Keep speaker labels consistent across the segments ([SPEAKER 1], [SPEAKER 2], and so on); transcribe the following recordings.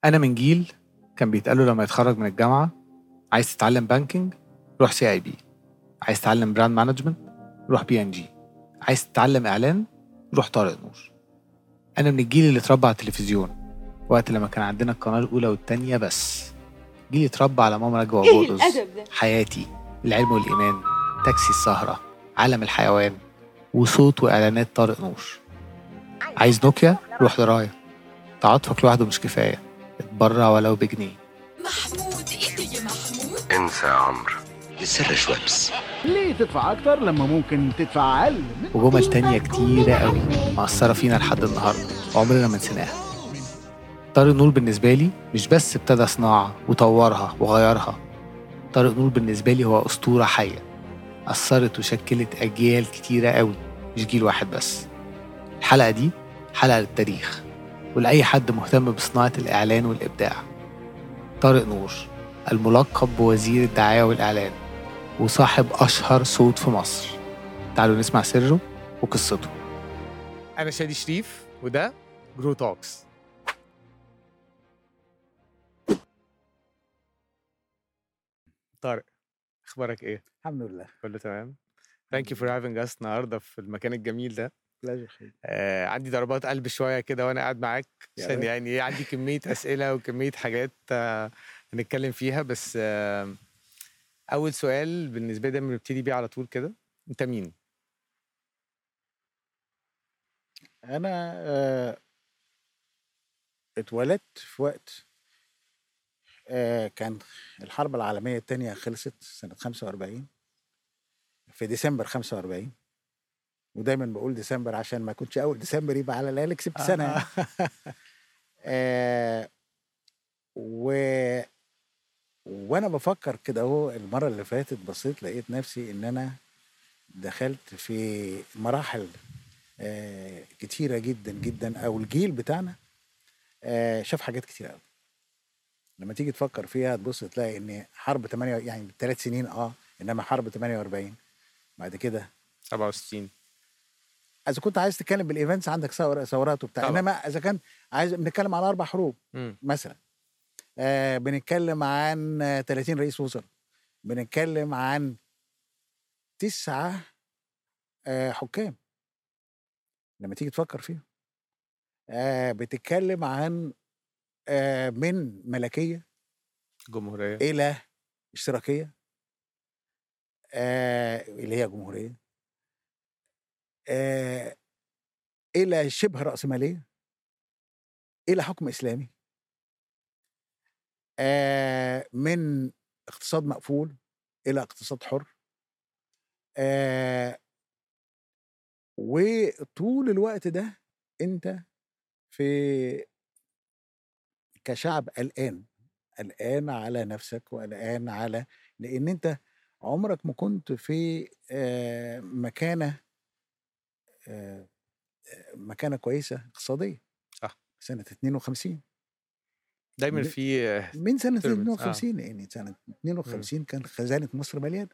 [SPEAKER 1] أنا من جيل كان بيتقال له لما يتخرج من الجامعة عايز تتعلم بانكينج روح سي اي بي عايز تتعلم براند مانجمنت روح بي ان جي عايز تتعلم إعلان روح طارق نور أنا من الجيل اللي اتربى على التلفزيون وقت لما كان عندنا القناة الأولى والتانية بس جيل اتربى على ماما نجوى
[SPEAKER 2] ايه
[SPEAKER 1] وبرز
[SPEAKER 2] الادب ده
[SPEAKER 1] حياتي العلم والإيمان تاكسي السهرة عالم الحيوان وصوت وإعلانات طارق نور عايز نوكيا روح دراية تعاطفك لوحده مش كفاية اتبرع ولو بجنيه
[SPEAKER 3] محمود ايه يا محمود
[SPEAKER 4] انسى يا عمرو
[SPEAKER 5] السر شويبس
[SPEAKER 6] ليه تدفع اكتر لما ممكن تدفع اقل
[SPEAKER 1] وجمل تانية كتيرة قوي مأثرة فينا لحد النهاردة وعمرنا ما نسيناها طارق نور بالنسبة لي مش بس ابتدى صناعة وطورها وغيرها طارق نور بالنسبة لي هو أسطورة حية أثرت وشكلت أجيال كتيرة قوي مش جيل واحد بس الحلقة دي حلقة للتاريخ ولأي حد مهتم بصناعة الإعلان والإبداع طارق نور الملقب بوزير الدعاية والإعلان وصاحب أشهر صوت في مصر تعالوا نسمع سره وقصته أنا شادي شريف وده جرو توكس طارق اخبارك ايه؟
[SPEAKER 6] الحمد لله
[SPEAKER 1] كله تمام؟ Thank you for having us النهارده في المكان الجميل ده
[SPEAKER 6] لا خير
[SPEAKER 1] آه عندي ضربات قلب شويه كده وانا قاعد معاك
[SPEAKER 6] يا
[SPEAKER 1] عشان
[SPEAKER 6] ريت.
[SPEAKER 1] يعني إيه، عندي كميه اسئله وكميه حاجات آه هنتكلم فيها بس آه اول سؤال بالنسبه لي دايما بنبتدي بيه على طول كده انت مين؟
[SPEAKER 6] انا آه، اتولدت في وقت آه، كان الحرب العالمية الثانية خلصت سنة 45 في ديسمبر 45 ودايما بقول ديسمبر عشان ما يكونش اول ديسمبر يبقى على الاقل كسبت سنة يعني. آه و وانا بفكر كده اهو المره اللي فاتت بصيت لقيت نفسي ان انا دخلت في مراحل آه كتيره جدا جدا او الجيل بتاعنا آه شاف حاجات كتيره قوي لما تيجي تفكر فيها تبص تلاقي ان حرب 8 يعني ثلاث سنين اه انما حرب 48 بعد كده
[SPEAKER 1] 67
[SPEAKER 6] اذا كنت عايز تتكلم بالايفنتس عندك ثور- ثورات وبتاع
[SPEAKER 1] طبعا.
[SPEAKER 6] انما اذا كان عايز بنتكلم على اربع حروب
[SPEAKER 1] مم.
[SPEAKER 6] مثلا آه بنتكلم عن آه، 30 رئيس وزراء بنتكلم عن تسعة آه حكام لما تيجي تفكر فيهم آه بتتكلم عن آه من ملكية
[SPEAKER 1] جمهوريه
[SPEAKER 6] إلى اشتراكية آه اللي هي جمهورية آه إلى شبه رأسمالية إلى حكم إسلامي آه من اقتصاد مقفول إلى اقتصاد حر آه وطول الوقت ده أنت في كشعب قلقان قلقان على نفسك وقلقان على لان انت عمرك ما كنت في آه، مكانه آه، آه، مكانه كويسه اقتصاديه
[SPEAKER 1] صح.
[SPEAKER 6] سنه 52
[SPEAKER 1] دايما
[SPEAKER 6] ب-
[SPEAKER 1] في آه،
[SPEAKER 6] من سنه
[SPEAKER 1] turbulence، آه.
[SPEAKER 6] 52 يعني سنه 52 كان خزانه مصر مليانه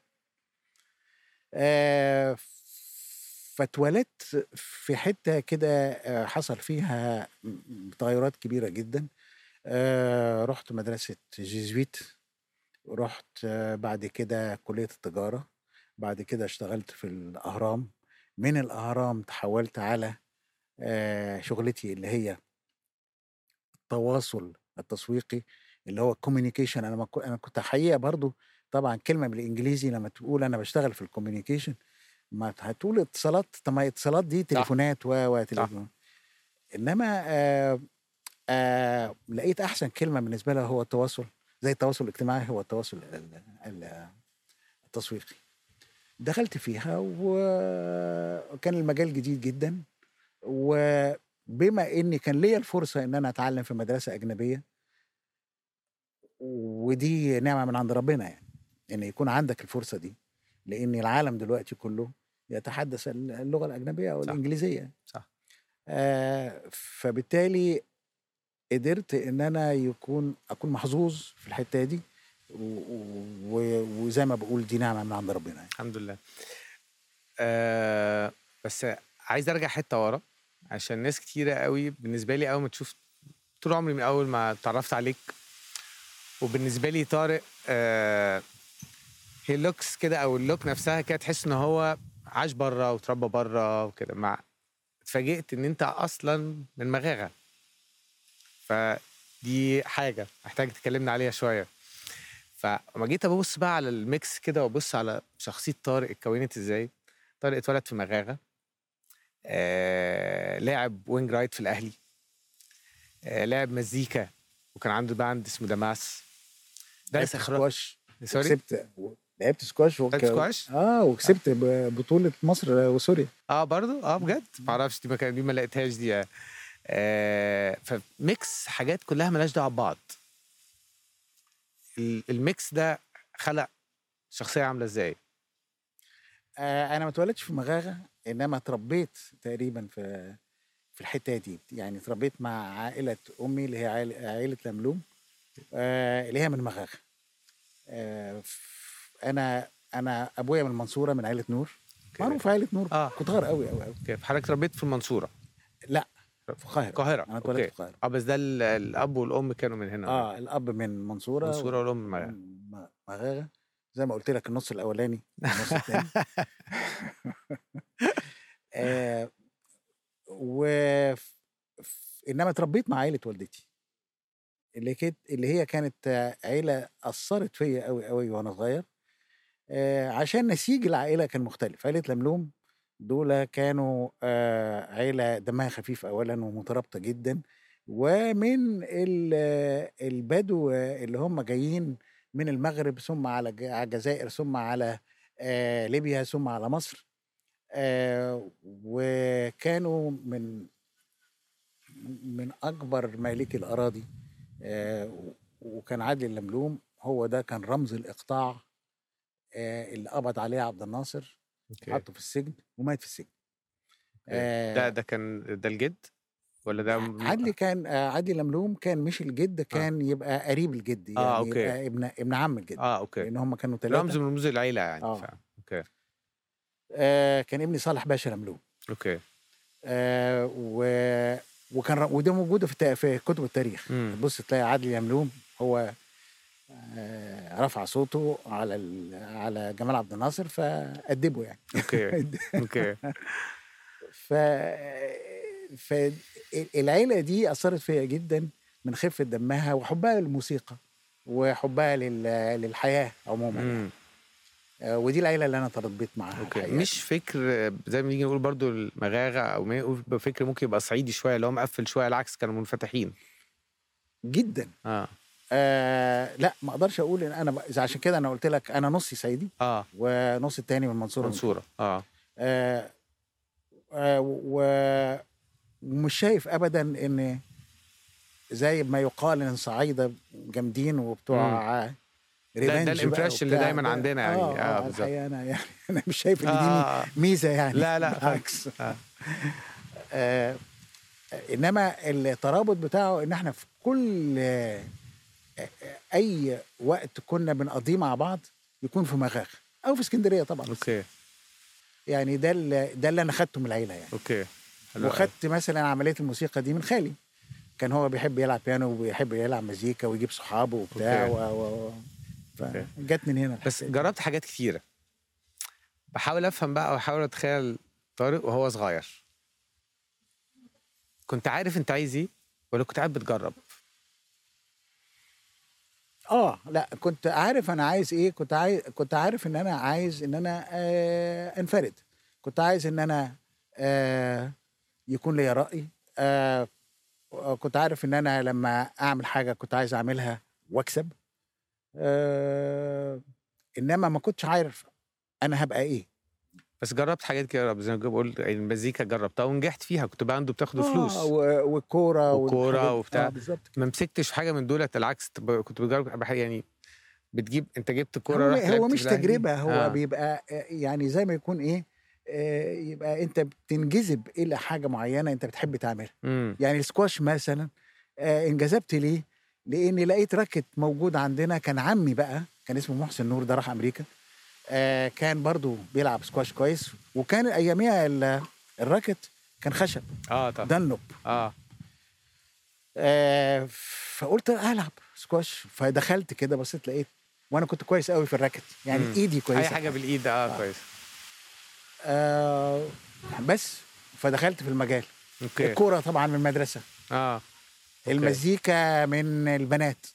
[SPEAKER 6] آه، فاتولدت في حته كده آه، حصل فيها م- تغيرات كبيره جدا آه، رحت مدرسه جيزويت رحت آه، بعد كده كليه التجاره بعد كده اشتغلت في الاهرام من الاهرام تحولت على آه، شغلتي اللي هي التواصل التسويقي اللي هو الكوميونيكيشن انا ما كو- انا كنت حقيقه برضو طبعا كلمه بالانجليزي لما تقول انا بشتغل في الكوميونيكيشن ما هتقول اتصالات طب ما اتصالات دي تليفونات و و تليفون انما آه آه لقيت احسن كلمه بالنسبه لها هو التواصل زي التواصل الاجتماعي هو التواصل ال- ال- التسويقي دخلت فيها وكان المجال جديد جدا وبما اني كان ليا الفرصه ان انا اتعلم في مدرسه اجنبيه ودي نعمه من عند ربنا يعني ان يكون عندك الفرصه دي لان العالم دلوقتي كله يتحدث اللغه الاجنبيه او
[SPEAKER 1] صح.
[SPEAKER 6] الانجليزيه
[SPEAKER 1] صح.
[SPEAKER 6] آه فبالتالي قدرت ان انا يكون اكون محظوظ في الحته دي و- و- وزي ما بقول دي نعمه من عند ربنا يعني.
[SPEAKER 1] الحمد لله آه بس عايز ارجع حته ورا عشان ناس كتيره قوي بالنسبه لي اول ما تشوف طول عمري من اول ما اتعرفت عليك وبالنسبه لي طارق آه هي لوكس كده او اللوك نفسها كده تحس ان هو عاش بره وتربى بره وكده مع اتفاجئت ان انت اصلا من مغاغه فدي حاجه محتاج تكلمنا عليها شويه فلما جيت ابص بقى على الميكس كده وابص على شخصيه طارق اتكونت ازاي طارق اتولد في مغاغه آه لعب وينج رايت في الاهلي آه لعب مزيكا وكان عنده باند اسمه دماس
[SPEAKER 6] لعبت
[SPEAKER 1] إخراج-
[SPEAKER 6] سكواش
[SPEAKER 1] سوري
[SPEAKER 6] كسبت لعبت سكواش وك...
[SPEAKER 1] لعبت سكواش؟
[SPEAKER 6] اه وكسبت ب- بطولة مصر وسوريا
[SPEAKER 1] اه برضو اه بجد معرفش دي ما كان- دي ما لقيتهاش دي آه. آه فميكس حاجات كلها ملهاش دعوه ببعض ال- الميكس ده خلق شخصيه عامله ازاي
[SPEAKER 6] آه انا ما اتولدتش في مغاغه انما اتربيت تقريبا في في الحته دي يعني اتربيت مع عائله امي اللي هي عائله, عائلة لملوم آه اللي هي من مغاغه آه ف- انا انا ابويا من المنصوره من عائله نور
[SPEAKER 1] أوكي.
[SPEAKER 6] معروف عائله نور
[SPEAKER 1] آه.
[SPEAKER 6] كتار قوي قوي قوي
[SPEAKER 1] كيف حضرتك اتربيت في المنصوره
[SPEAKER 6] لا في القاهره
[SPEAKER 1] القاهره
[SPEAKER 6] انا اتولدت
[SPEAKER 1] اوكي
[SPEAKER 6] في القاهره
[SPEAKER 1] اه بس ده ال- الاب والام كانوا من هنا
[SPEAKER 6] اه الاب من المنصوره
[SPEAKER 1] المنصوره والام من مغاغة.
[SPEAKER 6] م- مغاغه زي ما قلت لك النص الاولاني النص الثاني آه و ف- ف- انما اتربيت مع عائله والدتي اللي كانت اللي هي كانت آه، عيله اثرت فيا قوي قوي وانا صغير آه عشان نسيج العائله كان مختلف عائله لملوم دول كانوا آه عيله دمها خفيف اولا ومترابطه جدا ومن ال- آه، البدو آه، اللي هم جايين من المغرب ثم على ج- على الجزائر ثم على آه ليبيا ثم على مصر آه وكانوا من من اكبر مالكي الاراضي آه و- وكان عادل اللملوم هو ده كان رمز الاقطاع آه اللي قبض عليه عبد الناصر
[SPEAKER 1] اوكي
[SPEAKER 6] حطه في السجن ومات في السجن
[SPEAKER 1] أوكي. ده ده كان ده الجد ولا ده م-
[SPEAKER 6] عدلي كان آه، عدلي لملوم كان مش الجد كان يبقى قريب الجد يعني
[SPEAKER 1] آه، أوكي.
[SPEAKER 6] يبقى ابن ابن عم الجد
[SPEAKER 1] اه اوكي
[SPEAKER 6] لان هم كانوا ثلاثه
[SPEAKER 1] رمز من رموز العيله يعني
[SPEAKER 6] آه.
[SPEAKER 1] فاهم. اوكي
[SPEAKER 6] آه كان ابني صالح باشا لملوم
[SPEAKER 1] اوكي
[SPEAKER 6] آه و وكان ر- وده موجوده في التا- في كتب التاريخ
[SPEAKER 1] مم.
[SPEAKER 6] تبص تلاقي عادل يملوم هو آه رفع صوته على ال... على جمال عبد الناصر فأدبه يعني
[SPEAKER 1] اوكي اوكي
[SPEAKER 6] ف فالعيله دي اثرت فيا جدا من خفه دمها وحبها للموسيقى وحبها لل... للحياه عموما
[SPEAKER 1] مم.
[SPEAKER 6] آه ودي العيله اللي انا تربيت معاها
[SPEAKER 1] اوكي
[SPEAKER 6] الحقيقة.
[SPEAKER 1] مش فكر زي ما نيجي نقول برضو المغاغه او ما يقول فكر ممكن يبقى صعيدي شويه اللي هو مقفل شويه العكس كانوا منفتحين
[SPEAKER 6] جدا
[SPEAKER 1] اه
[SPEAKER 6] آه لا ما اقدرش اقول ان انا ب... إذا عشان كده انا قلت لك انا نصي صعيدي
[SPEAKER 1] اه
[SPEAKER 6] ونص التاني من المنصوره من
[SPEAKER 1] منصوره اه
[SPEAKER 6] آه آه و- ومش شايف ابدا ان زي ما يقال ان الصعايده جامدين وبتوع
[SPEAKER 1] ده
[SPEAKER 6] ريفنج بقى
[SPEAKER 1] الامبريشن اللي
[SPEAKER 6] وبتاع.
[SPEAKER 1] دايما
[SPEAKER 6] ده-
[SPEAKER 1] عندنا يعني.
[SPEAKER 6] اه,
[SPEAKER 1] آه،
[SPEAKER 6] آه
[SPEAKER 1] بالظبط.
[SPEAKER 6] الحقيقه انا يعني انا مش شايف ان دي
[SPEAKER 1] آه.
[SPEAKER 6] ميزه يعني
[SPEAKER 1] لا، لا،
[SPEAKER 6] بالعكس
[SPEAKER 1] آه.
[SPEAKER 6] آه انما الترابط بتاعه ان احنا في كل آه، آه، اي وقت كنا بنقضيه مع بعض يكون في مغاغ او في اسكندريه طبعا
[SPEAKER 1] اوكي
[SPEAKER 6] يعني ده اللي ده اللي انا خدته من العيله يعني
[SPEAKER 1] اوكي حلو أوي.
[SPEAKER 6] وخدت مثلا عمليه الموسيقى دي من خالي كان هو بيحب يلعب بيانو وبيحب يلعب مزيكا ويجيب صحابه وبتاع
[SPEAKER 1] أوكي.
[SPEAKER 6] و... و... و...
[SPEAKER 1] أوكي.
[SPEAKER 6] فجت من هنا
[SPEAKER 1] بس
[SPEAKER 6] الحتة دي.
[SPEAKER 1] جربت حاجات كتيره بحاول افهم بقى واحاول اتخيل طارق وهو صغير كنت عارف انت عايز ايه ولا كنت قاعد بتجرب
[SPEAKER 6] اه لا كنت عارف انا عايز ايه كنت عايز كنت عارف ان انا عايز ان انا آه انفرد كنت عايز ان انا آه يكون لي راي آه كنت عارف ان انا لما اعمل حاجه كنت عايز اعملها واكسب آه انما ما كنتش عارف انا هبقى ايه
[SPEAKER 1] بس جربت حاجات كده زي ما بقول المزيكا جربتها ونجحت فيها كنت بقى عنده بتاخده فلوس
[SPEAKER 6] آه و- والكوره
[SPEAKER 1] والكورة
[SPEAKER 6] والحاجات-
[SPEAKER 1] وبتاع.
[SPEAKER 6] آه بالظبط
[SPEAKER 1] ما مسكتش حاجه من دولت العكس تب- كنت بجرب بح- يعني بتجيب انت جبت كوره
[SPEAKER 6] هو,
[SPEAKER 1] رحت
[SPEAKER 6] هو
[SPEAKER 1] لعبت
[SPEAKER 6] مش
[SPEAKER 1] بالأهلي.
[SPEAKER 6] تجربه هو
[SPEAKER 1] آه.
[SPEAKER 6] آه. بيبقى آه، يعني زي ما يكون ايه آه، يبقى انت بتنجذب الى حاجه معينه انت بتحب تعملها
[SPEAKER 1] امم
[SPEAKER 6] يعني السكواش مثلا آه، انجذبت ليه لاني لقيت راكت موجود عندنا كان عمي بقى كان اسمه محسن نور ده راح امريكا آه، كان برضو بيلعب سكواش كويس وكان اياميها ال- الراكت كان خشب
[SPEAKER 1] اه طبعا
[SPEAKER 6] دنلوب
[SPEAKER 1] اه
[SPEAKER 6] آه فقلت العب سكواش فدخلت كده بصيت لقيت وانا كنت كويس قوي في الراكت يعني
[SPEAKER 1] مم.
[SPEAKER 6] ايدي كويسه
[SPEAKER 1] اي حاجه بالايد اه
[SPEAKER 6] آه.
[SPEAKER 1] كويس
[SPEAKER 6] آه بس فدخلت في المجال
[SPEAKER 1] اوكي
[SPEAKER 6] الكوره طبعا من المدرسه
[SPEAKER 1] اه
[SPEAKER 6] المزيكا من البنات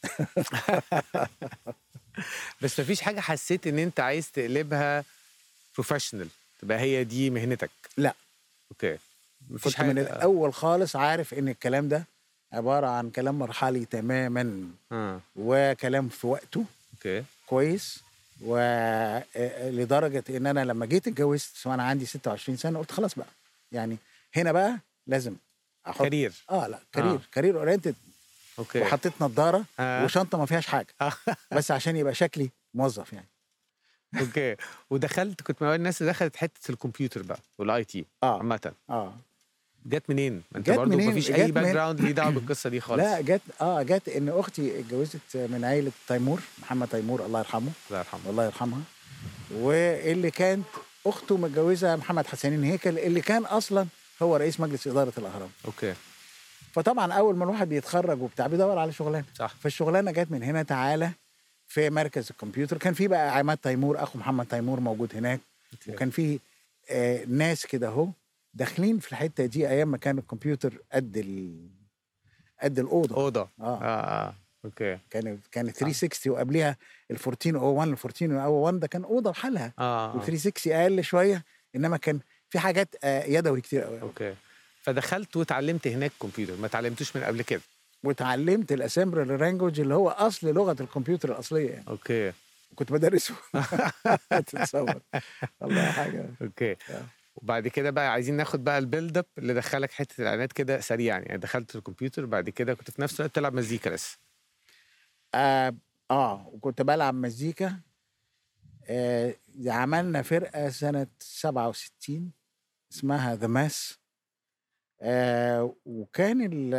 [SPEAKER 1] بس مفيش حاجه حسيت ان انت عايز تقلبها بروفيشنال تبقى هي دي مهنتك
[SPEAKER 6] لا.
[SPEAKER 1] اوكي مفيش
[SPEAKER 6] كنت من
[SPEAKER 1] آه.
[SPEAKER 6] الاول خالص عارف ان الكلام ده عباره عن كلام مرحلي تماما
[SPEAKER 1] اه
[SPEAKER 6] وكلام في وقته
[SPEAKER 1] اوكي
[SPEAKER 6] كويس ولدرجه ان انا لما جيت اتجوزت وانا عندي 26 سنه قلت خلاص بقى يعني هنا بقى لازم احط
[SPEAKER 1] كارير
[SPEAKER 6] اه لا كارير
[SPEAKER 1] آه.
[SPEAKER 6] آه. كارير اورينتد
[SPEAKER 1] اوكي
[SPEAKER 6] وحطيت نظاره
[SPEAKER 1] آه.
[SPEAKER 6] وشنطه ما فيهاش حاجه
[SPEAKER 1] آه.
[SPEAKER 6] بس عشان يبقى شكلي موظف يعني
[SPEAKER 1] اوكي ودخلت كنت من أوائل الناس اللي دخلت حته الكمبيوتر بقى والاي تي
[SPEAKER 6] اه
[SPEAKER 1] عامه
[SPEAKER 6] اه
[SPEAKER 1] جت منين؟ ما انت
[SPEAKER 6] جت
[SPEAKER 1] برضه
[SPEAKER 6] منين؟
[SPEAKER 1] مفيش
[SPEAKER 6] جت
[SPEAKER 1] اي باك
[SPEAKER 6] من-
[SPEAKER 1] جراوند ليه دعوه بالقصه دي خالص
[SPEAKER 6] لا جت اه جت ان اختي اتجوزت من عائله تيمور محمد تيمور الله يرحمه
[SPEAKER 1] الله يرحمه
[SPEAKER 6] الله يرحمها واللي كانت اخته متجوزه محمد حسنين هيكل اللي كان اصلا هو رئيس مجلس اداره الاهرام
[SPEAKER 1] اوكي
[SPEAKER 6] فطبعا اول ما الواحد بيتخرج وبتاع بيدور على شغلانه
[SPEAKER 1] صح
[SPEAKER 6] فالشغلانه جت من هنا تعالى في مركز الكمبيوتر كان في بقى عماد تيمور اخو محمد تيمور موجود هناك
[SPEAKER 1] أوكي.
[SPEAKER 6] وكان في آه ناس كده اهو داخلين في الحته دي ايام ما كان الكمبيوتر قد ال قد الاوضه
[SPEAKER 1] اوضه
[SPEAKER 6] اه
[SPEAKER 1] اه اه اوكي
[SPEAKER 6] كانت كانت 360 وقبلها ال 1401 ال 1401 ده كان اوضه بحالها
[SPEAKER 1] اه,
[SPEAKER 6] وال
[SPEAKER 1] آه.
[SPEAKER 6] 360 اقل شويه انما كان في حاجات آه يدوي كتير قوي
[SPEAKER 1] اوكي فدخلت واتعلمت هناك كمبيوتر ما اتعلمتوش من قبل كده
[SPEAKER 6] وتعلمت الاسمبلر لانجوج اللي هو اصل لغه الكمبيوتر الاصليه يعني
[SPEAKER 1] اوكي
[SPEAKER 6] كنت بدرسه تتصور والله حاجه
[SPEAKER 1] اوكي
[SPEAKER 6] آه.
[SPEAKER 1] وبعد كده بقى عايزين ناخد بقى البيلد اب اللي دخلك حته الاعلانات كده سريعا يعني دخلت الكمبيوتر بعد كده كنت في نفس الوقت تلعب مزيكا لسه
[SPEAKER 6] آه, اه وكنت بلعب مزيكا آه عملنا فرقه سنه 67 اسمها ذا ماس آه وكان ال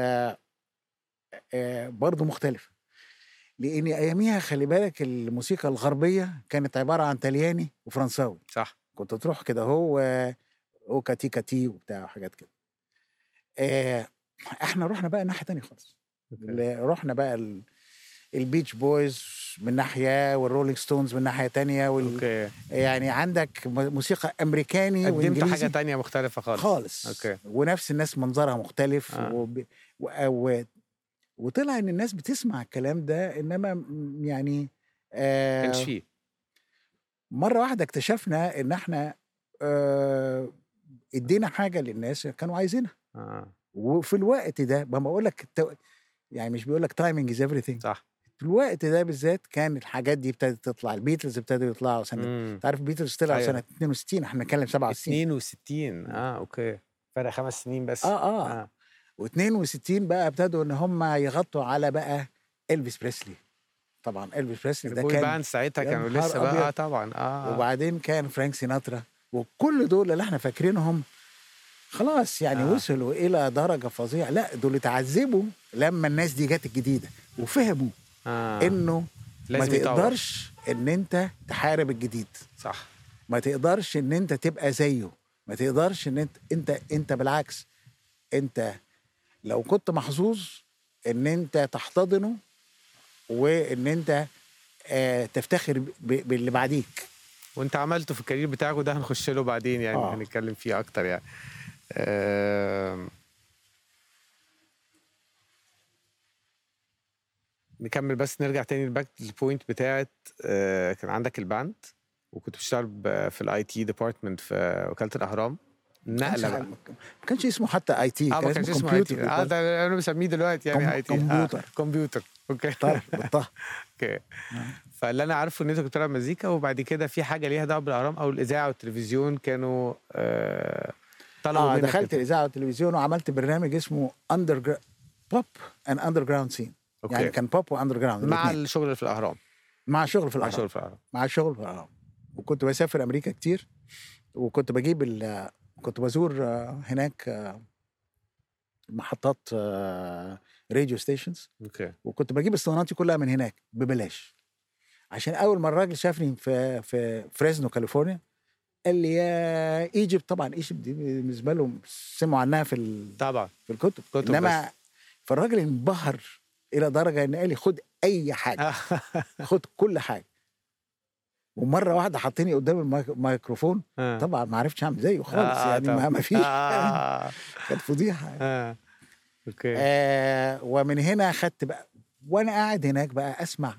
[SPEAKER 6] آه برضه مختلفه لان اياميها خلي بالك الموسيقى الغربيه كانت عباره عن طلياني وفرنساوي
[SPEAKER 1] صح
[SPEAKER 6] كنت تروح كده هو اوكا تي كاتي وبتاع وحاجات كده آه احنا رحنا بقى ناحيه تانية خالص اللي رحنا بقى ال- البيتش بويز من ناحيه والرولينج ستونز من ناحيه تانية وال...
[SPEAKER 1] اوكي
[SPEAKER 6] يعني عندك م- موسيقى امريكاني
[SPEAKER 1] قدمت
[SPEAKER 6] وانجليزي
[SPEAKER 1] حاجه تانية مختلفه خالص
[SPEAKER 6] خالص
[SPEAKER 1] اوكي
[SPEAKER 6] ونفس الناس منظرها مختلف
[SPEAKER 1] آه.
[SPEAKER 6] وب... و... و... وطلع ان الناس بتسمع الكلام ده انما م- يعني آه
[SPEAKER 1] كانش فيه
[SPEAKER 6] مره واحده اكتشفنا ان احنا آه ادينا حاجه للناس كانوا عايزينها
[SPEAKER 1] اه
[SPEAKER 6] وفي الوقت ده ما بقول لك التو... يعني مش بيقول لك تايمنج از everything
[SPEAKER 1] صح
[SPEAKER 6] في الوقت ده بالذات كان الحاجات دي ابتدت تطلع البيتلز ابتدوا يطلعوا سنه
[SPEAKER 1] مم.
[SPEAKER 6] انت عارف البيتلز طلعوا
[SPEAKER 1] أيوة.
[SPEAKER 6] سنه 62 احنا بنتكلم 67
[SPEAKER 1] 62 اه اوكي فرق خمس سنين بس
[SPEAKER 6] اه اه,
[SPEAKER 1] آه.
[SPEAKER 6] و62 بقى ابتدوا ان هم يغطوا على بقى الفيس بريسلي طبعا الفيس بريسلي ده
[SPEAKER 1] البوي
[SPEAKER 6] كان
[SPEAKER 1] باند ساعتها
[SPEAKER 6] يا
[SPEAKER 1] كانوا
[SPEAKER 6] نهار
[SPEAKER 1] لسه بقى
[SPEAKER 6] أبيض.
[SPEAKER 1] آه طبعا اه
[SPEAKER 6] وبعدين كان فرانك سيناترا وكل دول اللي احنا فاكرينهم خلاص يعني
[SPEAKER 1] آه.
[SPEAKER 6] آه. وصلوا الى درجه فظيعه لا دول اتعذبوا لما الناس دي جت الجديده وفهموا
[SPEAKER 1] آه.
[SPEAKER 6] آه. انه ما
[SPEAKER 1] لازم يطور.
[SPEAKER 6] تقدرش ان انت تحارب الجديد
[SPEAKER 1] صح
[SPEAKER 6] ما تقدرش ان انت تبقى زيه ما تقدرش ان انت انت انت بالعكس انت لو كنت محظوظ ان انت تحتضنه وان انت آه تفتخر ب- باللي بعديك
[SPEAKER 1] وانت عملته في الكارير بتاعك وده هنخش له بعدين يعني
[SPEAKER 6] آه.
[SPEAKER 1] هنتكلم فيه اكتر يعني آم. نكمل بس نرجع تاني الباك للبوينت بتاعت آه، كان عندك الباند وكنت بتشتغل ب- في الاي تي ديبارتمنت في وكاله الاهرام نقله بقى
[SPEAKER 6] ما كانش اسمه حتى اي تي
[SPEAKER 1] اه ما كانش اسمه اي تي اه ده انا بسميه دلوقتي يعني
[SPEAKER 6] كم-
[SPEAKER 1] اي تي
[SPEAKER 6] كمبيوتر.
[SPEAKER 1] آه. كمبيوتر اوكي
[SPEAKER 6] طه بالطه
[SPEAKER 1] اوكي فاللي انا عارفه ان انت كنت بتلعب مزيكا وبعد كده في حاجه ليها دعوه بالاهرام او الاذاعه والتلفزيون كانوا آه طلبوا
[SPEAKER 6] اه
[SPEAKER 1] منك
[SPEAKER 6] دخلت
[SPEAKER 1] أنت.
[SPEAKER 6] الاذاعه والتلفزيون وعملت برنامج اسمه اندر بوب اند اندر جراوند سين
[SPEAKER 1] أوكي.
[SPEAKER 6] يعني كان بوب واندر جراوند
[SPEAKER 1] مع الشغل اللي في الاهرام
[SPEAKER 6] مع شغل في
[SPEAKER 1] مع
[SPEAKER 6] الاهرام
[SPEAKER 1] الشغل في الاهرام
[SPEAKER 6] مع الشغل في الاهرام وكنت بسافر امريكا كتير وكنت بجيب ال- كنت بزور آه، هناك آه، محطات آه، راديو ستيشنز
[SPEAKER 1] اوكي
[SPEAKER 6] وكنت بجيب اسطواناتي كلها من هناك ببلاش عشان اول ما الراجل شافني في في فريزنو كاليفورنيا قال لي يا ايجيبت طبعا ايجيبت دي بالنسبه لهم سمعوا عنها في ال-
[SPEAKER 1] طبعا
[SPEAKER 6] في الكتب
[SPEAKER 1] كتب
[SPEAKER 6] انما فالراجل انبهر الى درجه ان قال لي خد اي حاجه خد كل حاجه ومره واحده حطيني قدام الميك- الميكروفون
[SPEAKER 2] آه.
[SPEAKER 6] طبعا ما عرفتش اعمل زيه خالص
[SPEAKER 2] آه،
[SPEAKER 6] يعني ما,
[SPEAKER 2] طبعاً.
[SPEAKER 6] ما فيش
[SPEAKER 2] آه.
[SPEAKER 6] كانت فضيحه يعني.
[SPEAKER 2] آه. اوكي
[SPEAKER 6] آه ومن هنا خدت بقى وانا قاعد هناك بقى اسمع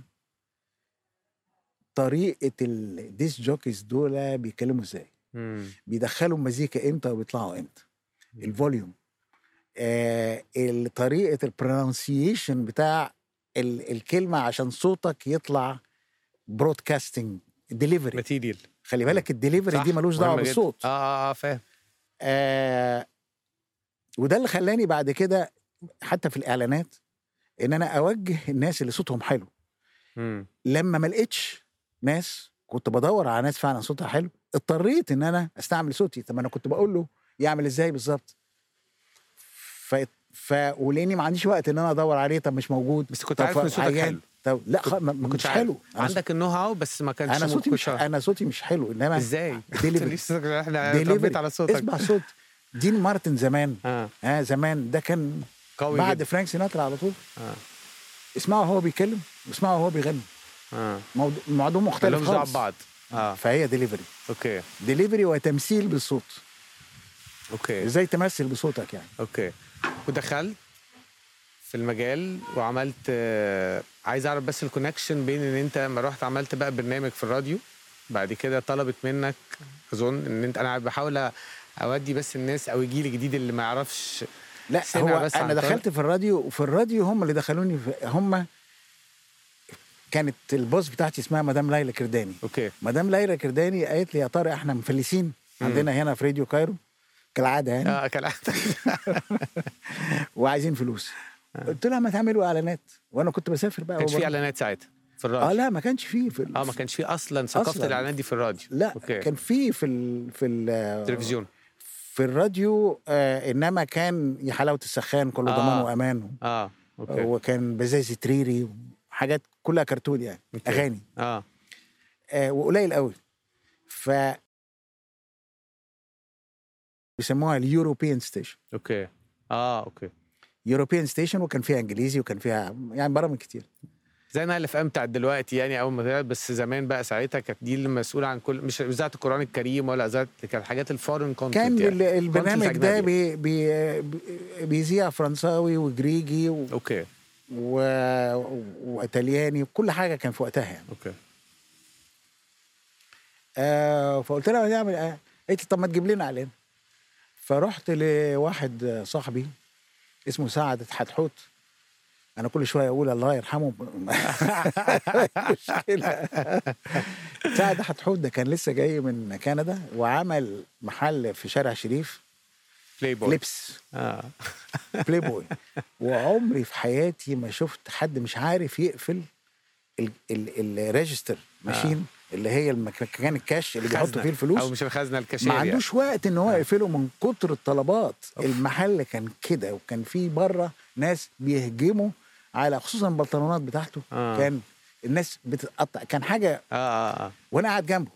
[SPEAKER 6] طريقه الديس جوكيز دول بيتكلموا ازاي
[SPEAKER 2] مم.
[SPEAKER 6] بيدخلوا مزيكا امتى وبيطلعوا امتى الفوليوم آه ال- طريقه البرونسيشن بتاع ال- الكلمه عشان صوتك يطلع برودكاستنج ديليفري
[SPEAKER 2] ماتيريال
[SPEAKER 6] خلي بالك الديليفري
[SPEAKER 2] صح،
[SPEAKER 6] دي ملوش دعوه
[SPEAKER 2] مهمة جدا.
[SPEAKER 6] بالصوت
[SPEAKER 2] اه اه اه فاهم
[SPEAKER 6] آه وده اللي خلاني بعد كده حتى في الاعلانات ان انا اوجه الناس اللي صوتهم حلو
[SPEAKER 2] مم.
[SPEAKER 6] لما ما لقيتش ناس كنت بدور على ناس فعلا صوتها حلو اضطريت ان انا استعمل صوتي طب انا كنت بقول له يعمل ازاي بالظبط ف ف ولاني ما عنديش وقت ان انا ادور عليه طب مش موجود
[SPEAKER 2] بس كنت
[SPEAKER 6] طب
[SPEAKER 2] عارف إن صوتك
[SPEAKER 6] عيان.
[SPEAKER 2] حلو.
[SPEAKER 6] طب لا خ... ما,
[SPEAKER 2] ما
[SPEAKER 6] مش
[SPEAKER 2] كنتش عارف.
[SPEAKER 6] حلو أنا
[SPEAKER 2] عندك النو هاو بس ما كانش
[SPEAKER 6] انا
[SPEAKER 2] مو-
[SPEAKER 6] صوتي مش
[SPEAKER 2] كنتش عارف.
[SPEAKER 6] انا صوتي مش حلو انما
[SPEAKER 2] ازاي؟
[SPEAKER 6] ديليفري
[SPEAKER 2] لسه احنا
[SPEAKER 6] ديليفري.
[SPEAKER 2] اتربيت على صوتك
[SPEAKER 6] اسمع صوت دين مارتن زمان
[SPEAKER 2] اه
[SPEAKER 6] اه زمان ده كان
[SPEAKER 2] قوي
[SPEAKER 6] بعد
[SPEAKER 2] جدا
[SPEAKER 6] فرانك سيناترا على طول
[SPEAKER 2] اه
[SPEAKER 6] اسمعه وهو بيتكلم واسمعه وهو بيغني
[SPEAKER 2] اه
[SPEAKER 6] موضوع الموضوع مختلف
[SPEAKER 2] مالهمش دعوه
[SPEAKER 6] خالص
[SPEAKER 2] ببعض اه
[SPEAKER 6] فهي ديليفري
[SPEAKER 2] اوكي
[SPEAKER 6] ديليفري وتمثيل بالصوت
[SPEAKER 2] اوكي
[SPEAKER 6] ازاي تمثل بصوتك يعني
[SPEAKER 2] اوكي ودخلت في المجال وعملت آه، عايز اعرف بس الكونكشن بين ان انت لما رحت عملت بقى برنامج في الراديو بعد كده طلبت منك اظن ان انت انا بحاول اودي بس الناس او الجيل الجديد اللي ما يعرفش
[SPEAKER 6] لا
[SPEAKER 2] سمع
[SPEAKER 6] هو
[SPEAKER 2] بس عن
[SPEAKER 6] انا
[SPEAKER 2] طارق.
[SPEAKER 6] دخلت في الراديو وفي الراديو هم اللي دخلوني في هم كانت البوس بتاعتي اسمها مدام ليلى كرداني
[SPEAKER 2] اوكي
[SPEAKER 6] مدام ليلى كرداني قالت لي يا طارق احنا مفلسين عندنا هنا في راديو كايرو كالعاده يعني
[SPEAKER 2] اه كان
[SPEAKER 6] وعايزين فلوس قلت لها ما تعملوا اعلانات وانا كنت بسافر بقى
[SPEAKER 2] ما كانش في
[SPEAKER 6] وبروح.
[SPEAKER 2] اعلانات ساعتها في
[SPEAKER 6] اه
[SPEAKER 2] الراديو
[SPEAKER 6] لا ما كانش فيه في ال-
[SPEAKER 2] اه ما كانش في اصلا ثقافه
[SPEAKER 6] أصلاً.
[SPEAKER 2] الاعلانات دي في الراديو
[SPEAKER 6] لا
[SPEAKER 2] اوكي
[SPEAKER 6] كان في في ال في ال
[SPEAKER 2] تلفزيون
[SPEAKER 6] في الراديو آه انما كان يا حلاوه السخان كله
[SPEAKER 2] آه.
[SPEAKER 6] ضمان وامان
[SPEAKER 2] اه اوكي
[SPEAKER 6] وكان بزازي تريري وحاجات كلها كرتون يعني
[SPEAKER 2] أوكي.
[SPEAKER 6] اغاني
[SPEAKER 2] اه
[SPEAKER 6] آه وقليل قوي ف بيسموها اليوروبيان ستيشن
[SPEAKER 2] اوكي اه اوكي
[SPEAKER 6] يوروبيان ستيشن وكان فيها انجليزي وكان فيها يعني برامج كتير
[SPEAKER 2] زي نايل اف ام بتاعت دلوقتي يعني اول ما طلعت بس زمان بقى ساعتها كانت دي اللي مسؤوله عن كل مش اذاعه القران الكريم ولا اذاعه كانت حاجات الفورن كونتنت
[SPEAKER 6] كان
[SPEAKER 2] يعني.
[SPEAKER 6] ال- البرنامج
[SPEAKER 2] Content
[SPEAKER 6] ده
[SPEAKER 2] أجنبي.
[SPEAKER 6] بي بي بي- بيذيع فرنساوي وجريجي و...
[SPEAKER 2] اوكي
[SPEAKER 6] و... وايطالياني وكل حاجه كان في وقتها يعني
[SPEAKER 2] اوكي
[SPEAKER 6] آه فقلت لها هنعمل ايه؟ قالت لي طب ما تجيب لنا اعلان فرحت لواحد صاحبي اسمه سعد حتحوت انا كل شويه اقول الله يرحمه مشكله سعد حتحوت ده كان لسه جاي من كندا وعمل محل في شارع شريف
[SPEAKER 2] بلاي بوي
[SPEAKER 6] لبس
[SPEAKER 2] اه
[SPEAKER 6] بلاي بوي وعمري في حياتي ما شفت حد مش عارف يقفل ال- ال- الريجستر ماشين اللي هي المكان الكاش اللي بيحطوا
[SPEAKER 2] خزنة.
[SPEAKER 6] فيه الفلوس
[SPEAKER 2] او مش الخزنه الكاشير
[SPEAKER 6] ما
[SPEAKER 2] يعني.
[SPEAKER 6] عندوش وقت ان هو يقفله من كتر الطلبات
[SPEAKER 2] أوف.
[SPEAKER 6] المحل كان كده وكان في بره ناس بيهجموا على خصوصا البنطلونات بتاعته
[SPEAKER 2] آه.
[SPEAKER 6] كان الناس بتتقطع كان حاجه
[SPEAKER 2] اه اه اه
[SPEAKER 6] وانا قاعد جنبه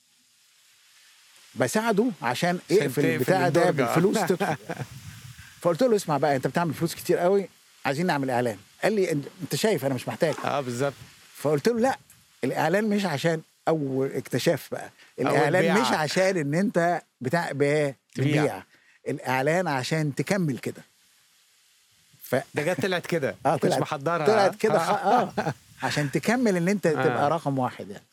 [SPEAKER 6] بساعده عشان
[SPEAKER 2] عشان
[SPEAKER 6] يقفل
[SPEAKER 2] تقفل
[SPEAKER 6] البتاع ده
[SPEAKER 2] الدرجة.
[SPEAKER 6] بالفلوس تدخل فقلت له اسمع بقى انت بتعمل فلوس كتير قوي عايزين نعمل اعلان قال لي انت أنت شايف انا مش محتاج
[SPEAKER 2] اه بالظبط
[SPEAKER 6] فقلت له لا الاعلان مش عشان او اكتشاف بقى الاعلان
[SPEAKER 2] بيع.
[SPEAKER 6] مش عشان ان انت بتاع ب-
[SPEAKER 2] تبيع.
[SPEAKER 6] بتبيع الاعلان عشان تكمل كده ف
[SPEAKER 2] ده جت طلعت كده
[SPEAKER 6] اه
[SPEAKER 2] ما كنتش
[SPEAKER 6] طلعت
[SPEAKER 2] محضرها
[SPEAKER 6] طلعت كده
[SPEAKER 2] آه.
[SPEAKER 6] خ- اه عشان تكمل ان انت تبقى
[SPEAKER 2] آه.
[SPEAKER 6] رقم واحد يعني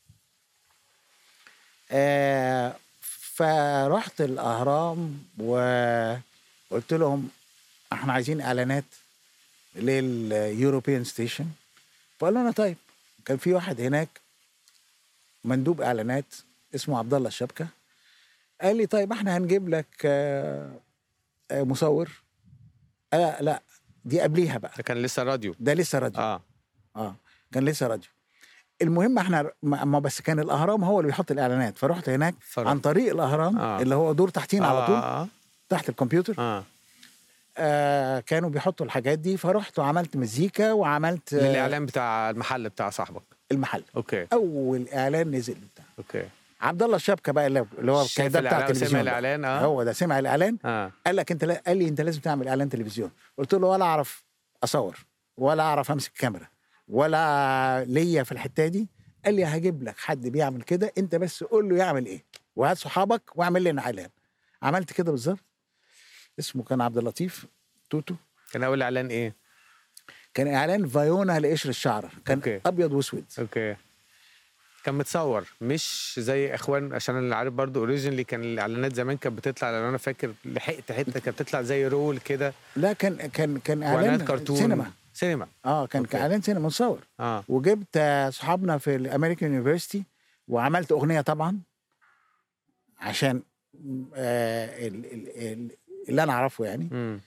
[SPEAKER 6] آه فرحت الاهرام وقلت لهم احنا عايزين اعلانات لليوروبيان ستيشن فقالوا لنا طيب كان في واحد هناك مندوب اعلانات اسمه عبد الله الشبكه قال لي طيب احنا هنجيب لك آه، آه، مصور لا لا دي قبليها بقى
[SPEAKER 2] ده كان لسه راديو
[SPEAKER 6] ده لسه راديو
[SPEAKER 2] اه
[SPEAKER 6] اه كان لسه راديو المهم احنا ما ما بس كان الاهرام هو اللي بيحط الاعلانات فرحت هناك
[SPEAKER 2] فرحت.
[SPEAKER 6] عن طريق الاهرام
[SPEAKER 2] آه.
[SPEAKER 6] آه. اللي هو دور تحتين آه. على طول
[SPEAKER 2] اه
[SPEAKER 6] تحت الكمبيوتر
[SPEAKER 2] اه
[SPEAKER 6] آه كانوا بيحطوا الحاجات دي فرحت وعملت مزيكا وعملت آه
[SPEAKER 2] للاعلان بتاع المحل بتاع صاحبك
[SPEAKER 6] المحل
[SPEAKER 2] اوكي
[SPEAKER 6] اول اعلان نزل بتاع
[SPEAKER 2] اوكي
[SPEAKER 6] عبد الله الشبكه بقى اللي اللي هو كان
[SPEAKER 2] شاف
[SPEAKER 6] ده بتاع
[SPEAKER 2] الإعلان وسمع
[SPEAKER 6] التلفزيون بقى.
[SPEAKER 2] الإعلان، آه.
[SPEAKER 6] هو ده سمع الاعلان
[SPEAKER 2] اه
[SPEAKER 6] قال لك انت لا- قال لي انت لازم تعمل اعلان تلفزيون قلت له ولا اعرف اصور ولا اعرف امسك كاميرا ولا ليا في الحته دي قال لي هجيب لك حد بيعمل كده انت بس قول له يعمل ايه وهات صحابك واعمل لنا اعلان عملت كده بالظبط اسمه كان عبد اللطيف توتو
[SPEAKER 2] كان اول اعلان ايه
[SPEAKER 6] كان اعلان فايونا لقشر الشعر كان
[SPEAKER 2] أوكي.
[SPEAKER 6] أوكي. ابيض واسود
[SPEAKER 2] اوكي كان متصور مش زي اخوان عشان اللي عارف برضو اوريجينالي كان الاعلانات زمان كانت بتطلع لو انا فاكر لحقت حته كانت بتطلع زي رول كده
[SPEAKER 6] لا كان كان كان
[SPEAKER 2] واعلانات
[SPEAKER 6] اعلان
[SPEAKER 2] كرتون
[SPEAKER 6] سينما
[SPEAKER 2] سينما
[SPEAKER 6] اه كان
[SPEAKER 2] أوكي.
[SPEAKER 6] كان اعلان سينما متصور
[SPEAKER 2] اه
[SPEAKER 6] وجبت آه، صحابنا في الامريكان يونيفرستي وعملت اغنيه طبعا عشان آه ال- ال- ال- اللي انا اعرفه يعني
[SPEAKER 2] امم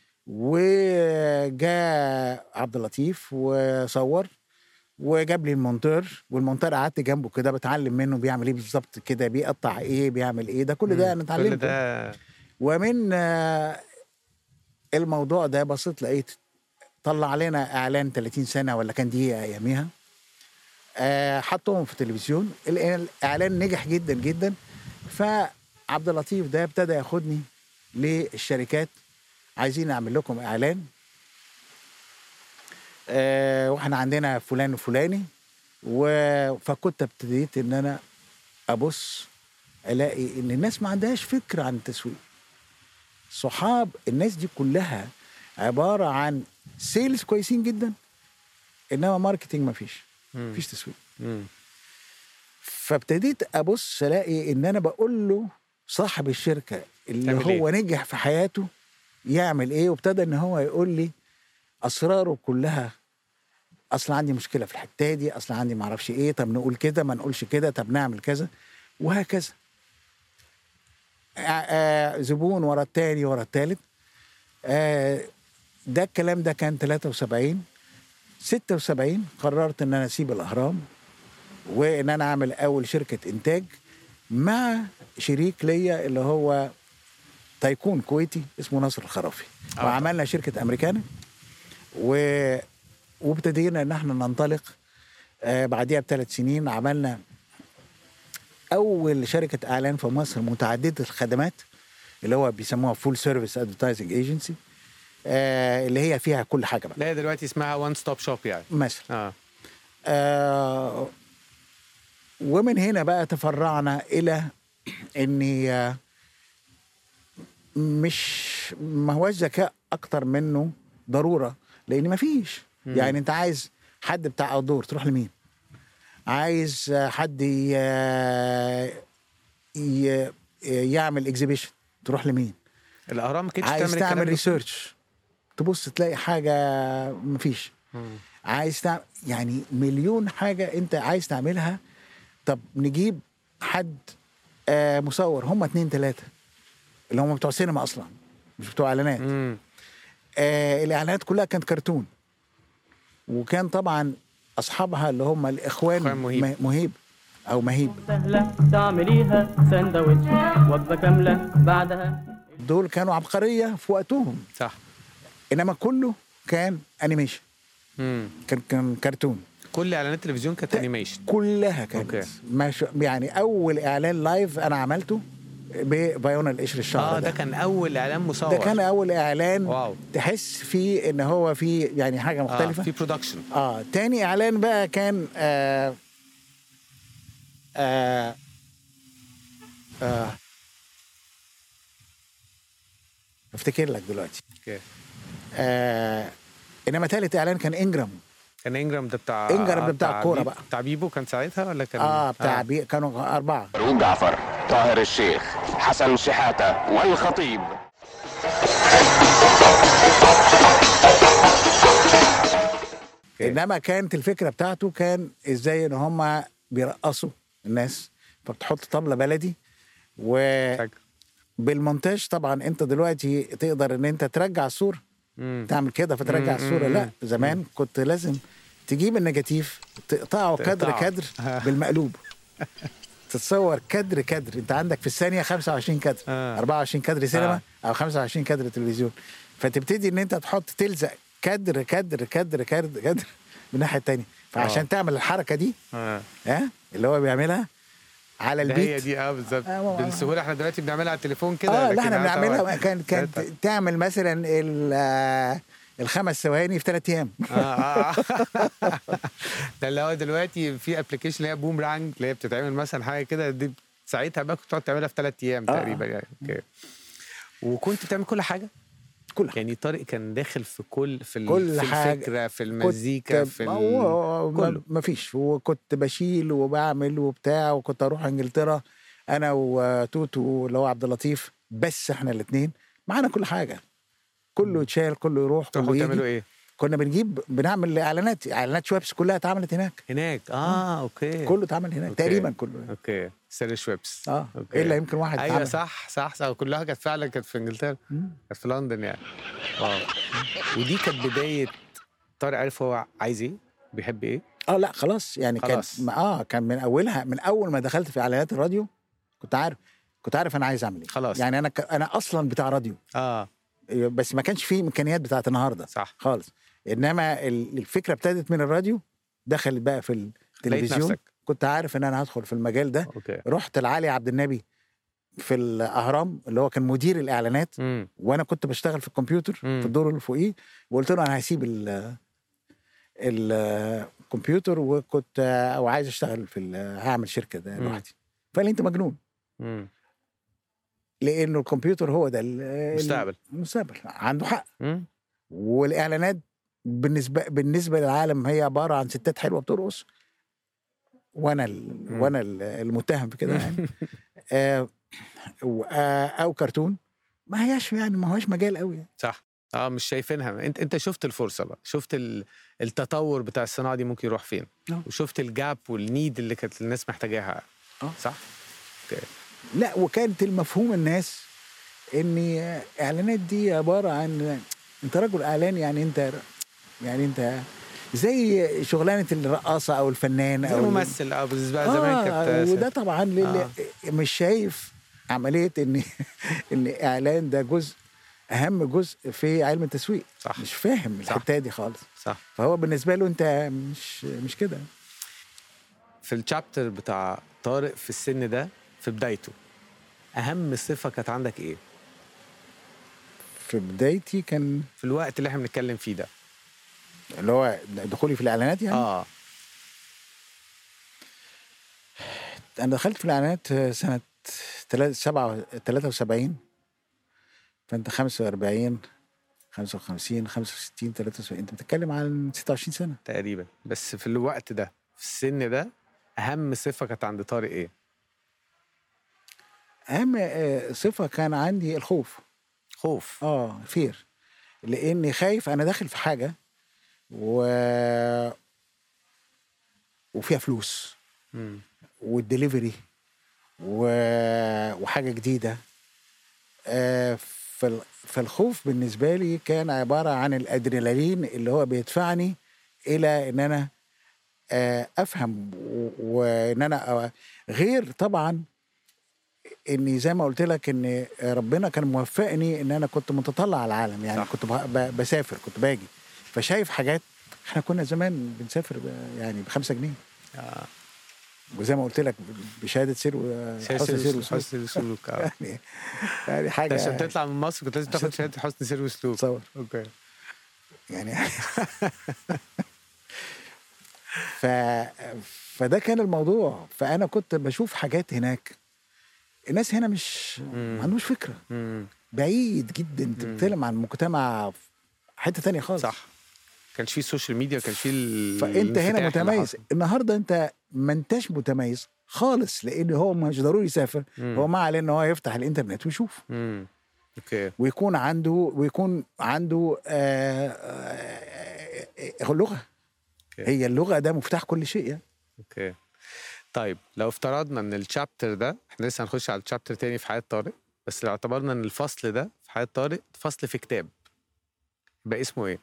[SPEAKER 6] وجاء عبد اللطيف وصور وجاب لي المونتير والمونتير قعدت جنبه كده بتعلم منه بيعمل ايه بالظبط كده بيقطع ايه بيعمل ايه ده كل ده انا
[SPEAKER 2] كل
[SPEAKER 6] اتعلمته
[SPEAKER 2] ده
[SPEAKER 6] ومن آه، الموضوع ده بصيت لقيت طلع علينا اعلان 30 سنه ولا كان دقيقه اياميها آه، حطهم في التلفزيون ال- الاعلان نجح جدا جدا فعبد اللطيف ده ابتدى ياخدني للشركات عايزين نعمل لكم اعلان آه، واحنا عندنا فلان وفلاني و- فكنت ابتديت ان انا ابص الاقي ان الناس ما عندهاش فكره عن التسويق صحاب الناس دي كلها عباره عن سيلز كويسين جدا انما ماركتينج ما فيش
[SPEAKER 2] مم.
[SPEAKER 6] مفيش تسويق
[SPEAKER 2] مم.
[SPEAKER 6] فابتديت ابص الاقي ان انا بقول له صاحب الشركه اللي
[SPEAKER 2] تعمل
[SPEAKER 6] هو نجح في حياته يعمل ايه وابتدى ان هو يقول لي اسراره كلها اصل عندي مشكله في الحته دي اصل عندي ما اعرفش ايه طب نقول كده ما نقولش كده طب نعمل كذا وهكذا آه، آه، زبون ورا التاني ورا التالت آه، ده الكلام ده كان 73 76 قررت ان انا اسيب الاهرام وان انا اعمل اول شركه انتاج مع شريك ليا اللي هو تايكون كويتي اسمه ناصر الخرافي
[SPEAKER 2] آه.
[SPEAKER 6] وعملنا شركه امريكانا و... وابتدينا ان احنا ننطلق آه بعديها بثلاث سنين عملنا اول شركه اعلان في مصر متعدده الخدمات اللي هو بيسموها فول سيرفيس ادفرتايزنج ايجنسي اللي هي فيها كل حاجه بقى
[SPEAKER 2] لا هي دلوقتي اسمها وان ستوب شوب يعني
[SPEAKER 6] مثلا
[SPEAKER 2] اه
[SPEAKER 6] آه ومن هنا بقى تفرعنا الى اني آه، مش ما هوش ذكاء اكتر منه ضروره لان ما فيش يعني انت عايز حد بتاع اوتدور تروح لمين عايز آه، حد ي- ي- يعمل اكزيبيشن تروح لمين
[SPEAKER 2] الاهرام ما كانتش
[SPEAKER 6] عايز
[SPEAKER 2] تعمل الكلام
[SPEAKER 6] تعمل
[SPEAKER 2] ده.
[SPEAKER 6] ريسيرش تبص تلاقي حاجه مفيش
[SPEAKER 2] مم.
[SPEAKER 6] عايز تعمل يعني مليون حاجه انت عايز تعملها طب نجيب حد آه مصور هم اتنين تلاته اللي هم بتوع سينما اصلا مش بتوع اعلانات
[SPEAKER 2] مم.
[SPEAKER 6] آه الاعلانات كلها كانت كرتون وكان طبعا اصحابها اللي هم الاخوان
[SPEAKER 2] إخوان مهيب.
[SPEAKER 6] م- مهيب او مهيب
[SPEAKER 4] سهلة تعمليها سندوتش وجبة كاملة بعدها
[SPEAKER 6] دول كانوا عبقريه في وقتهم
[SPEAKER 2] صح
[SPEAKER 6] انما كله كان انيميشن
[SPEAKER 2] مم.
[SPEAKER 6] كان كان كرتون
[SPEAKER 2] كل اعلانات التلفزيون كانت انيميشن
[SPEAKER 6] كلها كانت
[SPEAKER 2] أوكي.
[SPEAKER 6] مش يعني اول اعلان لايف انا عملته بفايونا القشر الشعر
[SPEAKER 2] اه ده كان اول اعلان مصور
[SPEAKER 6] ده كان اول اعلان
[SPEAKER 2] واو.
[SPEAKER 6] تحس فيه ان هو فيه يعني حاجه
[SPEAKER 2] آه
[SPEAKER 6] مختلفه
[SPEAKER 2] في برودكشن
[SPEAKER 6] اه تاني اعلان بقى كان آه آه آه افتكر لك دلوقتي
[SPEAKER 2] اوكي
[SPEAKER 6] آه انما تالت اعلان كان انجرام
[SPEAKER 2] كان انجرام ده بتاع
[SPEAKER 6] إنجرام ده بتاع الكورة
[SPEAKER 2] بيبو-
[SPEAKER 6] بقى.
[SPEAKER 2] بتاع بيبو كان ساعتها ولا كان
[SPEAKER 6] اه بتاع بي كانوا اربعه
[SPEAKER 5] فاروق جعفر طاهر الشيخ حسن شحاتة والخطيب
[SPEAKER 6] انما كانت الفكره بتاعته كان ازاي ان هم بيرقصوا الناس فبتحط طبله بلدي وبالمونتاج طبعا انت دلوقتي تقدر ان انت ترجع الصوره
[SPEAKER 2] مم.
[SPEAKER 6] تعمل كده فترجع
[SPEAKER 2] مم،
[SPEAKER 6] الصوره
[SPEAKER 2] مم،
[SPEAKER 6] لا
[SPEAKER 2] مم.
[SPEAKER 6] زمان كنت لازم تجيب النيجاتيف تقطعه كدر
[SPEAKER 2] تقطعه.
[SPEAKER 6] كدر بالمقلوب تتصور كدر كدر انت عندك في الثانيه 25 كدر
[SPEAKER 2] آه.
[SPEAKER 6] 24 كدر سينما
[SPEAKER 2] آه.
[SPEAKER 6] او 25 كدر تلفزيون فتبتدي ان انت تحط تلزق كدر كدر كدر كدر كدر من الناحيه الثانيه فعشان
[SPEAKER 2] آه.
[SPEAKER 6] تعمل الحركه دي
[SPEAKER 2] اه
[SPEAKER 6] ها اللي هو بيعملها على
[SPEAKER 2] ده
[SPEAKER 6] البيت
[SPEAKER 2] هي دي اه بالظبط
[SPEAKER 6] آه، آه.
[SPEAKER 2] بالسهوله احنا دلوقتي بنعملها على التليفون كده
[SPEAKER 6] اه لا
[SPEAKER 2] لكن
[SPEAKER 6] احنا
[SPEAKER 2] آه،
[SPEAKER 6] بنعملها
[SPEAKER 2] طبعاً.
[SPEAKER 6] كان كانت
[SPEAKER 2] ساعتها.
[SPEAKER 6] تعمل مثلا ال- آه، الخمس ثواني في ثلاث ايام
[SPEAKER 2] آه آه. ده اللي هو دلوقتي في ابلكيشن اللي هي بوم رانج اللي هي بتتعمل مثلا حاجه كده دي ساعتها بقى كنت تقعد تعملها في ثلاث ايام
[SPEAKER 6] آه.
[SPEAKER 2] تقريبا يعني اوكي وكنت بتعمل كل حاجه
[SPEAKER 6] كل حاجه
[SPEAKER 2] يعني طارق كان داخل في كل في, ال-
[SPEAKER 6] كل
[SPEAKER 2] في
[SPEAKER 6] حاجة.
[SPEAKER 2] الفكره في المزيكا في ال...
[SPEAKER 6] هو
[SPEAKER 2] كله.
[SPEAKER 6] ما فيش وكنت بشيل وبعمل وبتاع وكنت اروح انجلترا انا وتوتو اللي هو عبد اللطيف بس احنا الاثنين معانا كل حاجه كله يتشال كله يروح
[SPEAKER 2] تروحوا
[SPEAKER 6] كله
[SPEAKER 2] تعملوا
[SPEAKER 6] يجي
[SPEAKER 2] ايه
[SPEAKER 6] كنا بنجيب بنعمل اعلانات اعلانات شويبس كلها اتعملت هناك
[SPEAKER 2] هناك اه اوكي
[SPEAKER 6] كله اتعمل هناك
[SPEAKER 2] أوكي.
[SPEAKER 6] تقريبا كله
[SPEAKER 2] اوكي سر شويبس
[SPEAKER 6] اه
[SPEAKER 2] أوكي.
[SPEAKER 6] الا يمكن واحد
[SPEAKER 2] ايوه
[SPEAKER 6] اتعمل.
[SPEAKER 2] صح صح صح كلها كانت فعلا كانت في انجلترا
[SPEAKER 6] مم.
[SPEAKER 2] كانت في لندن يعني واو ودي كانت بدايه طارق عرف هو عايز ايه بيحب ايه
[SPEAKER 6] اه لا خلاص يعني
[SPEAKER 2] خلاص.
[SPEAKER 6] كان اه كان من اولها من اول ما دخلت في اعلانات الراديو كنت عارف كنت عارف انا عايز اعمل ايه
[SPEAKER 2] خلاص.
[SPEAKER 6] يعني انا ك... انا اصلا بتاع راديو
[SPEAKER 2] اه
[SPEAKER 6] بس ما كانش فيه امكانيات بتاعت النهارده
[SPEAKER 2] صح
[SPEAKER 6] خالص انما ال- الفكره ابتدت من الراديو دخلت بقى في
[SPEAKER 2] لقيت
[SPEAKER 6] التلفزيون
[SPEAKER 2] نفسك
[SPEAKER 6] كنت عارف ان انا هدخل في المجال ده
[SPEAKER 2] اوكي
[SPEAKER 6] رحت لعلي عبد النبي في الاهرام اللي هو كان مدير الاعلانات
[SPEAKER 2] امم
[SPEAKER 6] وانا كنت بشتغل في الكمبيوتر
[SPEAKER 2] مم.
[SPEAKER 6] في الدور اللي فوقيه وقلت له انا هسيب ال ال- الكمبيوتر وكنت وعايز اشتغل في ال- هعمل شركه ده
[SPEAKER 2] مم.
[SPEAKER 6] لوحدي فقال لي انت مجنون
[SPEAKER 2] امم
[SPEAKER 6] لانه الكمبيوتر هو ده ال-
[SPEAKER 2] مستقبل.
[SPEAKER 6] المستقبل عنده حق
[SPEAKER 2] امم
[SPEAKER 6] والاعلانات بالنسبه بالنسبه للعالم هي عباره عن ستات حلوه بترقص وانا ال...
[SPEAKER 2] مم.
[SPEAKER 6] وانا ال- المتهم في كده يعني آه و- آه او كرتون ما هياش يعني ما هوش مجال قوي يعني.
[SPEAKER 2] صح اه مش شايفينها انت انت شفت الفرصه بقى شفت ال... التطور بتاع الصناعه دي ممكن يروح فين
[SPEAKER 6] آه.
[SPEAKER 2] وشفت الجاب والنيد اللي كانت الناس محتاجاها
[SPEAKER 6] آه.
[SPEAKER 2] صح اوكي
[SPEAKER 6] لا وكانت المفهوم الناس ان اعلانات دي عباره عن انت رجل اعلان يعني انت يعني انت زي شغلانه الرقاصه او الفنان
[SPEAKER 2] زي
[SPEAKER 6] او ال-
[SPEAKER 2] ممثل اه بالنسبه لي زمان كانت
[SPEAKER 6] آه وده طبعا للي
[SPEAKER 2] آه.
[SPEAKER 6] مش شايف عمليه ان ان اعلان ده جزء اهم جزء في علم التسويق
[SPEAKER 2] صح
[SPEAKER 6] مش فاهم
[SPEAKER 2] صح.
[SPEAKER 6] الحته دي خالص
[SPEAKER 2] صح
[SPEAKER 6] فهو بالنسبه له انت مش مش كده
[SPEAKER 2] في الشابتر بتاع طارق في السن ده في بدايته اهم صفه كانت عندك ايه
[SPEAKER 6] في بدايتي كان
[SPEAKER 2] في الوقت اللي احنا بنتكلم فيه ده
[SPEAKER 6] اللي هو دخولي في الاعلانات يعني
[SPEAKER 2] اه
[SPEAKER 6] انا دخلت في الاعلانات سنه 73 فانت 45 55 65 73 انت بتتكلم عن 26 سنه
[SPEAKER 2] تقريبا بس في الوقت ده في السن ده اهم صفه كانت عند طارق ايه
[SPEAKER 6] اهم آه، صفه كان عندي الخوف
[SPEAKER 2] خوف
[SPEAKER 6] اه فير لاني خايف انا داخل في حاجه و وفيها فلوس
[SPEAKER 2] مم.
[SPEAKER 6] والدليفري و... وحاجه جديده آه، فال- فالخوف بالنسبه لي كان عباره عن الادرينالين اللي هو بيدفعني الى ان انا آه، افهم و- وان انا أ- غير طبعا اني زي ما قلت لك ان ربنا كان موفقني ان انا كنت متطلع على العالم يعني
[SPEAKER 2] صح.
[SPEAKER 6] صح. كنت ب- ب- بسافر كنت باجي فشايف حاجات احنا كنا زمان بنسافر ب- يعني بخمسة جنيه
[SPEAKER 2] آه.
[SPEAKER 6] وزي ما قلت لك ب- بشهاده سير و- حسن سير وسلوك
[SPEAKER 2] حسن سلوك اه
[SPEAKER 6] يعني يعني حاجه
[SPEAKER 2] عشان تطلع من مصر كنت لازم تاخد
[SPEAKER 6] عشان-
[SPEAKER 2] شهاده حسن سير وسلوك
[SPEAKER 6] تصور
[SPEAKER 2] اوكي
[SPEAKER 6] يعني ف فده كان الموضوع فانا كنت بشوف حاجات هناك الناس هنا مش ما عندوش فكره
[SPEAKER 2] مم.
[SPEAKER 6] بعيد جدا انت
[SPEAKER 2] مم.
[SPEAKER 6] بتتكلم عن مجتمع في حته تانية خالص
[SPEAKER 2] صح كانش فيه السوشيال ميديا كانش فيه ال-
[SPEAKER 6] فانت هنا
[SPEAKER 2] الانفتاح اللي
[SPEAKER 6] متميز
[SPEAKER 2] حصل.
[SPEAKER 6] النهارده انت ما انتش متميز خالص لان هو مش ضروري يسافر
[SPEAKER 2] مم.
[SPEAKER 6] هو ما عليه ان هو يفتح الانترنت ويشوف
[SPEAKER 2] مم. اوكي
[SPEAKER 6] ويكون عنده ويكون عنده آه آه آه لغه
[SPEAKER 2] أوكي.
[SPEAKER 6] هي اللغه ده مفتاح كل شيء يعني
[SPEAKER 2] اوكي طيب لو افترضنا ان الشابتر ده احنا لسه هنخش على الشابتر تاني في حياه طارق بس لو اعتبرنا ان الفصل ده في حياه طارق فصل في كتاب يبقى اسمه ايه؟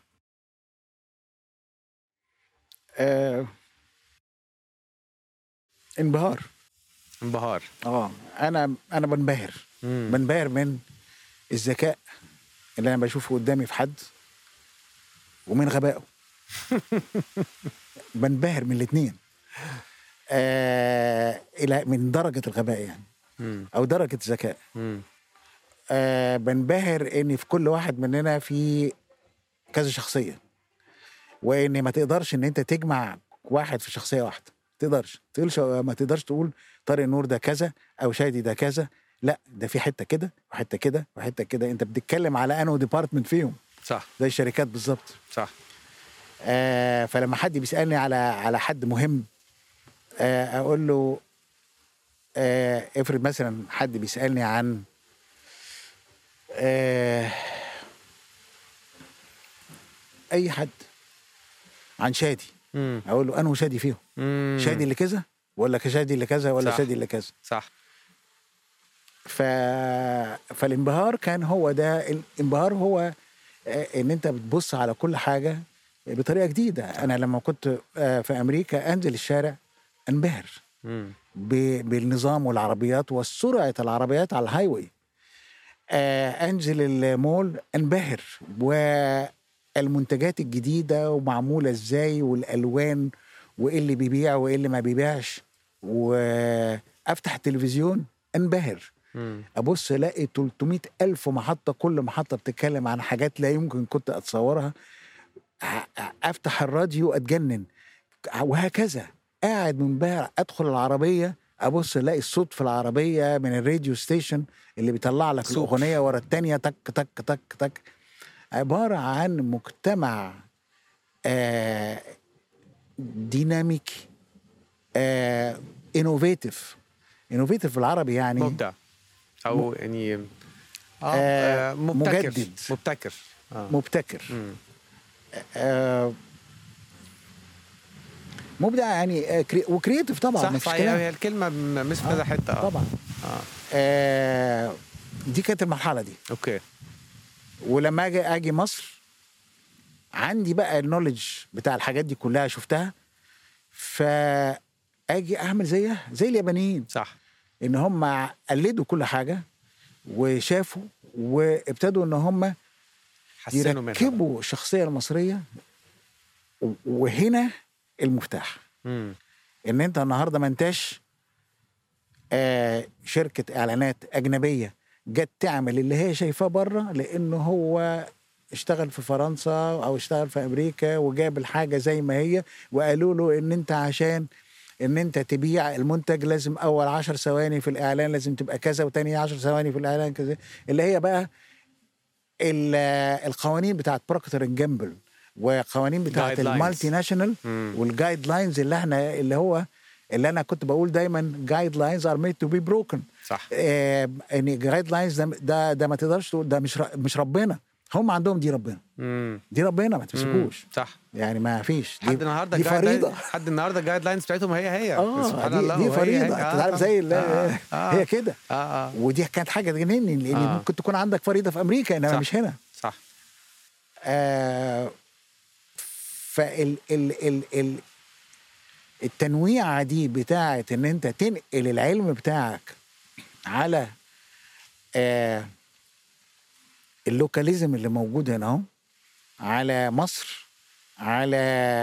[SPEAKER 6] آه انبهار
[SPEAKER 2] انبهار
[SPEAKER 6] اه انا انا بنبهر
[SPEAKER 2] مم.
[SPEAKER 6] بنبهر من الذكاء اللي انا بشوفه قدامي في حد ومن غبائه بنبهر من الاثنين آه الى من درجه الغباء يعني
[SPEAKER 2] مم.
[SPEAKER 6] او درجه الذكاء
[SPEAKER 2] مم.
[SPEAKER 6] آه بنبهر ان في كل واحد مننا في كذا شخصيه وان ما تقدرش ان انت تجمع واحد في شخصيه واحده تقدرش تقولش ما تقدرش تقول طارق نور ده كذا او شادي ده كذا لا ده في حته كده وحته كده وحته كده انت بتتكلم على انه ديبارتمنت فيهم
[SPEAKER 2] صح
[SPEAKER 6] زي الشركات بالظبط
[SPEAKER 2] صح
[SPEAKER 6] آه فلما حد بيسالني على على حد مهم آه اقول له آه افرض مثلا حد بيسالني عن آه اي حد عن شادي
[SPEAKER 2] امم
[SPEAKER 6] اقول له انه شادي فيهم
[SPEAKER 2] امم
[SPEAKER 6] شادي اللي كذا ولا شادي اللي كذا ولا
[SPEAKER 2] صح.
[SPEAKER 6] شادي اللي كذا
[SPEAKER 2] صح
[SPEAKER 6] ف... فالانبهار كان هو ده الانبهار هو آه، ان انت بتبص على كل حاجه بطريقه جديده انا لما كنت آه، في امريكا انزل الشارع انبهر
[SPEAKER 2] امم
[SPEAKER 6] ب- بالنظام والعربيات وسرعه العربيات على الهاي واي آه، انزل المول انبهر والمنتجات الجديده ومعموله ازاي والالوان وايه اللي بيبيع وايه اللي ما بيبيعش وافتح التلفزيون انبهر
[SPEAKER 2] امم
[SPEAKER 6] ابص الاقي 300 الف محطه كل محطه بتتكلم عن حاجات لا يمكن كنت اتصورها ع- افتح الراديو اتجنن وهكذا قاعد منبهر ادخل العربيه ابص الاقي الصوت في العربيه من الراديو ستيشن اللي بيطلع لك
[SPEAKER 2] صوت.
[SPEAKER 6] الاغنيه ورا التانيه تك تك تك تك عباره عن مجتمع آه ديناميكي آه انوفيتيف انوفيتيف بالعربي يعني
[SPEAKER 2] مبدع او يعني اه,
[SPEAKER 6] آه،
[SPEAKER 2] آه مبتكر
[SPEAKER 6] مجدد.
[SPEAKER 2] مبتكر اه
[SPEAKER 6] مبتكر
[SPEAKER 2] مم.
[SPEAKER 6] آه مبدع يعني آه كري... وكرييتيف طبعا
[SPEAKER 2] صح
[SPEAKER 6] مفيش
[SPEAKER 2] صح
[SPEAKER 6] كلام.
[SPEAKER 2] هي الكلمه م- مش في كذا حته اه
[SPEAKER 6] طبعا
[SPEAKER 2] اه
[SPEAKER 6] آه دي كانت المرحله دي
[SPEAKER 2] اوكي
[SPEAKER 6] ولما اجي اجي مصر عندي بقى النولج بتاع الحاجات دي كلها شفتها فاجي اعمل زيها زي اليابانيين
[SPEAKER 2] صح
[SPEAKER 6] ان هم قلدوا كل حاجه وشافوا وابتدوا ان هم
[SPEAKER 2] حسنوا منها
[SPEAKER 6] يركبوا الشخصيه المصريه و- وهنا المفتاح
[SPEAKER 2] امم
[SPEAKER 6] ان انت النهارده ما انتش آه شركه اعلانات اجنبيه جت تعمل اللي هي شايفاه بره لانه هو اشتغل في فرنسا او اشتغل في امريكا وجاب الحاجه زي ما هي وقالوا له ان انت عشان ان انت تبيع المنتج لازم اول عشر ثواني في الاعلان لازم تبقى كذا وتاني عشر ثواني في الاعلان كذا اللي هي بقى ال- القوانين بتاعت بروكتر اند جامبل وقوانين بتاعت
[SPEAKER 2] Guidelines.
[SPEAKER 6] المالتي ناشونال
[SPEAKER 2] مم.
[SPEAKER 6] والجايد لاينز اللي احنا اللي هو اللي انا كنت بقول دايما جايد لاينز ار ميد تو بي بروكن
[SPEAKER 2] صح
[SPEAKER 6] ان جايد لاينز ده, ده ده ما تقدرش تقول ده مش ر- مش ربنا هم عندهم دي ربنا
[SPEAKER 2] امم
[SPEAKER 6] دي ربنا ما تمسكوش
[SPEAKER 2] صح
[SPEAKER 6] يعني ما فيش دي,
[SPEAKER 2] لحد النهارده
[SPEAKER 6] دي
[SPEAKER 2] الجايد لاين-
[SPEAKER 6] فريضه
[SPEAKER 2] لحد النهارده الجايد لاينز بتاعتهم هي هي
[SPEAKER 6] اه
[SPEAKER 2] سبحان
[SPEAKER 6] دي,
[SPEAKER 2] الله
[SPEAKER 6] دي
[SPEAKER 2] وهي
[SPEAKER 6] فريضه
[SPEAKER 2] هي.
[SPEAKER 6] انت
[SPEAKER 2] آه،
[SPEAKER 6] عارف زي ال-
[SPEAKER 2] آه، آه.
[SPEAKER 6] هي كده
[SPEAKER 2] اه اه
[SPEAKER 6] ودي كانت حاجه تجنني لان
[SPEAKER 2] آه.
[SPEAKER 6] ممكن تكون عندك فريضه في امريكا انما
[SPEAKER 2] صح.
[SPEAKER 6] مش هنا
[SPEAKER 2] صح
[SPEAKER 6] آه فال ال ال ال التنويعه دي بتاعت ان انت تنقل العلم بتاعك على آه اللوكاليزم اللي موجود هنا اهو على مصر على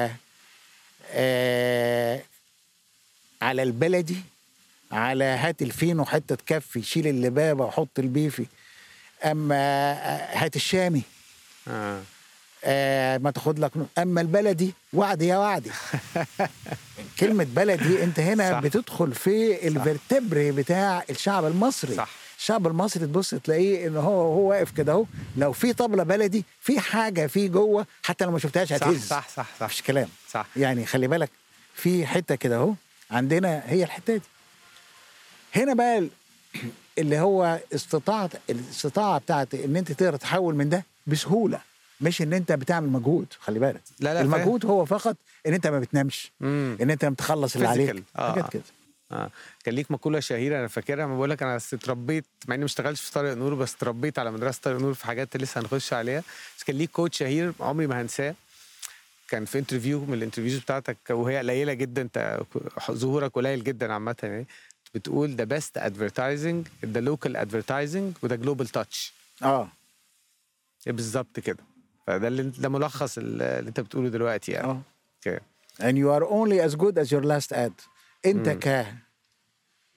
[SPEAKER 6] آه على البلدي على هات الفين وحته كفي شيل اللبابه وحط البيفي اما آه، هات الشامي
[SPEAKER 2] اه
[SPEAKER 6] آه ما تاخد لك نو- اما البلدي وعد يا وعدي كلمه بلدي انت هنا
[SPEAKER 2] صح.
[SPEAKER 6] صح. بتدخل في الفرتبري بتاع الشعب المصري
[SPEAKER 2] صح.
[SPEAKER 6] الشعب المصري تبص تلاقيه ان هو هو واقف كده اهو لو في طبله بلدي في حاجه فيه جوه حتى لو ما شفتهاش
[SPEAKER 2] صح
[SPEAKER 6] هتهز
[SPEAKER 2] صح صح صح
[SPEAKER 6] مفيش كلام
[SPEAKER 2] صح
[SPEAKER 6] يعني خلي بالك في حته كده اهو عندنا هي الحته دي هنا بقى ال- اللي هو استطاعه الاستطاعه بتاعت ان انت تقدر تحول من ده بسهوله مش ان انت بتعمل مجهود خلي بالك
[SPEAKER 2] لا، لا،
[SPEAKER 6] المجهود هو فقط ان انت ما بتنامش
[SPEAKER 2] امم
[SPEAKER 6] ان انت بتخلص اللي عليك
[SPEAKER 2] Physical. آه.
[SPEAKER 6] حاجات كده
[SPEAKER 2] اه كان ليك مقوله شهيره انا فاكرها لما بقول لك انا أصل اتربيت مع اني ما اشتغلتش في طارق نور بس اتربيت على مدرسه طارق نور في حاجات لسه هنخش عليها بس كان ليك كوتش شهير عمري ما هنساه كان في انترفيو من الانترفيوز بتاعتك وهي قليله جدا انت ظهورك قليل جدا عامه يعني بتقول ذا بيست ادفرتايزنج ذا لوكال ادفرتايزنج وذا جلوبال تاتش
[SPEAKER 6] اه
[SPEAKER 2] بالظبط كده فده اللي ده ملخص اللي انت بتقوله دلوقتي يعني
[SPEAKER 6] اه
[SPEAKER 2] اوكي
[SPEAKER 6] and you are only as good as your last ad انت
[SPEAKER 2] مم.
[SPEAKER 6] ك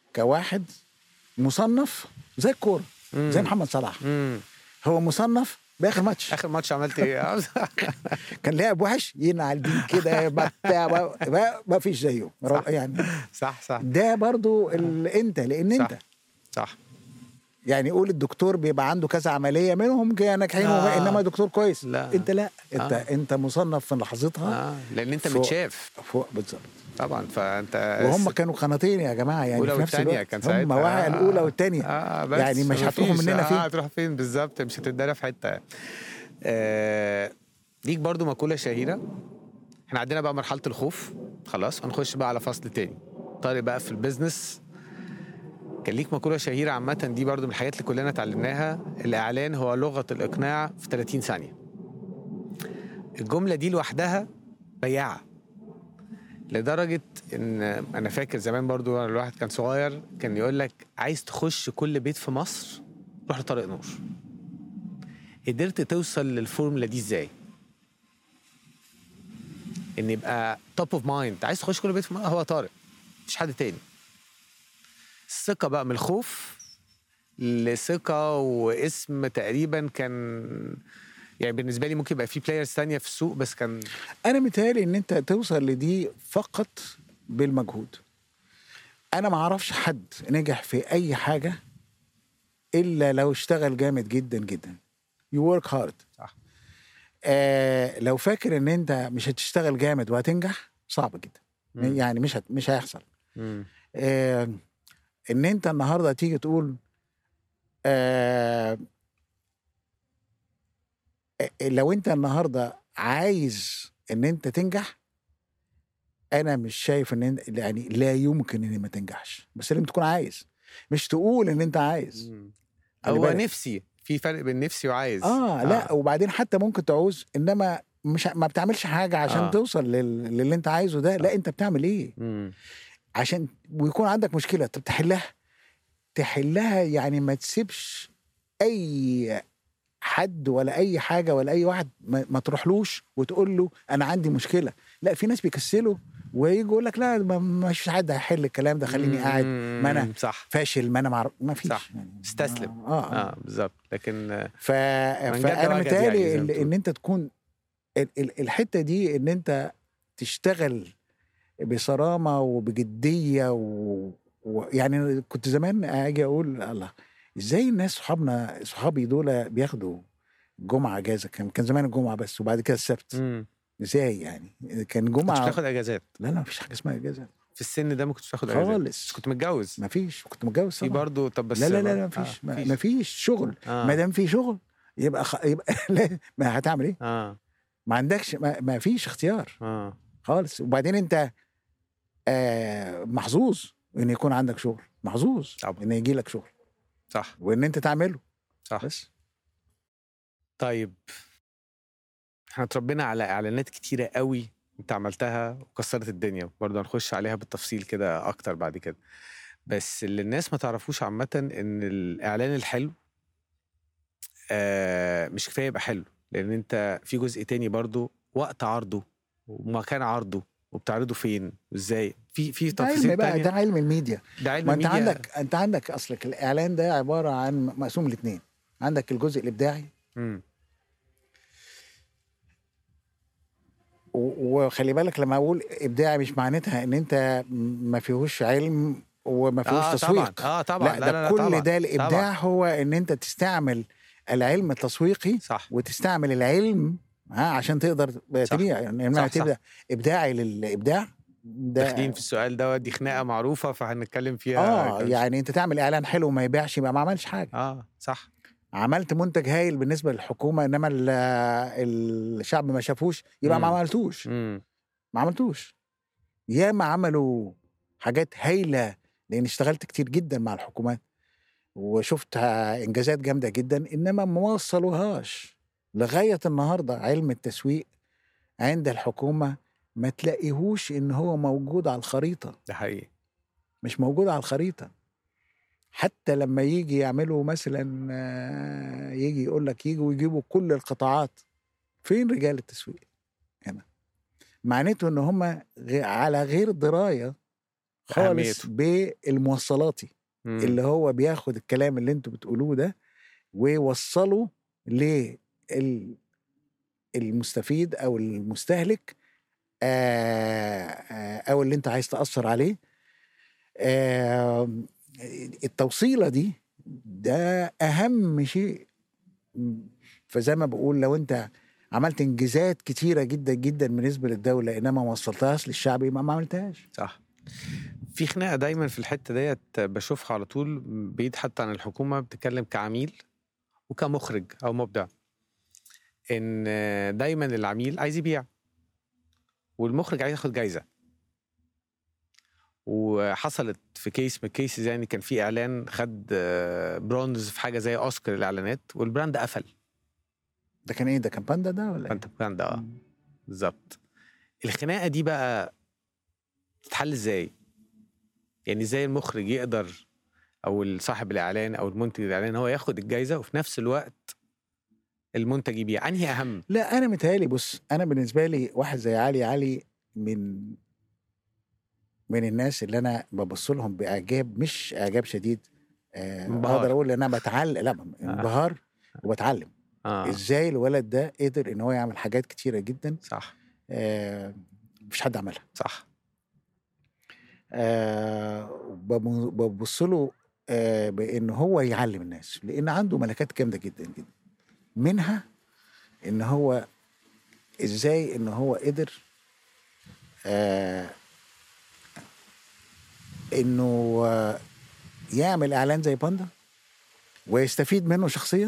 [SPEAKER 6] كواحد مصنف زي الكوره
[SPEAKER 2] مم.
[SPEAKER 6] زي محمد صلاح
[SPEAKER 2] امم
[SPEAKER 6] هو مصنف باخر ماتش
[SPEAKER 2] اخر ماتش عملت ايه
[SPEAKER 6] كان لاعب وحش ينعل بيه كده ما بتاع ما- ما- ما فيش زيه
[SPEAKER 2] صح.
[SPEAKER 6] يعني
[SPEAKER 2] صح صح
[SPEAKER 6] ده برضو ال... انت لان
[SPEAKER 2] صح.
[SPEAKER 6] انت
[SPEAKER 2] صح
[SPEAKER 6] يعني قول الدكتور بيبقى عنده كذا عمليه منهم كده ناجحين
[SPEAKER 2] آه.
[SPEAKER 6] انما دكتور كويس
[SPEAKER 2] لا.
[SPEAKER 6] انت لا انت
[SPEAKER 2] آه.
[SPEAKER 6] انت مصنف في لحظتها
[SPEAKER 2] اه لان انت
[SPEAKER 6] فوق.
[SPEAKER 2] متشاف
[SPEAKER 6] فوق بالظبط
[SPEAKER 2] طبعا فانت
[SPEAKER 6] وهم كانوا قناتين يا جماعه يعني
[SPEAKER 2] الاولى
[SPEAKER 6] في نفس
[SPEAKER 2] والثانيه
[SPEAKER 6] الوقت
[SPEAKER 2] كان
[SPEAKER 6] هم
[SPEAKER 2] ساعتها
[SPEAKER 6] واحد الاولى والثانيه
[SPEAKER 2] اه بس
[SPEAKER 6] يعني مش هتروحوا
[SPEAKER 2] مفيش.
[SPEAKER 6] مننا
[SPEAKER 2] اه
[SPEAKER 6] فين
[SPEAKER 2] هتروح فين بالظبط مش هتتدرى في حته آه ليك برضو مقوله شهيره احنا عندنا بقى مرحله الخوف خلاص هنخش بقى على فصل تاني طارق بقى في البيزنس كان ليك مقوله شهيره عامه دي برضو من الحاجات اللي كلنا اتعلمناها الاعلان هو لغه الاقناع في 30 ثانيه الجمله دي لوحدها بياعه لدرجه ان انا فاكر زمان برضو وانا الواحد كان صغير كان يقول لك عايز تخش كل بيت في مصر روح لطارق نور قدرت توصل للفورمولا دي ازاي ان يبقى توب اوف مايند عايز تخش كل بيت في مصر هو طارق مفيش حد تاني الثقه بقى من الخوف لثقه واسم تقريبا كان يعني بالنسبه لي ممكن يبقى في بلايرز تانية في السوق بس كان
[SPEAKER 6] انا متهيألي ان انت توصل لدي فقط بالمجهود انا ما اعرفش حد نجح في اي حاجه الا لو اشتغل جامد جدا جدا يو ورك هارد
[SPEAKER 2] صح.
[SPEAKER 6] آه لو فاكر ان انت مش هتشتغل جامد وهتنجح صعب جدا
[SPEAKER 2] مم.
[SPEAKER 6] يعني مش هت... مش هيحصل
[SPEAKER 2] مم.
[SPEAKER 6] آه ان انت النهارده تيجي تقول آه آه، لو انت النهارده عايز ان انت تنجح انا مش شايف ان انت يعني لا يمكن ان ما تنجحش بس لازم تكون عايز مش تقول ان انت عايز خلي
[SPEAKER 2] هو
[SPEAKER 6] بالك.
[SPEAKER 2] نفسي في فرق بين نفسي وعايز
[SPEAKER 6] اه لا وبعدين حتى ممكن تعوز انما مش ما بتعملش حاجه عشان
[SPEAKER 2] آه.
[SPEAKER 6] آه. توصل لل... للي انت عايزه ده لا انت بتعمل ايه
[SPEAKER 2] مم.
[SPEAKER 6] عشان ويكون عندك مشكله طب تحلها تحلها يعني ما تسيبش اي حد ولا اي حاجه ولا اي واحد ما, ما تروحلوش وتقول له انا عندي مشكله لا في ناس بيكسلوا ويجي يقول لك لا ما- ما فيش حد هيحل الكلام ده خليني قاعد ما انا
[SPEAKER 2] مم. صح
[SPEAKER 6] فاشل ما انا معرف ما فيش
[SPEAKER 2] صح.
[SPEAKER 6] يعني
[SPEAKER 2] استسلم.
[SPEAKER 6] اه, آه.
[SPEAKER 2] اه بالظبط لكن آه،
[SPEAKER 6] ف...
[SPEAKER 2] من جد
[SPEAKER 6] فانا
[SPEAKER 2] وجد يعني
[SPEAKER 6] متهيألي
[SPEAKER 2] زي ما
[SPEAKER 6] ال-
[SPEAKER 2] بتقول.
[SPEAKER 6] ان انت تكون ال- ال- الحته دي ان انت تشتغل بصرامه وبجديه و... و... يعني كنت زمان اجي اقول الله ازاي الناس صحابنا صحابي دول بياخدوا الجمعه اجازه كان كان زمان الجمعه بس وبعد كده السبت
[SPEAKER 2] مم.
[SPEAKER 6] ازاي يعني كان
[SPEAKER 2] كنتش
[SPEAKER 6] جمعه
[SPEAKER 2] بتاخد اجازات
[SPEAKER 6] لا لا مفيش حاجه اسمها اجازه
[SPEAKER 2] في السن ده ما كنتش بتاخد اجازات
[SPEAKER 6] خالص
[SPEAKER 2] بس كنت متجوز
[SPEAKER 6] مفيش كنت متجوز
[SPEAKER 2] في
[SPEAKER 6] طبعاً.
[SPEAKER 2] برضه طب بس
[SPEAKER 6] لا لا لا,
[SPEAKER 2] برضه-
[SPEAKER 6] لا مفيش
[SPEAKER 2] آه.
[SPEAKER 6] ما مفيش شغل
[SPEAKER 2] آه.
[SPEAKER 6] ما دام في شغل يبقى خ... يبقى لا ما هتعمل ايه؟
[SPEAKER 2] اه
[SPEAKER 6] ما عندكش ما, ما فيش اختيار
[SPEAKER 2] اه
[SPEAKER 6] خالص وبعدين انت آه محظوظ ان يكون عندك شغل محظوظ
[SPEAKER 2] طبعا.
[SPEAKER 6] ان يجي لك شغل
[SPEAKER 2] صح
[SPEAKER 6] وان انت تعمله
[SPEAKER 2] صح
[SPEAKER 6] بس
[SPEAKER 2] طيب احنا اتربينا على اعلانات كتيره قوي انت عملتها وكسرت الدنيا برضه هنخش عليها بالتفصيل كده اكتر بعد كده بس اللي الناس ما تعرفوش عامه ان الاعلان الحلو آه مش كفايه يبقى حلو لان انت في جزء تاني برضه وقت عرضه ومكان عرضه وبتعرضه فين وازاي في في
[SPEAKER 6] ده علم
[SPEAKER 2] تفاصيل
[SPEAKER 6] بقى ده
[SPEAKER 2] تانية
[SPEAKER 6] علم الميديا
[SPEAKER 2] ده علم
[SPEAKER 6] ما انت
[SPEAKER 2] الميديا.
[SPEAKER 6] عندك انت عندك اصلك الاعلان ده عباره عن مقسوم لاثنين عندك الجزء الابداعي
[SPEAKER 2] مم.
[SPEAKER 6] و- وخلي بالك لما اقول ابداعي مش معناتها ان انت ما فيهوش علم وما فيهوش
[SPEAKER 2] اه
[SPEAKER 6] تسويق
[SPEAKER 2] طبعا اه طبعا
[SPEAKER 6] لا, ده كل
[SPEAKER 2] طبعا.
[SPEAKER 6] ده الابداع
[SPEAKER 2] طبعا.
[SPEAKER 6] هو ان انت تستعمل العلم التسويقي
[SPEAKER 2] صح
[SPEAKER 6] وتستعمل العلم ها عشان تقدر
[SPEAKER 2] صح.
[SPEAKER 6] تبيع يعني
[SPEAKER 2] صح،
[SPEAKER 6] لما
[SPEAKER 2] صح.
[SPEAKER 6] تبدا ابداعي للابداع ده
[SPEAKER 2] داخلين في السؤال ده دي خناقه معروفه فهنتكلم فيها
[SPEAKER 6] اه
[SPEAKER 2] كمان
[SPEAKER 6] يعني انت تعمل اعلان حلو وما يبيعش يبقى ما عملش حاجه
[SPEAKER 2] اه صح
[SPEAKER 6] عملت منتج هايل بالنسبه للحكومه انما ال- الشعب ما شافوش يبقى ما
[SPEAKER 2] مم.
[SPEAKER 6] عملتوش
[SPEAKER 2] امم
[SPEAKER 6] ما عملتوش ياما عملوا حاجات هايله لان اشتغلت كتير جدا مع الحكومات وشفت انجازات جامده جدا انما ما وصلوهاش لغايه النهارده علم التسويق عند الحكومه ما تلاقيهوش ان هو موجود على الخريطه
[SPEAKER 2] ده حقيقي
[SPEAKER 6] مش موجود على الخريطه حتى لما يجي يعملوا مثلا آه، يجي يقول لك يجوا يجيبوا كل القطاعات فين رجال التسويق هنا معناته ان هم غ- على غير درايه خالص بالموصلاتي
[SPEAKER 2] مم.
[SPEAKER 6] اللي هو بياخد الكلام اللي انتوا بتقولوه ده ويوصله ال- المستفيد او المستهلك آه، آه، او اللي انت عايز تاثر عليه آه، التوصيله دي ده اهم شيء فزي ما بقول لو انت عملت انجازات كتيره جدا جدا بالنسبه للدوله انما ما وصلتهاش للشعب يبقى ما عملتهاش
[SPEAKER 2] صح في خناقه دايما في الحته ديت بشوفها على طول بعيد حتى عن الحكومه بتتكلم كعميل وكمخرج او مبدع ان دايما العميل عايز يبيع والمخرج عايز ياخد جايزه وحصلت في كيس من الكيسز يعني كان في اعلان خد آه، برونز في حاجه زي اوسكار الاعلانات والبراند قفل
[SPEAKER 6] ده كان ايه ده كان باندا ده ولا ايه؟
[SPEAKER 2] فانت براند اه بالظبط الخناقه دي بقى تتحل ازاي؟ يعني ازاي المخرج يقدر او صاحب الاعلان او المنتج الاعلان هو ياخد الجايزه وفي نفس الوقت المنتج يبيع انهي اهم؟
[SPEAKER 6] لا انا متهيألي بص انا بالنسبه لي واحد زي علي علي من من الناس اللي انا ببص لهم باعجاب مش اعجاب شديد آه
[SPEAKER 2] انبهار.
[SPEAKER 6] اقدر اقول ان انا بتعلم لا انبهار وبتعلم
[SPEAKER 2] اه
[SPEAKER 6] ازاي الولد ده قدر ان هو يعمل حاجات كتيره جدا
[SPEAKER 2] صح
[SPEAKER 6] آه مفيش حد عملها
[SPEAKER 2] صح
[SPEAKER 6] آه بم- ببص له آه بان هو يعلم الناس لان عنده ملكات جامده جدا جدا منها ان هو ازاي ان هو قدر آه انه آه يعمل اعلان زي باندا ويستفيد منه شخصيا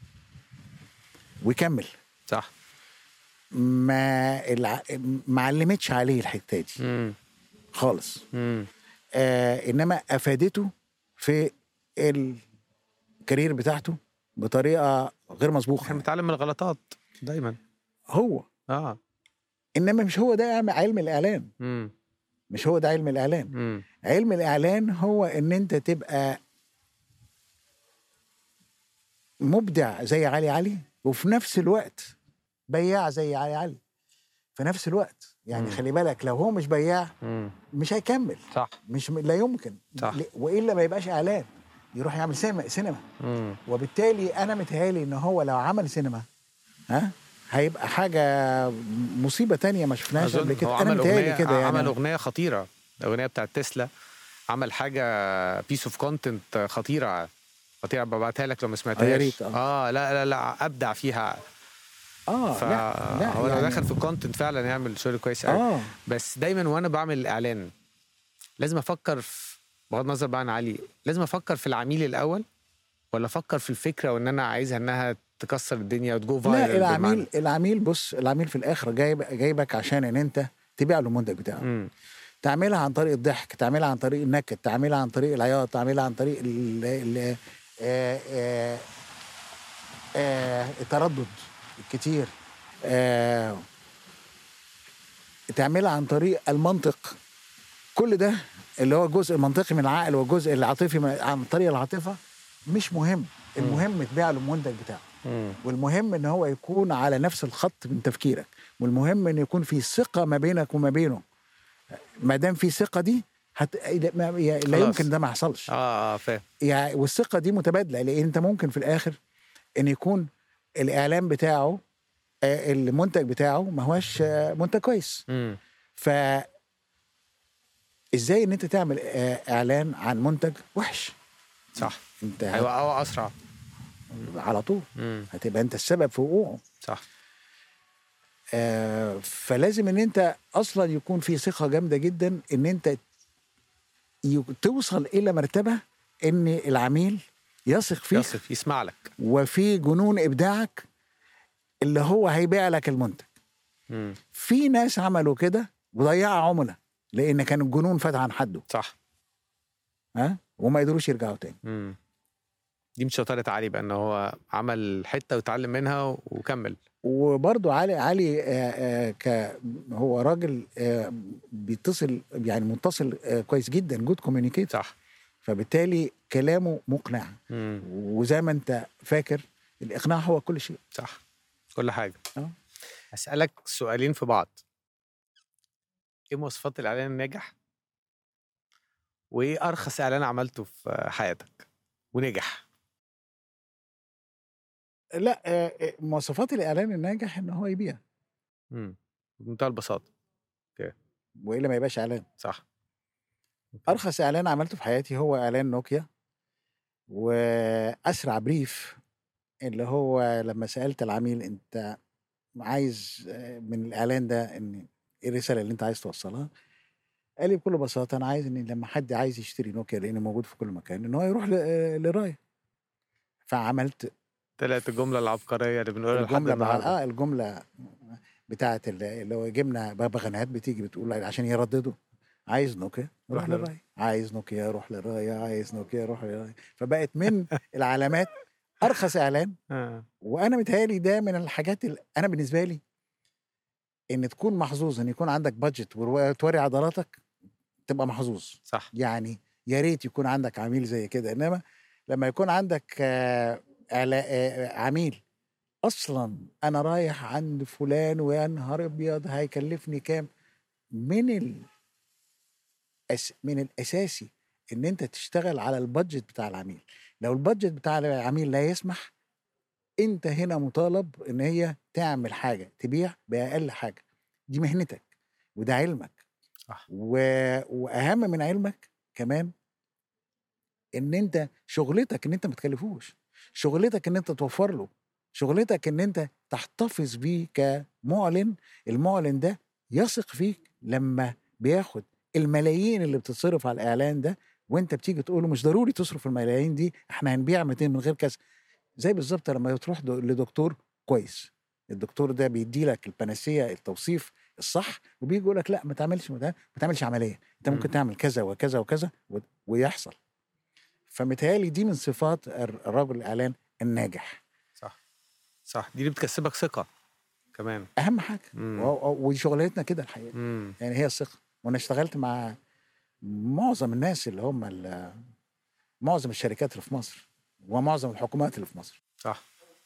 [SPEAKER 6] ويكمل
[SPEAKER 2] صح
[SPEAKER 6] ما الع... ما علمتش عليه الحته دي
[SPEAKER 2] امم
[SPEAKER 6] خالص
[SPEAKER 2] امم
[SPEAKER 6] آه انما افادته في الكارير بتاعته بطريقه غير مسبوقه
[SPEAKER 2] احنا بنتعلم من الغلطات دايما
[SPEAKER 6] هو
[SPEAKER 2] اه
[SPEAKER 6] انما مش هو ده علم- علم الاعلان
[SPEAKER 2] امم
[SPEAKER 6] مش هو ده علم الاعلان
[SPEAKER 2] امم
[SPEAKER 6] علم الاعلان هو ان انت تبقى مبدع زي علي علي وفي نفس الوقت بياع زي علي علي في نفس الوقت يعني
[SPEAKER 2] مم.
[SPEAKER 6] خلي بالك لو هو مش بياع
[SPEAKER 2] امم
[SPEAKER 6] مش هيكمل
[SPEAKER 2] صح
[SPEAKER 6] مش لا يمكن
[SPEAKER 2] صح.
[SPEAKER 6] ل- والا ما يبقاش اعلان يروح يعمل سينما سينما
[SPEAKER 2] امم
[SPEAKER 6] وبالتالي انا متهيالي ان هو لو عمل سينما ها هيبقى حاجه مصيبه تانية ما شفناهاش
[SPEAKER 2] أظن
[SPEAKER 6] قبل
[SPEAKER 2] هو
[SPEAKER 6] كده انا
[SPEAKER 2] عمل
[SPEAKER 6] متهيالي
[SPEAKER 2] أغنية-
[SPEAKER 6] كده يعني
[SPEAKER 2] عمل اغنيه خطيره الاغنيه بتاعت تسلا عمل حاجه بيس اوف كونتنت خطيره خطيره ببعتها لك لو ما سمعتهاش
[SPEAKER 6] يا ريت، آه.
[SPEAKER 2] اه لا لا لا ابدع فيها
[SPEAKER 6] اه
[SPEAKER 2] ف
[SPEAKER 6] لا لا
[SPEAKER 2] هو لو
[SPEAKER 6] يعني-
[SPEAKER 2] دخل في الكونتنت فعلا يعمل شغل كويس قوي
[SPEAKER 6] اه
[SPEAKER 2] بس دايما وانا بعمل الاعلان لازم افكر في بغض النظر بقى عن علي لازم افكر في العميل الاول ولا افكر في الفكره وان انا عايزها انها تكسر الدنيا وتجو
[SPEAKER 6] لا
[SPEAKER 2] فايرل
[SPEAKER 6] العميل العميل بص العميل في الاخر جايب جايبك عشان ان انت تبيع له المنتج بتاعه
[SPEAKER 2] امم
[SPEAKER 6] تعملها عن طريق الضحك تعملها عن طريق النكد تعملها عن طريق العياط تعملها عن طريق ال ال آه، آه، آه، التردد الكتير آه، تعملها عن طريق المنطق كل ده اللي هو الجزء المنطقي من العقل والجزء العاطفي من- عن طريق العاطفه مش مهم المهم تبيع له المنتج بتاعه
[SPEAKER 2] امم
[SPEAKER 6] والمهم ان هو يكون على نفس الخط من تفكيرك والمهم ان يكون في ثقه ما بينك وما بينه ما دام في ثقه دي هت... ما- لا
[SPEAKER 2] خلاص.
[SPEAKER 6] يمكن ده ما يحصلش
[SPEAKER 2] اه اه فاهم
[SPEAKER 6] يعني والثقه دي متبادله لان انت ممكن في الاخر ان يكون الاعلان بتاعه آه، المنتج بتاعه ما هوش آه، منتج كويس
[SPEAKER 2] امم
[SPEAKER 6] ف ازاي ان انت تعمل آه، اعلان عن منتج وحش
[SPEAKER 2] صح
[SPEAKER 6] انت
[SPEAKER 2] ايوه اه اسرع
[SPEAKER 6] على طول
[SPEAKER 2] امم
[SPEAKER 6] هتبقى انت السبب في وقوعه
[SPEAKER 2] صح
[SPEAKER 6] آه، فلازم ان انت اصلا يكون في ثقه جامده جدا ان انت ي- توصل الى مرتبه ان العميل يثق فيك
[SPEAKER 2] يصف يسمع لك
[SPEAKER 6] وفي جنون ابداعك اللي هو هيبيع لك المنتج
[SPEAKER 2] امم
[SPEAKER 6] في ناس عملوا كده وضيعوا عملاء لان كان الجنون فات عن حده
[SPEAKER 2] صح
[SPEAKER 6] ها وما قدروش يرجعوا تاني
[SPEAKER 2] امم دي مش شطاره علي بقى ان هو عمل حته وتعلم منها وكمل
[SPEAKER 6] وبرضو علي علي آه، آه، ك هو راجل آه، بيتصل يعني متصل آه، كويس جدا جود كوميونيكيت
[SPEAKER 2] صح
[SPEAKER 6] فبالتالي كلامه مقنع
[SPEAKER 2] امم
[SPEAKER 6] وزي ما انت فاكر الاقناع هو كل شيء
[SPEAKER 2] صح كل حاجه
[SPEAKER 6] اه.
[SPEAKER 2] اسالك سؤالين في بعض ايه مواصفات الاعلان الناجح وايه ارخص اعلان عملته في حياتك ونجح
[SPEAKER 6] لا آه، آه، مواصفات الاعلان الناجح ان هو يبيع
[SPEAKER 2] امم بمنتهى البساطه
[SPEAKER 6] والا ما يبقاش اعلان
[SPEAKER 2] صح
[SPEAKER 6] ارخص اعلان عملته في حياتي هو اعلان نوكيا واسرع بريف اللي هو لما سالت العميل انت عايز آه، من الاعلان ده ان ايه الرساله اللي انت عايز توصلها قال لي بكل بساطه انا عايز ان لما حد عايز يشتري نوكيا لانه موجود في كل مكان ان هو يروح ل- آه، لرايه فعملت
[SPEAKER 2] طلعت الجمله العبقريه اللي بنقولها لحد
[SPEAKER 6] الجمله مع
[SPEAKER 2] النهارده
[SPEAKER 6] اه الجمله بتاعت ال- اللي هو جبنا بغبغانات بتيجي بتقول عشان يرددوا عايز نوكيا
[SPEAKER 2] روح
[SPEAKER 6] روح
[SPEAKER 2] للراية.
[SPEAKER 6] للرايه عايز نوكيا روح للرايه عايز نوكيا روح للرايه فبقت من العلامات ارخص اعلان
[SPEAKER 2] آه.
[SPEAKER 6] وانا متهيألي ده من الحاجات اللي انا بالنسبه لي ان تكون محظوظ ان يكون عندك بادجت وتوري عضلاتك تبقى محظوظ
[SPEAKER 2] صح
[SPEAKER 6] يعني يا ريت يكون عندك عميل زي كده انما لما يكون عندك آه، إعلا- آه، عميل اصلا انا رايح عند فلان ويا نهار ابيض هيكلفني كام من ال أس من الاساسي ان انت تشتغل على البادجت بتاع العميل لو البادجت بتاع العميل لا يسمح انت هنا مطالب ان هي تعمل حاجه تبيع باقل حاجه دي مهنتك وده علمك
[SPEAKER 2] صح.
[SPEAKER 6] و... واهم من علمك كمان ان انت شغلتك ان انت ما تكلفوش شغلتك ان انت توفر له شغلتك ان انت تحتفظ بيه كمعلن المعلن ده يثق فيك لما بياخد الملايين اللي بتتصرف على الاعلان ده وانت بتيجي تقول له مش ضروري تصرف الملايين دي احنا هنبيع 200 من غير كذا زي بالظبط لما تروح دو- لدكتور كويس الدكتور ده بيدي لك البنسيه التوصيف الصح وبيجي يقول لك لا ما تعملش ما تعملش عمليه انت ممكن
[SPEAKER 2] مم.
[SPEAKER 6] تعمل كذا وكذا وكذا و- ويحصل فمتهيألي دي من صفات الر- الرجل الاعلان الناجح
[SPEAKER 2] صح صح دي اللي بتكسبك ثقه كمان
[SPEAKER 6] اهم حاجه
[SPEAKER 2] مم.
[SPEAKER 6] و- و- ودي شغلتنا كده الحقيقه
[SPEAKER 2] امم
[SPEAKER 6] يعني هي الثقه وانا اشتغلت مع معظم الناس اللي هم ال- معظم الشركات اللي في مصر ومعظم الحكومات اللي في مصر
[SPEAKER 2] صح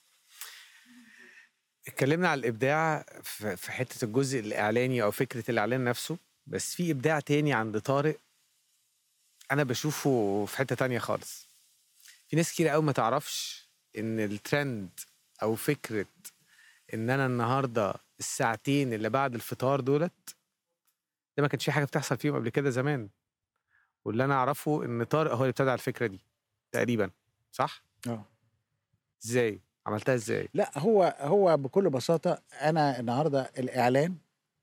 [SPEAKER 2] اتكلمنا على الابداع في في حته الجزء الاعلاني او فكره الاعلان نفسه بس في ابداع تاني عند طارق انا بشوفه في حته تانية خالص في ناس كتير قوي ما تعرفش ان الترند او فكره ان انا النهارده الساعتين اللي بعد الفطار دولت ده ما كانش في حاجه بتحصل فيهم قبل كده زمان واللي انا اعرفه ان طارق هو اللي ابتدع الفكره دي تقريبا صح
[SPEAKER 6] اه
[SPEAKER 2] ازاي عملتها ازاي
[SPEAKER 6] لا هو هو بكل بساطه انا النهارده الاعلان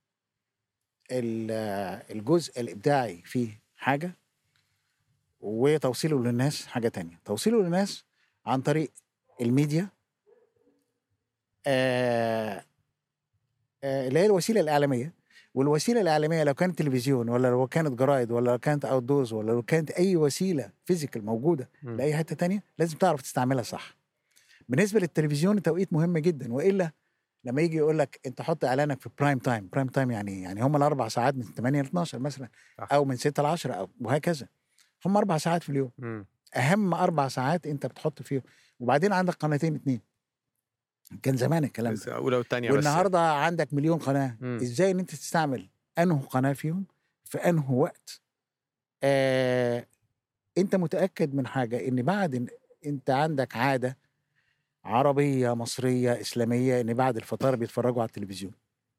[SPEAKER 6] ال- الجزء الابداعي فيه حاجه وتوصيله للناس حاجه تانية توصيله للناس عن طريق الميديا آه، آه، اللي هي الوسيله الاعلاميه والوسيله الاعلاميه لو كانت تلفزيون ولا لو كانت جرايد ولا لو كانت اوت دورز ولا لو كانت اي وسيله فيزيكال موجوده
[SPEAKER 2] مم.
[SPEAKER 6] لاي حته تانية لازم تعرف تستعملها صح بالنسبه للتلفزيون التوقيت مهم جدا والا لما يجي يقول لك انت حط اعلانك في برايم تايم برايم تايم يعني إيه؟ يعني هم الاربع ساعات من 8 ل 12 مثلا
[SPEAKER 2] صح.
[SPEAKER 6] او من 6 ل 10 او وهكذا هم اربع ساعات في اليوم
[SPEAKER 2] مم.
[SPEAKER 6] اهم اربع ساعات انت بتحط فيهم وبعدين عندك قناتين اتنين كان زمان الكلام
[SPEAKER 2] بس
[SPEAKER 6] ده
[SPEAKER 2] اولى والثانيه بس
[SPEAKER 6] والنهارده عندك مليون قناه
[SPEAKER 2] مم.
[SPEAKER 6] ازاي ان انت تستعمل انه قناه فيهم في انه وقت آه انت متاكد من حاجه ان بعد إن انت عندك عاده عربيه مصريه اسلاميه ان بعد الفطار بيتفرجوا على التلفزيون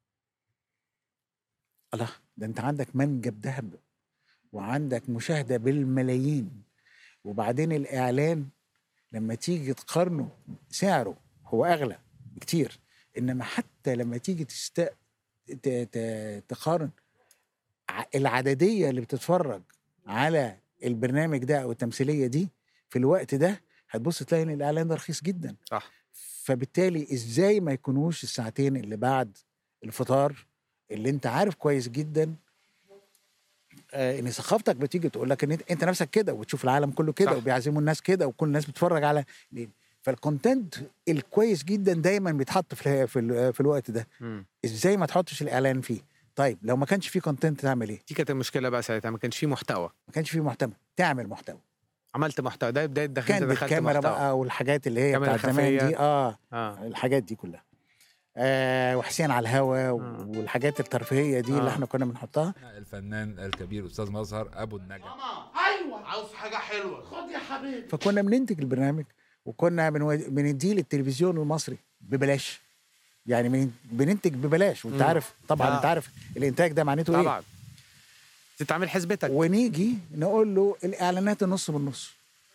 [SPEAKER 6] الله ده انت عندك منجب ذهب وعندك مشاهده بالملايين وبعدين الاعلان لما تيجي تقارنه سعره هو اغلى بكتير انما حتى لما تيجي تست... ت... ت... تقارن ع- العدديه اللي بتتفرج على البرنامج ده او التمثيليه دي في الوقت ده هتبص تلاقي ان الاعلان ده رخيص جدا
[SPEAKER 2] صح
[SPEAKER 6] فبالتالي ازاي ما يكونوش الساعتين اللي بعد الفطار اللي انت عارف كويس جدا آه ان ثقافتك بتيجي تقول لك ان انت, انت نفسك كده وتشوف العالم كله كده
[SPEAKER 2] صح.
[SPEAKER 6] وبيعزموا الناس كده وكل الناس بتتفرج على فالكونتنت الكويس جدا دايما بيتحط في في, ال- في الوقت ده
[SPEAKER 2] مم.
[SPEAKER 6] ازاي ما تحطش الاعلان فيه طيب لو ما كانش فيه كونتنت تعمل ايه
[SPEAKER 2] دي كانت المشكله بقى ساعتها ما كانش فيه محتوى
[SPEAKER 6] ما كانش فيه محتوى تعمل محتوى
[SPEAKER 2] عملت محتوى ده بدايه دخلت
[SPEAKER 6] كان
[SPEAKER 2] دخلت
[SPEAKER 6] بالكاميرا
[SPEAKER 2] محتوى
[SPEAKER 6] بقى والحاجات اللي هي
[SPEAKER 2] كاميرا
[SPEAKER 6] بتاعت زمان
[SPEAKER 2] خفية.
[SPEAKER 6] دي اه
[SPEAKER 2] اه
[SPEAKER 6] الحاجات دي كلها آه وحسين على الهوا
[SPEAKER 2] آه.
[SPEAKER 6] والحاجات الترفيهيه دي اللي
[SPEAKER 2] آه.
[SPEAKER 6] احنا كنا بنحطها
[SPEAKER 7] الفنان الكبير استاذ مظهر ابو النجا
[SPEAKER 8] ايوه عاوز حاجه حلوه خد يا حبيبي
[SPEAKER 6] فكنا بننتج البرنامج وكنا بنو- بنديه للتلفزيون المصري ببلاش يعني بن- بننتج ببلاش وانت
[SPEAKER 2] مم.
[SPEAKER 6] عارف طبعا
[SPEAKER 2] آه.
[SPEAKER 6] انت عارف الانتاج ده معناته ايه
[SPEAKER 2] طبعا تتعمل حسبتك
[SPEAKER 6] ونيجي نقول له الاعلانات النص بالنص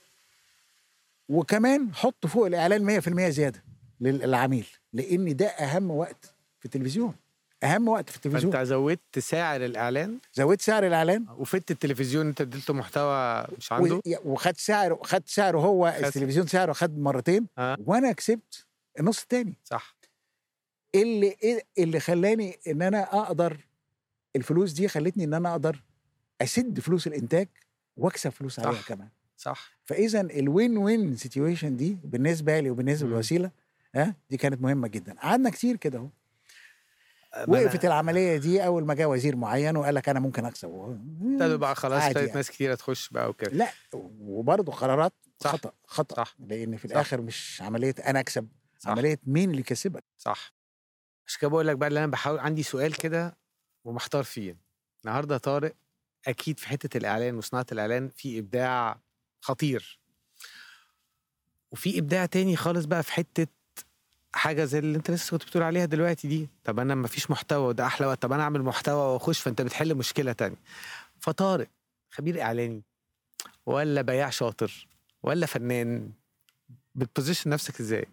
[SPEAKER 6] وكمان حط فوق الاعلان 100% زياده للعميل لان ده اهم وقت في التلفزيون اهم وقت في التلفزيون
[SPEAKER 2] فانت زودت سعر الاعلان
[SPEAKER 6] زودت سعر الاعلان
[SPEAKER 2] وفدت التلفزيون انت اديته محتوى مش عنده
[SPEAKER 6] و- وخد سعره خد سعره هو
[SPEAKER 2] خد-
[SPEAKER 6] التلفزيون سعره خد مرتين
[SPEAKER 2] آه.
[SPEAKER 6] وانا كسبت النص التاني
[SPEAKER 2] صح
[SPEAKER 6] اللي إيه اللي خلاني ان انا اقدر الفلوس دي خلتني ان انا اقدر اسد فلوس الانتاج واكسب فلوس عليها
[SPEAKER 2] صح.
[SPEAKER 6] كمان
[SPEAKER 2] صح
[SPEAKER 6] فاذا الوين وين سيتويشن دي بالنسبه لي وبالنسبه
[SPEAKER 2] مم.
[SPEAKER 6] للوسيله ها دي كانت مهمه جدا قعدنا كتير كده اهو
[SPEAKER 2] ما أنا-
[SPEAKER 6] وقفت العمليه دي اول ما جاء وزير معين وقال لك انا ممكن اكسب
[SPEAKER 2] ابتدوا بقى خلاص
[SPEAKER 6] عادي
[SPEAKER 2] ابتدت
[SPEAKER 6] يعني.
[SPEAKER 2] ناس كتيره تخش بقى وكده
[SPEAKER 6] لا وبرضه قرارات
[SPEAKER 2] صح.
[SPEAKER 6] خطا خطا
[SPEAKER 2] صح.
[SPEAKER 6] لان في
[SPEAKER 2] صح.
[SPEAKER 6] الاخر مش عمليه انا اكسب
[SPEAKER 2] صح.
[SPEAKER 6] عمليه مين اللي كسبك
[SPEAKER 2] صح عشان كده بقول لك بقى اللي انا بحاول عندي سؤال كده ومحتار فيه النهارده طارق اكيد في حته الاعلان وصناعه الاعلان في ابداع خطير وفي ابداع تاني خالص بقى في حته حاجه زي اللي انت لسه كنت بتقول عليها دلوقتي دي طب انا ما فيش محتوى وده احلى وقت طب انا اعمل محتوى واخش فانت بتحل مشكله تانية فطارق خبير اعلاني ولا بياع شاطر ولا فنان بتبوزيشن نفسك ازاي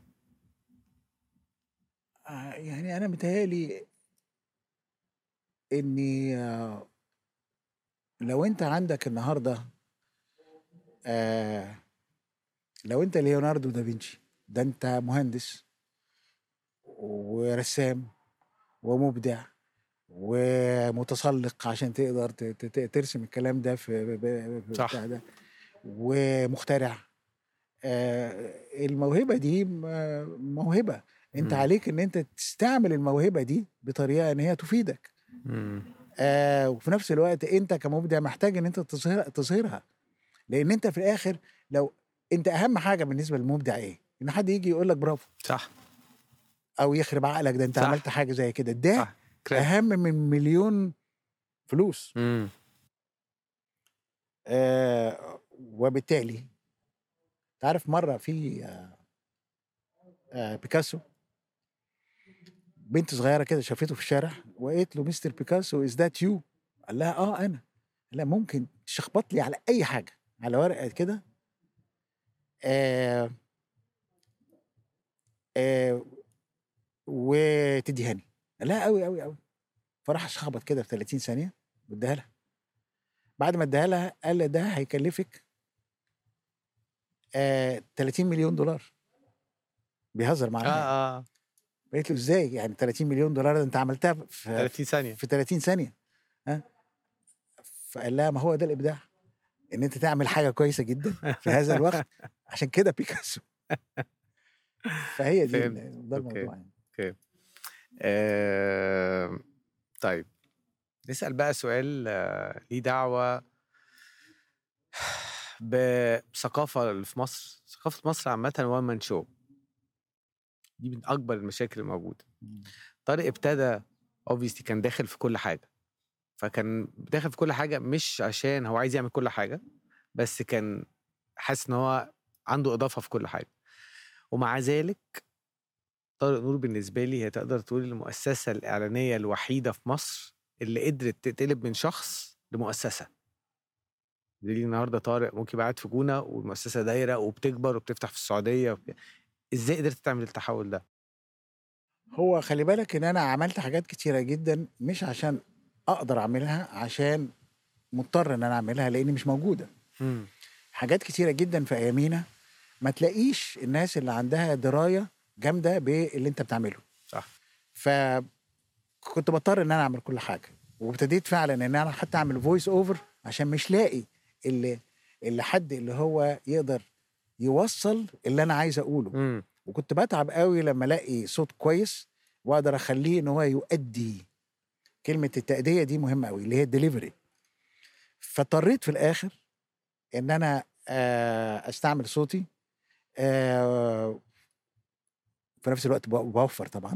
[SPEAKER 6] آه، يعني انا متهيألي اني آه، لو انت عندك النهارده آه، لو انت ليوناردو دافنشي ده انت مهندس ورسام ومبدع ومتسلق عشان تقدر ت- ت- ت- ترسم الكلام ده في ب- ب-
[SPEAKER 2] صح.
[SPEAKER 6] بتاع ده ومخترع آه، الموهبه دي م- موهبه انت
[SPEAKER 2] مم.
[SPEAKER 6] عليك ان انت تستعمل الموهبه دي بطريقه ان هي تفيدك
[SPEAKER 2] مم.
[SPEAKER 6] آه وفي نفس الوقت انت كمبدع محتاج ان انت تظهر تظهرها لان انت في الاخر لو انت اهم حاجه بالنسبه للمبدع ايه ان حد يجي يقول لك برافو
[SPEAKER 2] صح
[SPEAKER 6] او يخرب عقلك ده انت
[SPEAKER 2] صح.
[SPEAKER 6] عملت حاجه زي كده ده
[SPEAKER 2] صح كريدت.
[SPEAKER 6] اهم من مليون فلوس
[SPEAKER 2] مم.
[SPEAKER 6] آه وبالتالي تعرف مره في آه آه بيكاسو بنت صغيره كده شافته في الشارع وقالت له مستر بيكاسو از ذات يو قال لها اه انا لا ممكن تشخبط لي على اي حاجه على ورقه كده آه آه وتديهاني قال لها قوي قوي قوي فراح شخبط كده في 30 ثانيه واداها لها بعد ما اداها لها قال لها ده هيكلفك آه 30 مليون دولار بيهزر معاها
[SPEAKER 2] اه اه
[SPEAKER 6] قالت له ازاي يعني 30 مليون دولار ده انت عملتها في
[SPEAKER 2] 30 ثانيه
[SPEAKER 6] في 30 ثانيه ها فقال لها ما هو ده الابداع ان انت تعمل حاجه كويسه جدا في هذا الوقت عشان كده بيكاسو فهي دي
[SPEAKER 2] فهمت.
[SPEAKER 6] ال- ده
[SPEAKER 2] أوكي.
[SPEAKER 6] الموضوع يعني.
[SPEAKER 2] آه طيب نسأل بقى سؤال آه ليه دعوة بالثقافة اللي في مصر ثقافة مصر عامة وان مان شو دي من أكبر المشاكل الموجودة طارق ابتدى اوبفيسلي كان داخل في كل حاجة فكان داخل في كل حاجة مش عشان هو عايز يعمل كل حاجة بس كان حاسس ان هو عنده إضافة في كل حاجة ومع ذلك طارق نور بالنسبة لي هي تقدر تقول المؤسسة الإعلانية الوحيدة في مصر اللي قدرت تتقلب من شخص لمؤسسة دليل النهارده طارق ممكن يبقى قاعد في جونة والمؤسسة دايرة وبتكبر وبتفتح في السعودية وبت... ازاي قدرت تعمل التحول ده؟
[SPEAKER 6] هو خلي بالك ان انا عملت حاجات كتيره جدا مش عشان اقدر اعملها عشان مضطر ان انا اعملها لاني مش موجوده
[SPEAKER 2] مم.
[SPEAKER 6] حاجات كتيره جدا في ايامينا ما تلاقيش الناس اللي عندها درايه جامده باللي انت بتعمله
[SPEAKER 2] صح
[SPEAKER 6] فكنت بضطر ان انا اعمل كل حاجه وابتديت فعلا ان انا حتى اعمل فويس اوفر عشان مش لاقي اللي اللي حد اللي هو يقدر يوصل اللي انا عايز اقوله
[SPEAKER 2] مم.
[SPEAKER 6] وكنت بتعب قوي لما الاقي صوت كويس واقدر اخليه ان هو يؤدي كلمه التأدية دي مهمه قوي اللي هي الدليفري فاضطريت في الاخر ان انا آه، استعمل صوتي آه، في نفس الوقت بو- بوفر طبعا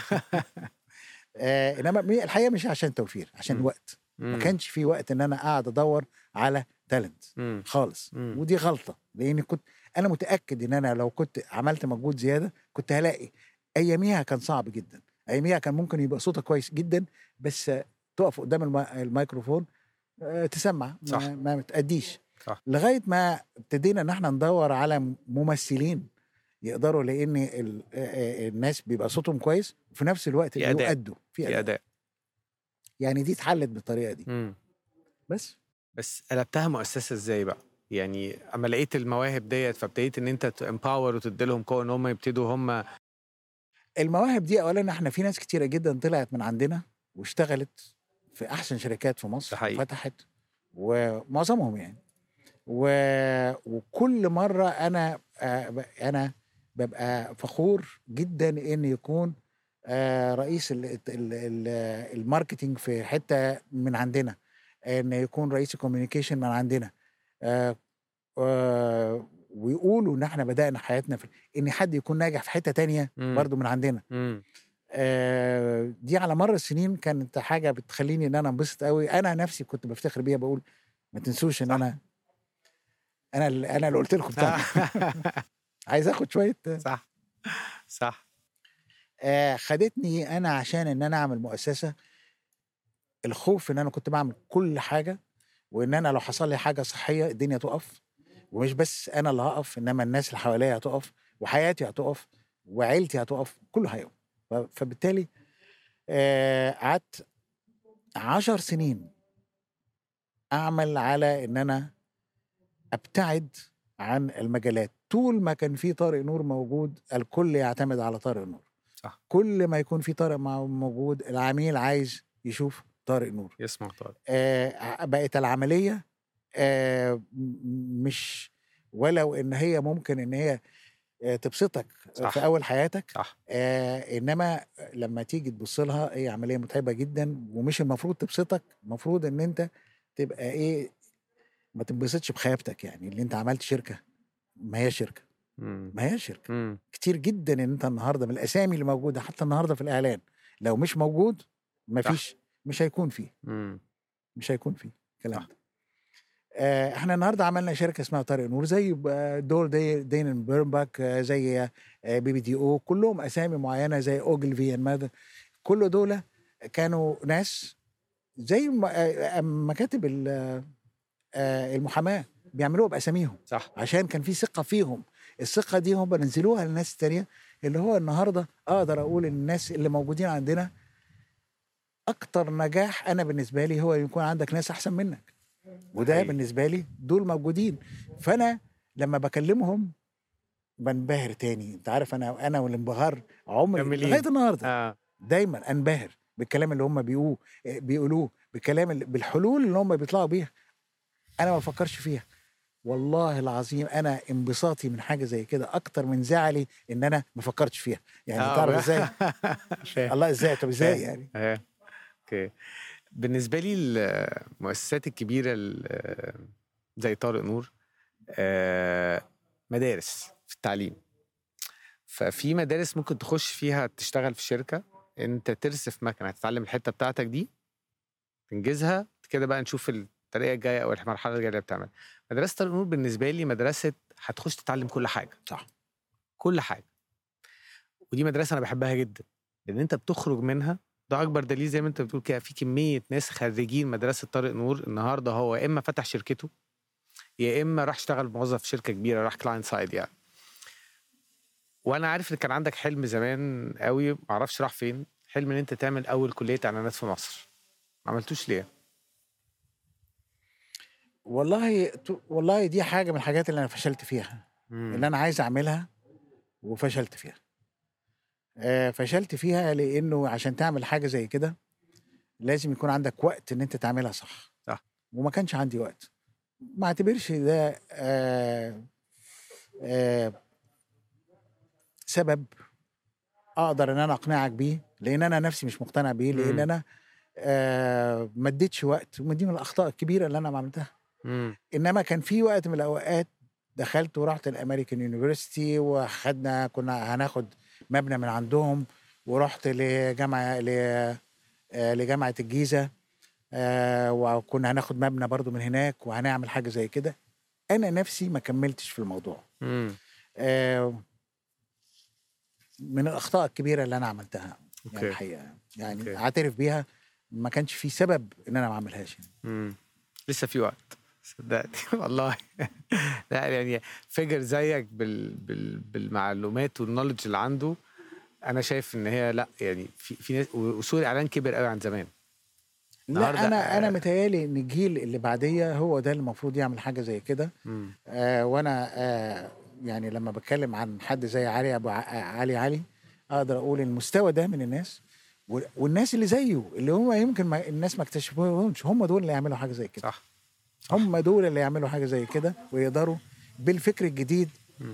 [SPEAKER 6] آه، انما مي- الحقيقه مش عشان توفير عشان
[SPEAKER 2] مم.
[SPEAKER 6] وقت ما كانش في وقت ان انا قاعد ادور على تالنت
[SPEAKER 2] مم.
[SPEAKER 6] خالص
[SPEAKER 2] مم.
[SPEAKER 6] ودي غلطه لان كنت انا متاكد ان انا لو كنت عملت مجهود زياده كنت هلاقي اياميها كان صعب جدا اياميها كان ممكن يبقى صوتك كويس جدا بس تقف قدام الم- الميكروفون آه، تسمع
[SPEAKER 2] صح.
[SPEAKER 6] ما, ما تأديش
[SPEAKER 2] صح.
[SPEAKER 6] لغايه ما ابتدينا ان احنا ندور على ممثلين يقدروا لان ال- آه، آه، الناس بيبقى صوتهم كويس وفي نفس الوقت
[SPEAKER 2] في أداء.
[SPEAKER 6] بيؤدوا في
[SPEAKER 2] في
[SPEAKER 6] أداء.
[SPEAKER 2] اداء
[SPEAKER 6] يعني دي اتحلت بالطريقه دي
[SPEAKER 2] مم.
[SPEAKER 6] بس
[SPEAKER 2] بس قلبتها مؤسسه ازاي بقى؟ يعني اما لقيت المواهب ديت فابتديت ان انت تامباور وتدي لهم قوه ان هم يبتدوا هم
[SPEAKER 6] المواهب دي اولا احنا في ناس كتيره جدا طلعت من عندنا واشتغلت في احسن شركات في مصر
[SPEAKER 2] ده حقيقي.
[SPEAKER 6] فتحت ومعظمهم يعني و... وكل مره انا آه، ب- انا ببقى فخور جدا ان يكون آه، رئيس ال... ال... ال... الماركتينج في حته من عندنا ان يكون رئيس الكوميونيكيشن من عندنا آه، آه، ويقولوا ان احنا بدانا حياتنا في ان حد يكون ناجح في حته تانية
[SPEAKER 2] مم.
[SPEAKER 6] برضو من عندنا
[SPEAKER 2] مم.
[SPEAKER 6] آه، دي على مر السنين كانت حاجه بتخليني ان انا انبسط قوي انا نفسي كنت بفتخر بيها بقول ما تنسوش ان انا انا اللي انا اللي قلت لكم بتاع عايز اخد شويه
[SPEAKER 2] صح صح
[SPEAKER 6] آه خدتني انا عشان ان انا اعمل مؤسسه الخوف ان انا كنت بعمل كل حاجه وان انا لو حصل لي حاجه صحيه الدنيا تقف ومش بس انا اللي هقف انما الناس اللي حواليا هتقف وحياتي هتقف وعيلتي هتقف كله هيقف ف- فبالتالي آه، قعدت عشر سنين اعمل على ان انا ابتعد عن المجالات طول ما كان في طارق نور موجود الكل يعتمد على طارق نور
[SPEAKER 2] صح.
[SPEAKER 6] كل ما يكون في طارق مع- موجود العميل عايز يشوف طارق نور
[SPEAKER 2] يسمع طارق
[SPEAKER 6] آه بقت العمليه آه م- مش ولو ان هي ممكن ان هي آه تبسطك
[SPEAKER 2] صح.
[SPEAKER 6] في اول حياتك
[SPEAKER 2] صح
[SPEAKER 6] آه انما لما تيجي تبص لها هي عمليه متعبه جدا ومش المفروض تبسطك المفروض ان انت تبقى ايه ما تنبسطش بخيابتك يعني اللي انت عملت شركه ما هي شركه
[SPEAKER 2] مم.
[SPEAKER 6] ما هي شركه
[SPEAKER 2] مم.
[SPEAKER 6] كتير جدا ان انت النهارده من الاسامي اللي موجوده حتى النهارده في الاعلان لو مش موجود ما
[SPEAKER 2] صح.
[SPEAKER 6] فيش مش هيكون فيه
[SPEAKER 2] مم.
[SPEAKER 6] مش هيكون فيه كلام
[SPEAKER 2] صح.
[SPEAKER 6] ده آه، احنا النهارده عملنا شركه اسمها طارق نور زي ب- دول دي دين بيرنباك آه، زي آه، بي بي دي او كلهم اسامي معينه زي اوجلفي ماذا كل دول كانوا ناس زي م- آه، مكاتب ال- آه، المحاماه بيعملوها باساميهم
[SPEAKER 2] صح
[SPEAKER 6] عشان كان في ثقه فيهم الثقه دي هم نزلوها للناس التانية اللي هو النهارده اقدر اقول ان الناس اللي موجودين عندنا اكتر نجاح انا بالنسبه لي هو يكون عندك ناس احسن منك وده
[SPEAKER 2] حقيقي.
[SPEAKER 6] بالنسبه لي دول موجودين فانا لما بكلمهم بنبهر تاني انت عارف انا انا والانبهار عمري
[SPEAKER 2] كملين.
[SPEAKER 6] لغايه النهارده
[SPEAKER 2] اه
[SPEAKER 6] دايما انبهر بالكلام اللي هم بيقولوه بيقولوه بالكلام اللي بالحلول اللي هم بيطلعوا بيها انا ما بفكرش فيها والله العظيم انا انبساطي من حاجه زي كده اكتر من زعلي ان انا ما فكرتش فيها يعني
[SPEAKER 2] آه،
[SPEAKER 6] تعرف ازاي
[SPEAKER 2] فاهم.
[SPEAKER 6] الله ازاي طب ازاي
[SPEAKER 2] فاهم.
[SPEAKER 6] يعني
[SPEAKER 2] اه اوكي بالنسبه لي المؤسسات الكبيره ال- زي طارق نور آه، مدارس في التعليم ففي مدارس ممكن تخش فيها تشتغل في شركه انت ترسف مكنه تتعلم الحته بتاعتك دي تنجزها كده بقى نشوف الطريقه الجايه او المرحله الجايه اللي بتعمل مدرسه طارق نور بالنسبه لي مدرسه هتخش تتعلم كل حاجه
[SPEAKER 6] صح.
[SPEAKER 2] كل حاجه ودي مدرسه انا بحبها جدا لان انت بتخرج منها ده اكبر دليل زي ما انت بتقول كده في كميه ناس خريجين مدرسه طارق نور النهارده هو يا اما فتح شركته يا اما راح اشتغل موظف في شركه كبيره راح كلاين سايد يعني وانا عارف ان كان عندك حلم زمان قوي معرفش راح فين حلم ان انت تعمل اول كليه اعلانات في مصر ما عملتوش ليه
[SPEAKER 6] والله والله دي حاجه من الحاجات اللي انا فشلت فيها اللي انا عايز اعملها وفشلت فيها آه، فشلت فيها لانه عشان تعمل حاجه زي كده لازم يكون عندك وقت ان انت تعملها صح
[SPEAKER 2] صح.
[SPEAKER 6] وما كانش عندي وقت ما اعتبرش ده آه آه سبب اقدر ان انا اقنعك بيه لان انا نفسي مش مقتنع بيه لان
[SPEAKER 2] مم.
[SPEAKER 6] انا آه ما اديتش وقت ودي من الاخطاء الكبيره اللي انا عملتها
[SPEAKER 2] امم
[SPEAKER 6] انما كان في وقت من الاوقات دخلت ورحت الامريكان يونيفرسيتي وخدنا كنا هناخد مبنى من عندهم ورحت لجامعه ل- آه، لجامعه الجيزه آه وكنا هناخد مبنى برضو من هناك وهنعمل حاجه زي كده انا نفسي ما كملتش في الموضوع
[SPEAKER 2] امم
[SPEAKER 6] آه من الاخطاء الكبيره اللي انا عملتها يعني
[SPEAKER 2] أوكي.
[SPEAKER 6] الحقيقه يعني
[SPEAKER 2] أوكي.
[SPEAKER 6] اعترف بيها ما كانش في سبب ان انا ما اعملهاش يعني.
[SPEAKER 2] امم لسه في وقت صدقني والله لا يعني فيجر زيك بال... بال... بالمعلومات والنولج اللي عنده انا شايف ان هي لا يعني في في ناس وسوق الاعلان كبر قوي عن زمان النهاردة،
[SPEAKER 6] لا انا انا
[SPEAKER 2] آه،
[SPEAKER 6] متهيالي ان الجيل اللي بعديا هو ده اللي المفروض يعمل حاجه زي كده
[SPEAKER 2] مم.
[SPEAKER 6] آه وانا آه يعني لما بتكلم عن حد زي علي ابو ع- علي علي اقدر اقول المستوى ده من الناس وال- والناس اللي زيه اللي هم يمكن ما الناس ما اكتشفوهمش هم دول اللي يعملوا حاجه زي كده
[SPEAKER 2] صح
[SPEAKER 6] هم دول اللي يعملوا حاجه زي كده ويقدروا بالفكر الجديد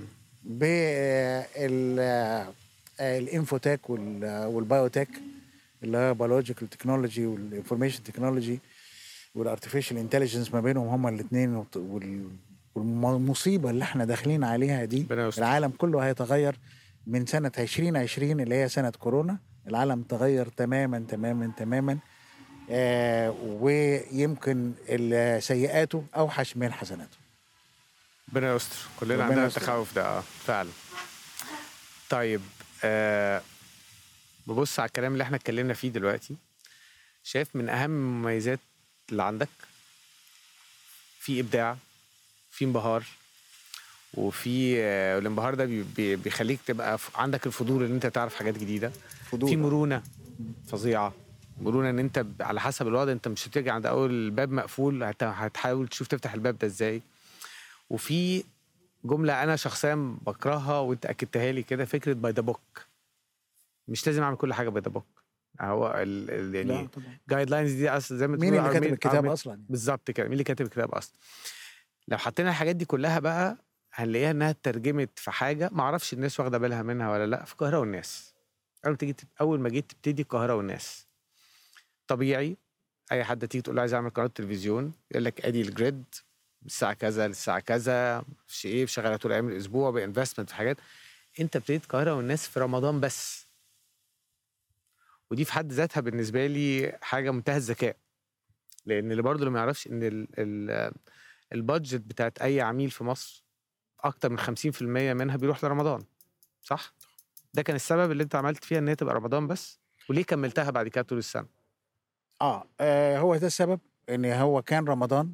[SPEAKER 6] بالانفوتك والبايوتك اللي هو بيولوجيكال تكنولوجي والانفورميشن تكنولوجي والارتفيشال انتليجنس ما بينهم هما الاثنين والمصيبه اللي احنا داخلين عليها دي
[SPEAKER 2] ربنا يستر.
[SPEAKER 6] العالم كله هيتغير من سنه 2020 اللي هي سنه كورونا العالم تغير تماما تماما تماما آه ويمكن ال- سيئاته اوحش من حسناته
[SPEAKER 2] ربنا يستر كلنا
[SPEAKER 6] ربنا
[SPEAKER 2] عندنا
[SPEAKER 6] يستر.
[SPEAKER 2] التخوف ده اه فعلا طيب آه ببص على الكلام اللي احنا اتكلمنا فيه دلوقتي شايف من اهم المميزات اللي عندك في ابداع في انبهار وفي آه الانبهار ده بي- بي- بيخليك تبقى ف- عندك الفضول ان انت تعرف حاجات جديده
[SPEAKER 6] فضول.
[SPEAKER 2] في مرونه فظيعه مرونه ان انت ب- على حسب الوضع انت مش هتيجي عند اول باب مقفول هت- هتحاول تشوف تفتح الباب ده ازاي وفي جمله انا شخصيا بكرهها وانت اكدتها لي كده فكره باي ذا بوك مش لازم اعمل كل حاجه باي ذا بوك هو ال ال
[SPEAKER 6] لا
[SPEAKER 2] يعني
[SPEAKER 6] طبعا.
[SPEAKER 2] جايد لاينز دي اصلا زي ما
[SPEAKER 6] مين
[SPEAKER 2] تقول
[SPEAKER 6] اللي كاتب
[SPEAKER 2] عرمية-
[SPEAKER 6] الكتاب
[SPEAKER 2] عرمية-
[SPEAKER 6] اصلا
[SPEAKER 2] بالظبط كده مين اللي كاتب الكتاب اصلا لو حطينا الحاجات دي كلها بقى هنلاقيها انها اترجمت في حاجه ما اعرفش الناس واخده بالها منها ولا لا في القاهره والناس اول ما تيجي اول ما جيت تبتدي القاهره والناس طبيعي اي حد تيجي تقول له عايز اعمل قناه تلفزيون يقول لك ادي الجريد من الساعه كذا للساعه كذا مش ايه شغاله طول ايام الاسبوع بانفستمنت في حاجات انت ابتديت القاهره والناس في رمضان بس ودي في حد ذاتها بالنسبه لي حاجه منتهى الذكاء لان اللي برضه اللي ما يعرفش ان ال ال البادجت بتاعت اي عميل في مصر اكتر من 50% منها بيروح لرمضان صح ده كان السبب اللي انت عملت فيها ان هي تبقى رمضان بس وليه كملتها بعد كده طول السنه
[SPEAKER 6] آه, اه هو ده السبب ان هو كان رمضان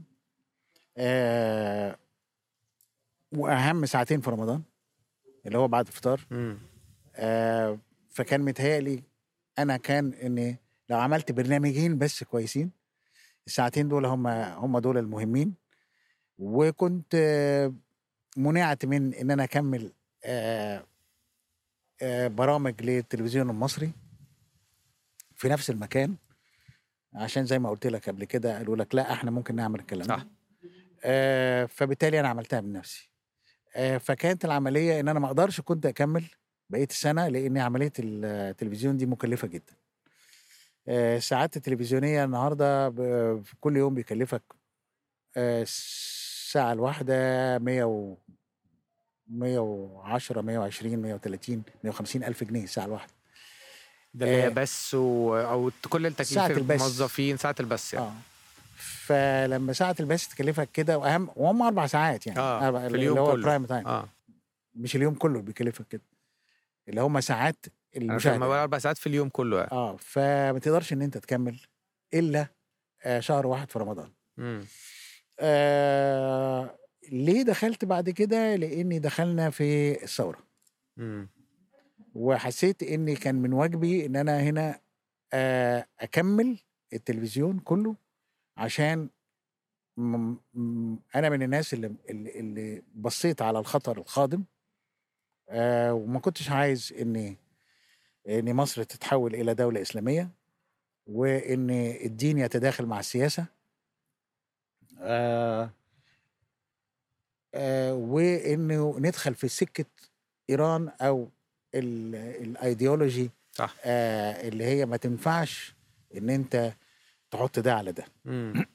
[SPEAKER 6] آه واهم ساعتين في رمضان اللي هو بعد الفطار
[SPEAKER 2] امم
[SPEAKER 6] آه فكان متهيألي انا كان اني لو عملت برنامجين بس كويسين الساعتين دول هم هم دول المهمين وكنت آه، منعت من ان انا اكمل آه آه برامج للتلفزيون المصري في نفس المكان عشان زي ما قلت لك قبل كده قالوا لك لا احنا ممكن نعمل الكلام
[SPEAKER 2] صح.
[SPEAKER 6] ده آه فبالتالي انا عملتها بنفسي آه فكانت العمليه ان انا ما اقدرش كنت اكمل بقيه السنه لان عمليه التلفزيون دي مكلفه جدا آه الساعات التلفزيونيه النهارده ب- في كل يوم بيكلفك آه الساعه الواحده 100 و 110 120 130 150 الف جنيه الساعه الواحده
[SPEAKER 2] ده اللي هي
[SPEAKER 6] آه.
[SPEAKER 2] بس و... او كل التكليف
[SPEAKER 6] ساعة البث.
[SPEAKER 2] الموظفين ساعه البث يعني
[SPEAKER 6] اه فلما ساعه البث تكلفك كده واهم وهم اربع ساعات يعني
[SPEAKER 2] اه
[SPEAKER 6] أربع-
[SPEAKER 2] في اليوم
[SPEAKER 6] اللي هو
[SPEAKER 2] كله
[SPEAKER 6] البرايم تايم
[SPEAKER 2] اه
[SPEAKER 6] مش اليوم كله بيكلفك كده اللي هم ساعات
[SPEAKER 2] انا لما
[SPEAKER 6] المشاهده
[SPEAKER 2] بقول اربع ساعات في اليوم كله يعني
[SPEAKER 6] اه فما تقدرش ان انت تكمل الا آه شهر واحد في رمضان
[SPEAKER 2] امم
[SPEAKER 6] آه ليه دخلت بعد كده لاني دخلنا في الثوره
[SPEAKER 2] امم
[SPEAKER 6] وحسيت ان كان من واجبي ان انا هنا آه اكمل التلفزيون كله عشان م- م- انا من الناس اللي اللي, اللي بصيت على الخطر القادم آه وما كنتش عايز ان ان مصر تتحول الى دوله اسلاميه وان الدين يتداخل مع السياسه آه آه وانه ندخل في سكه ايران او ال- الايديولوجي
[SPEAKER 2] صح
[SPEAKER 6] آه اللي هي ما تنفعش ان انت تحط ده على ده
[SPEAKER 2] امم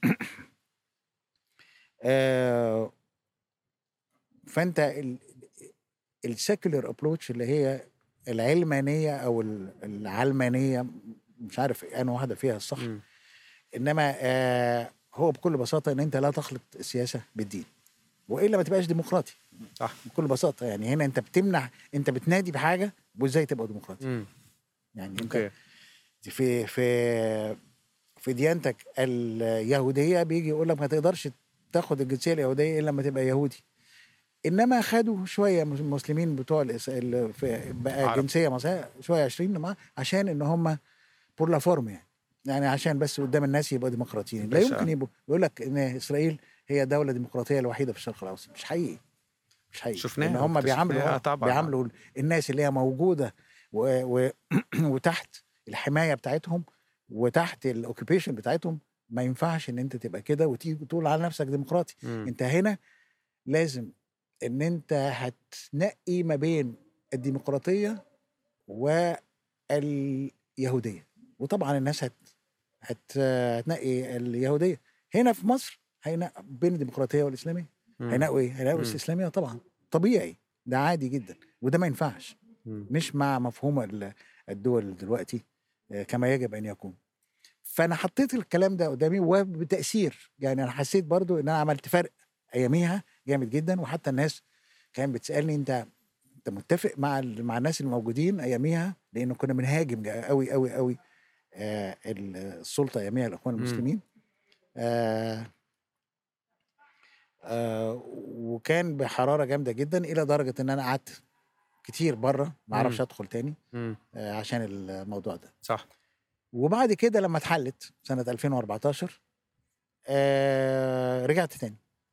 [SPEAKER 6] آه فانت السيكولر ابروتش اللي هي العلمانيه او ال- العلمانيه مش عارف انا واحده فيها الصح
[SPEAKER 2] مم.
[SPEAKER 6] انما آه هو بكل بساطه ان انت لا تخلط السياسه بالدين والا ما تبقاش ديمقراطي
[SPEAKER 2] صح.
[SPEAKER 6] بكل بساطه يعني هنا انت بتمنع انت بتنادي بحاجه وازاي تبقى ديمقراطي
[SPEAKER 2] مم.
[SPEAKER 6] يعني انت
[SPEAKER 2] اوكي
[SPEAKER 6] في في في ديانتك اليهوديه بيجي يقول لك ما تقدرش تاخد الجنسيه اليهوديه الا لما تبقى يهودي انما خدوا شويه من المسلمين بتوع الإس- ال- في- بقى
[SPEAKER 2] عرب.
[SPEAKER 6] جنسيه مصريه شويه 20 مع- عشان ان هم بور لا فورم يعني يعني عشان بس قدام الناس يبقوا ديمقراطيين لا
[SPEAKER 2] باشا.
[SPEAKER 6] يمكن يبقوا يقول لك ان اسرائيل هي الدوله الديمقراطيه الوحيده في الشرق الاوسط مش حقيقي مش حقيقي
[SPEAKER 2] شفناها
[SPEAKER 6] ان هم
[SPEAKER 2] واكتشفناها
[SPEAKER 6] بيعاملوا
[SPEAKER 2] طبعاً.
[SPEAKER 6] بيعاملوا الناس اللي هي موجوده و... و... وتحت الحمايه بتاعتهم وتحت الاوكيبيشن بتاعتهم ما ينفعش ان انت تبقى كده وتيجي تقول على نفسك ديمقراطي
[SPEAKER 2] مم.
[SPEAKER 6] انت هنا لازم ان انت هتنقي ما بين الديمقراطيه واليهوديه وطبعا الناس هت... هت... هتنقي اليهوديه هنا في مصر هينقوا بين الديمقراطيه والاسلاميه
[SPEAKER 2] مم.
[SPEAKER 6] هينقوا ايه؟ هينقوا
[SPEAKER 2] مم.
[SPEAKER 6] الاسلاميه طبعا طبيعي ده عادي جدا وده ما ينفعش
[SPEAKER 2] مم.
[SPEAKER 6] مش مع مفهوم ال- الدول دلوقتي آه، كما يجب ان يكون فانا حطيت الكلام ده قدامي وبتاثير يعني انا حسيت برضو ان انا عملت فرق اياميها جامد جدا وحتى الناس كانت بتسالني انت انت متفق مع ال- مع الناس الموجودين اياميها لانه كنا بنهاجم جا- قوي قوي قوي آه ال- السلطه اياميها الاخوان
[SPEAKER 2] مم.
[SPEAKER 6] المسلمين آه آه وكان بحراره جامده جدا الى درجه ان انا قعدت كتير بره ما اعرفش
[SPEAKER 2] مم.
[SPEAKER 6] ادخل تاني
[SPEAKER 2] مم.
[SPEAKER 6] آه عشان الموضوع ده
[SPEAKER 2] صح
[SPEAKER 6] وبعد كده لما اتحلت سنة 2014 آه رجعت تاني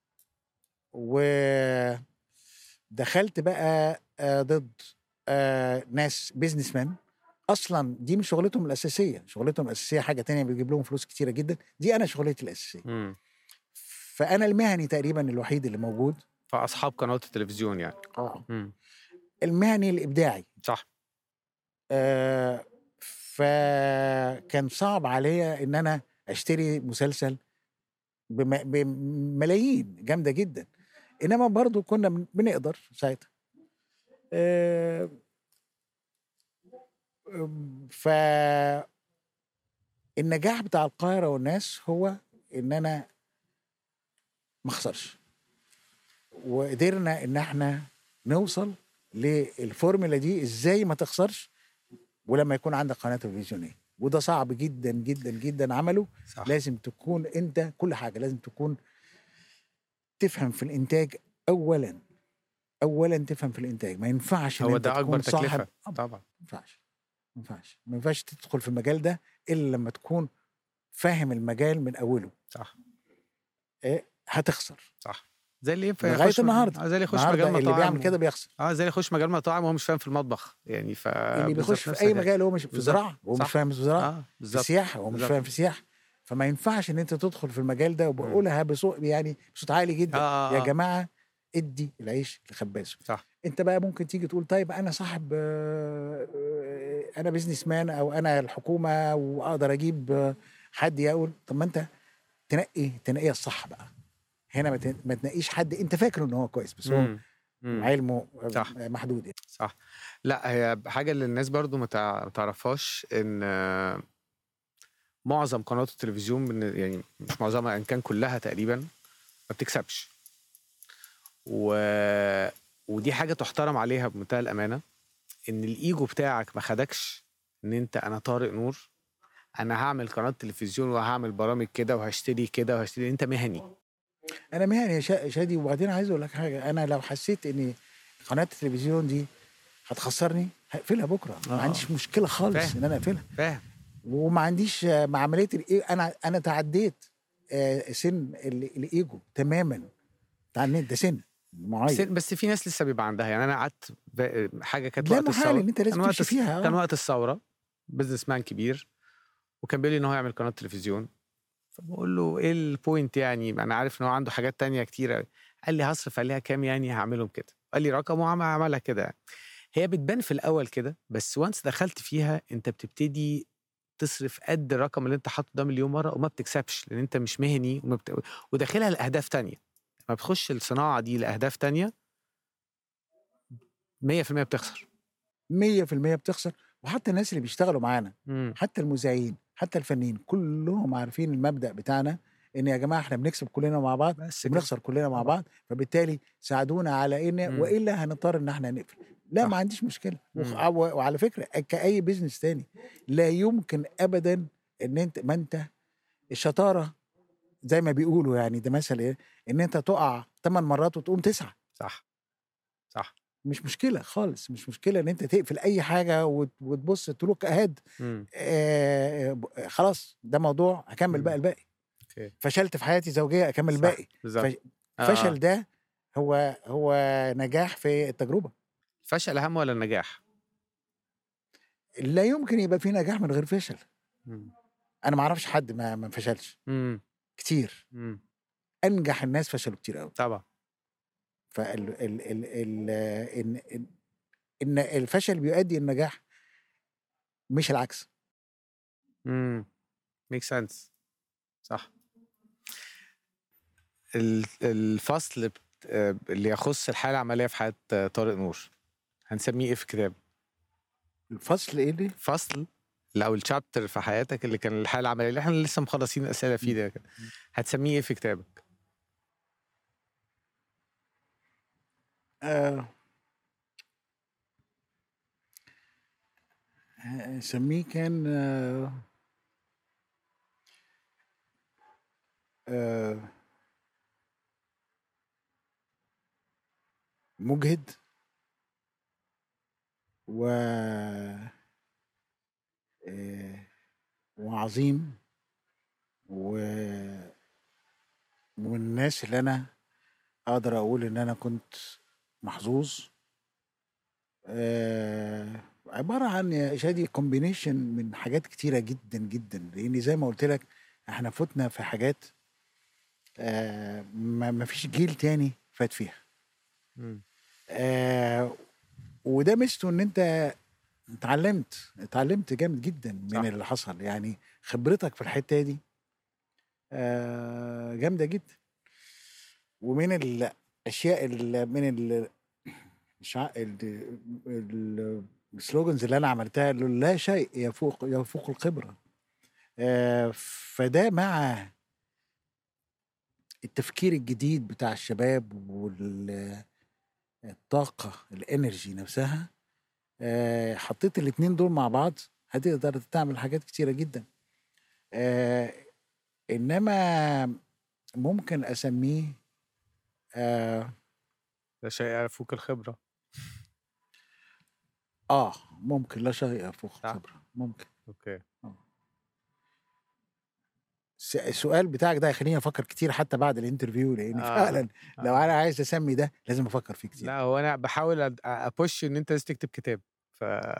[SPEAKER 6] ودخلت بقى آه ضد آه ناس بيزنس مان اصلا دي مش شغلتهم الاساسيه شغلتهم الاساسيه حاجه تانية بتجيب لهم فلوس كتيره جدا دي انا شغلتي الاساسيه
[SPEAKER 2] مم.
[SPEAKER 6] فانا المهني تقريبا الوحيد اللي موجود
[SPEAKER 2] فاصحاب قنوات التلفزيون يعني
[SPEAKER 6] اه
[SPEAKER 2] مم.
[SPEAKER 6] المهني الابداعي
[SPEAKER 2] صح
[SPEAKER 6] آه، فكان صعب عليا ان انا اشتري مسلسل بم- بملايين جامده جدا انما برضو كنا بن- بنقدر ساعتها آه، ف النجاح بتاع القاهره والناس هو ان انا ما اخسرش وقدرنا ان احنا نوصل للفورمولا دي ازاي ما تخسرش ولما يكون عندك قناه تلفزيونيه وده صعب جدا جدا جدا عمله
[SPEAKER 2] صح
[SPEAKER 6] لازم تكون انت كل حاجه لازم تكون تفهم في الانتاج اولا اولا تفهم في الانتاج ما ينفعش إن
[SPEAKER 2] هو
[SPEAKER 6] أنت
[SPEAKER 2] ده اكبر
[SPEAKER 6] تكون صاحب-
[SPEAKER 2] تكلفه
[SPEAKER 6] آه،
[SPEAKER 2] طبعا
[SPEAKER 6] ما ينفعش ما ينفعش ما ينفعش تدخل في المجال ده الا لما تكون فاهم المجال من اوله
[SPEAKER 2] صح
[SPEAKER 6] إيه هتخسر
[SPEAKER 2] صح زي اللي ينفع
[SPEAKER 6] لغايه
[SPEAKER 2] يخش
[SPEAKER 6] النهارده
[SPEAKER 2] آه، زي اللي يخش
[SPEAKER 6] النهاردة
[SPEAKER 2] مجال
[SPEAKER 6] اللي
[SPEAKER 2] مطاعم
[SPEAKER 6] بيعمل كده بيخسر
[SPEAKER 2] اه زي اللي يخش مجال مطاعم وهو مش فاهم في المطبخ يعني ف
[SPEAKER 6] اللي
[SPEAKER 2] بالظبط
[SPEAKER 6] بيخش
[SPEAKER 2] نفس
[SPEAKER 6] في اي
[SPEAKER 2] الحاجة.
[SPEAKER 6] مجال هو مش في
[SPEAKER 2] بالظبط.
[SPEAKER 6] زراعه هو مش
[SPEAKER 2] صح.
[SPEAKER 6] فاهم في زراعه
[SPEAKER 2] اه
[SPEAKER 6] في
[SPEAKER 2] بالظبط
[SPEAKER 6] سياحه هو مش
[SPEAKER 2] بالظبط.
[SPEAKER 6] فاهم في سياحه فما ينفعش ان انت تدخل في المجال ده وبقولها بصوت يعني بصوت عالي جدا
[SPEAKER 2] آه، آه،
[SPEAKER 6] يا
[SPEAKER 2] آه.
[SPEAKER 6] جماعه ادي العيش لخبازه
[SPEAKER 2] صح.
[SPEAKER 6] انت بقى ممكن تيجي تقول طيب انا صاحب آه، آه، انا بيزنس مان او انا الحكومه واقدر اجيب آه، حد يقول طب ما انت تنقي التنقيه الصح بقى هنا ما تن- ما تنقيش حد انت فاكره ان هو كويس بس هو
[SPEAKER 2] مم. مم.
[SPEAKER 6] علمه
[SPEAKER 2] صح.
[SPEAKER 6] محدود يعني.
[SPEAKER 2] صح لا هي حاجه اللي الناس برضو ما تع- ما تعرفهاش ان آه، معظم قنوات التلفزيون بالن- يعني مش معظمها ان كان كلها تقريبا ما بتكسبش و... ودي حاجه تحترم عليها بمنتهى الامانه ان الايجو بتاعك ما خدكش ان انت انا طارق نور انا هعمل قناه تلفزيون وهعمل برامج كده وهشتري كده وهشتري انت مهني
[SPEAKER 6] انا مهني يا شا- شادي وبعدين عايز اقول لك حاجه انا لو حسيت ان قناه التلفزيون دي هتخسرني هقفلها بكره ما
[SPEAKER 2] آه.
[SPEAKER 6] عنديش مشكله خالص
[SPEAKER 2] فاهم.
[SPEAKER 6] ان انا اقفلها
[SPEAKER 2] فاهم
[SPEAKER 6] وما عنديش آه، مع عمليه الايه انا انا تعديت آه، سن ال- الايجو تماما بتاع النت ده سن
[SPEAKER 2] بس,
[SPEAKER 6] معين
[SPEAKER 2] بس في ناس لسه بيبقى عندها يعني انا قعدت ب- حاجه كانت
[SPEAKER 6] لا
[SPEAKER 2] وقت
[SPEAKER 6] محال
[SPEAKER 2] الثوره
[SPEAKER 6] ان انت لازم
[SPEAKER 2] كان وقت
[SPEAKER 6] تمشي فيها
[SPEAKER 2] كان
[SPEAKER 6] آه.
[SPEAKER 2] وقت الثوره بزنس مان كبير وكان بيقول لي ان هو يعمل قناه تلفزيون فبقول له ايه البوينت يعني انا عارف ان هو عنده حاجات تانية كتير أوي. قال لي هصرف عليها كام يعني هعملهم كده قال لي رقم وعمل عملها كده يعني. هي بتبان في الاول كده بس وانس دخلت فيها انت بتبتدي تصرف قد الرقم اللي انت حاطه ده مليون مره وما بتكسبش لان انت مش مهني وما بت... وداخلها لاهداف تانية لما بتخش الصناعه دي لاهداف تانية 100% بتخسر
[SPEAKER 6] 100% بتخسر وحتى الناس اللي بيشتغلوا معانا
[SPEAKER 2] مم.
[SPEAKER 6] حتى المذيعين حتى الفنيين كلهم عارفين المبدا بتاعنا ان يا جماعه احنا بنكسب كلنا مع بعض
[SPEAKER 2] بس
[SPEAKER 6] بنخسر كلنا مع بعض فبالتالي ساعدونا على ان
[SPEAKER 2] مم.
[SPEAKER 6] والا هنضطر ان احنا نقفل لا
[SPEAKER 2] صح.
[SPEAKER 6] ما عنديش مشكله
[SPEAKER 2] مم.
[SPEAKER 6] وخ- و- وعلى فكره كاي بيزنس تاني لا يمكن ابدا ان انت ما انت الشطاره زي ما بيقولوا يعني ده مثل ايه ان انت تقع ثمان مرات وتقوم تسعه
[SPEAKER 2] صح صح
[SPEAKER 6] مش مشكله خالص مش مشكله ان انت تقفل اي حاجه وت- وتبص تلوك اهاد
[SPEAKER 2] مم.
[SPEAKER 6] آه ب- خلاص ده موضوع هكمل
[SPEAKER 2] مم.
[SPEAKER 6] بقى الباقي
[SPEAKER 2] اوكي
[SPEAKER 6] فشلت في حياتي زوجيه اكمل
[SPEAKER 2] صح.
[SPEAKER 6] الباقي
[SPEAKER 2] بالظبط
[SPEAKER 6] فش-
[SPEAKER 2] آه،
[SPEAKER 6] فشل
[SPEAKER 2] آه.
[SPEAKER 6] ده هو هو نجاح في التجربه
[SPEAKER 2] الفشل اهم ولا النجاح؟
[SPEAKER 6] لا يمكن يبقى في نجاح من غير فشل
[SPEAKER 2] مم.
[SPEAKER 6] انا ما اعرفش حد ما ما فشلش
[SPEAKER 2] مم.
[SPEAKER 6] كتير
[SPEAKER 2] مم.
[SPEAKER 6] انجح الناس فشلوا كتير قوي
[SPEAKER 2] طبعا
[SPEAKER 6] فال ال ال ال ان ان ان الفشل بيؤدي النجاح مش العكس
[SPEAKER 2] امم ميك سنس صح ال- الفصل بت- آه، اللي يخص الحاله العمليه في حياه آه، طارق نور هنسميه ايه في الكتاب؟
[SPEAKER 6] الفصل ايه دي؟
[SPEAKER 2] فصل او الشابتر في حياتك اللي كان الحاله العمليه اللي احنا لسه مخلصين الاسئله فيه ده كده. هتسميه ايه في كتابك؟
[SPEAKER 6] آه سميه كان آه آه مجهد و آه وعظيم و ومن الناس اللي انا اقدر اقول ان انا كنت محظوظ آه عباره عن يا شادي كومبينيشن من حاجات كتيره جدا جدا لان زي ما قلت لك احنا فتنا في حاجات آه ما ما فيش جيل تاني فات فيها
[SPEAKER 2] مم.
[SPEAKER 6] آه وده ميزته ان انت اتعلمت اتعلمت جامد جدا من
[SPEAKER 2] صح.
[SPEAKER 6] اللي حصل يعني خبرتك في الحته دي آه جامده جدا ومن الاشياء اللي من ال مش ع- ال- ال- السلوجنز اللي انا عملتها اللي لا شيء يفوق يفوق الخبره آه فده مع التفكير الجديد بتاع الشباب والطاقه الانرجي نفسها آه حطيت الاتنين دول مع بعض هتقدر تعمل حاجات كتيره جدا آه انما ممكن اسميه آه,
[SPEAKER 2] ده شيء يفوق الخبره
[SPEAKER 6] اه ممكن لا شيء يفوق
[SPEAKER 2] صح.
[SPEAKER 6] الخبره ممكن
[SPEAKER 2] اوكي
[SPEAKER 6] س- السؤال بتاعك ده هيخليني افكر كتير حتى بعد الانترفيو لان
[SPEAKER 2] آه.
[SPEAKER 6] فعلا لو
[SPEAKER 2] آه.
[SPEAKER 6] انا عايز اسمي ده لازم افكر فيه كتير
[SPEAKER 2] لا هو انا بحاول أد- ابوش ان انت لازم تكتب كتاب ف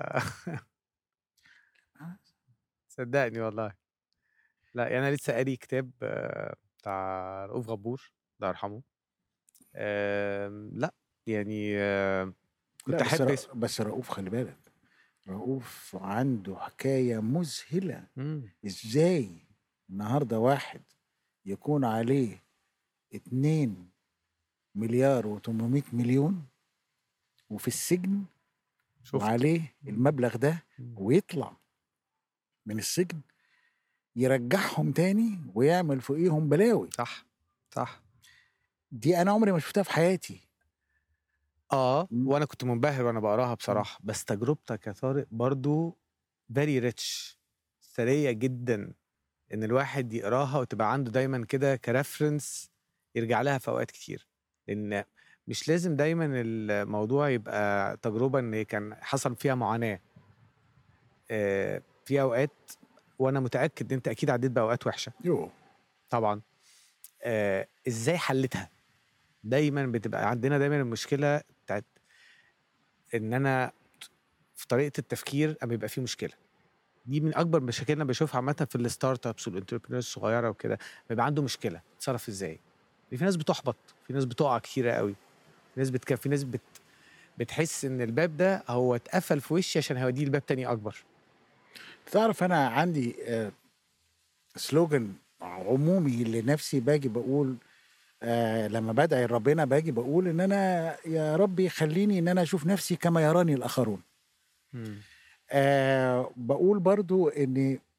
[SPEAKER 2] صدقني والله لا يعني انا لسه قاري كتاب آه، بتاع رؤوف غبور الله يرحمه آم، لا يعني آه، كنت
[SPEAKER 6] لا بس,
[SPEAKER 2] احب
[SPEAKER 6] رأ...
[SPEAKER 2] اسم
[SPEAKER 6] بس رؤوف خلي بالك رؤوف عنده حكايه مذهله
[SPEAKER 2] مم.
[SPEAKER 6] ازاي النهارده واحد يكون عليه 2 مليار و800 مليون وفي السجن
[SPEAKER 2] شفت
[SPEAKER 6] وعليه المبلغ ده
[SPEAKER 2] مم.
[SPEAKER 6] ويطلع من السجن يرجعهم تاني ويعمل فوقيهم بلاوي
[SPEAKER 2] صح صح
[SPEAKER 6] دي انا عمري ما شفتها في حياتي
[SPEAKER 2] اه
[SPEAKER 6] مم.
[SPEAKER 2] وانا كنت منبهر وانا بقراها بصراحه بس تجربتك يا طارق برضو فيري ريتش ثريه جدا ان الواحد يقراها وتبقى عنده دايما كده كرفرنس يرجع لها في اوقات كتير لان مش لازم دايما الموضوع يبقى تجربه ان كان حصل فيها معاناه آه، في اوقات وانا متاكد ان انت اكيد عديت باوقات وحشه
[SPEAKER 6] يو
[SPEAKER 2] طبعا آه ازاي حلتها دايما بتبقى عندنا دايما المشكله بتاعت ان انا في طريقه التفكير اما بيبقى فيه مشكله دي من اكبر مشاكلنا بشوفها عامه في الستارت ابس والانتربرينورز الصغيره وكده بيبقى عنده مشكله تصرف ازاي في ناس بتحبط في ناس بتقع كتيره قوي في ناس بتكفي في ناس بت بتحس ان الباب ده هو اتقفل في وشي عشان هيوديه لباب تاني اكبر
[SPEAKER 6] تعرف انا عندي آه، سلوجن عمومي لنفسي باجي بقول آه لما بدعي ربنا باجي بقول ان انا يا ربي خليني ان انا اشوف نفسي كما يراني الاخرون آه بقول برضو ان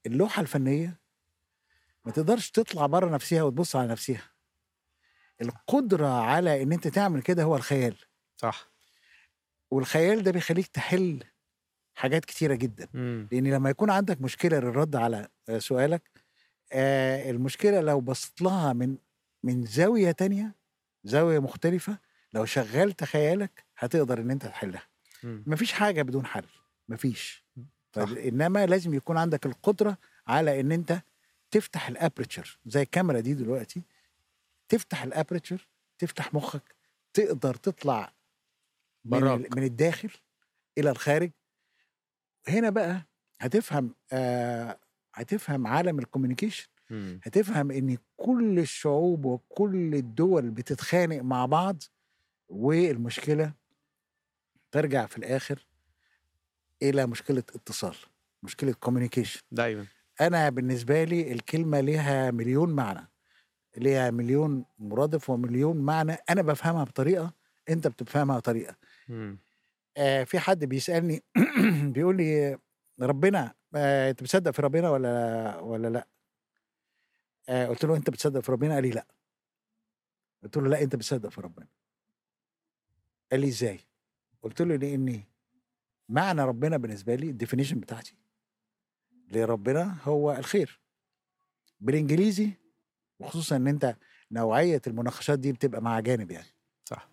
[SPEAKER 6] اللوحه الفنيه ما تقدرش تطلع بره نفسها وتبص على نفسها القدره على ان انت تعمل كده هو الخيال
[SPEAKER 2] صح
[SPEAKER 6] والخيال ده بيخليك تحل حاجات كتيره جدا
[SPEAKER 2] مم.
[SPEAKER 6] لان لما يكون عندك مشكله للرد على آه، سؤالك آه، المشكله لو بصيت لها من من زاويه تانية زاويه مختلفه لو شغلت خيالك هتقدر ان انت تحلها
[SPEAKER 2] مم.
[SPEAKER 6] مفيش حاجه بدون حل مفيش
[SPEAKER 2] صح.
[SPEAKER 6] طيب انما لازم يكون عندك القدره على ان انت تفتح الابرتشر زي الكاميرا دي دلوقتي تفتح الابرتشر تفتح مخك تقدر تطلع من,
[SPEAKER 2] براك.
[SPEAKER 6] ال- من الداخل الى الخارج هنا بقى هتفهم آه هتفهم عالم الكوميونيكيشن
[SPEAKER 2] مم.
[SPEAKER 6] هتفهم ان كل الشعوب وكل الدول بتتخانق مع بعض والمشكله ترجع في الاخر الى مشكله اتصال مشكله كوميونيكيشن
[SPEAKER 2] دايما
[SPEAKER 6] انا بالنسبه لي الكلمه ليها مليون معنى ليها مليون مرادف ومليون معنى انا بفهمها بطريقه انت بتفهمها بطريقه
[SPEAKER 2] مم.
[SPEAKER 6] آه في حد بيسالني بيقول لي ربنا آه انت بتصدق في ربنا ولا ولا لا آه قلت له انت بتصدق في ربنا قال لي لا قلت له لا انت بتصدق في ربنا قال لي ازاي قلت له لاني معنى ربنا بالنسبه لي الديفينيشن بتاعتي لربنا هو الخير بالانجليزي وخصوصا ان انت نوعيه المناقشات دي بتبقى مع جانب يعني
[SPEAKER 2] صح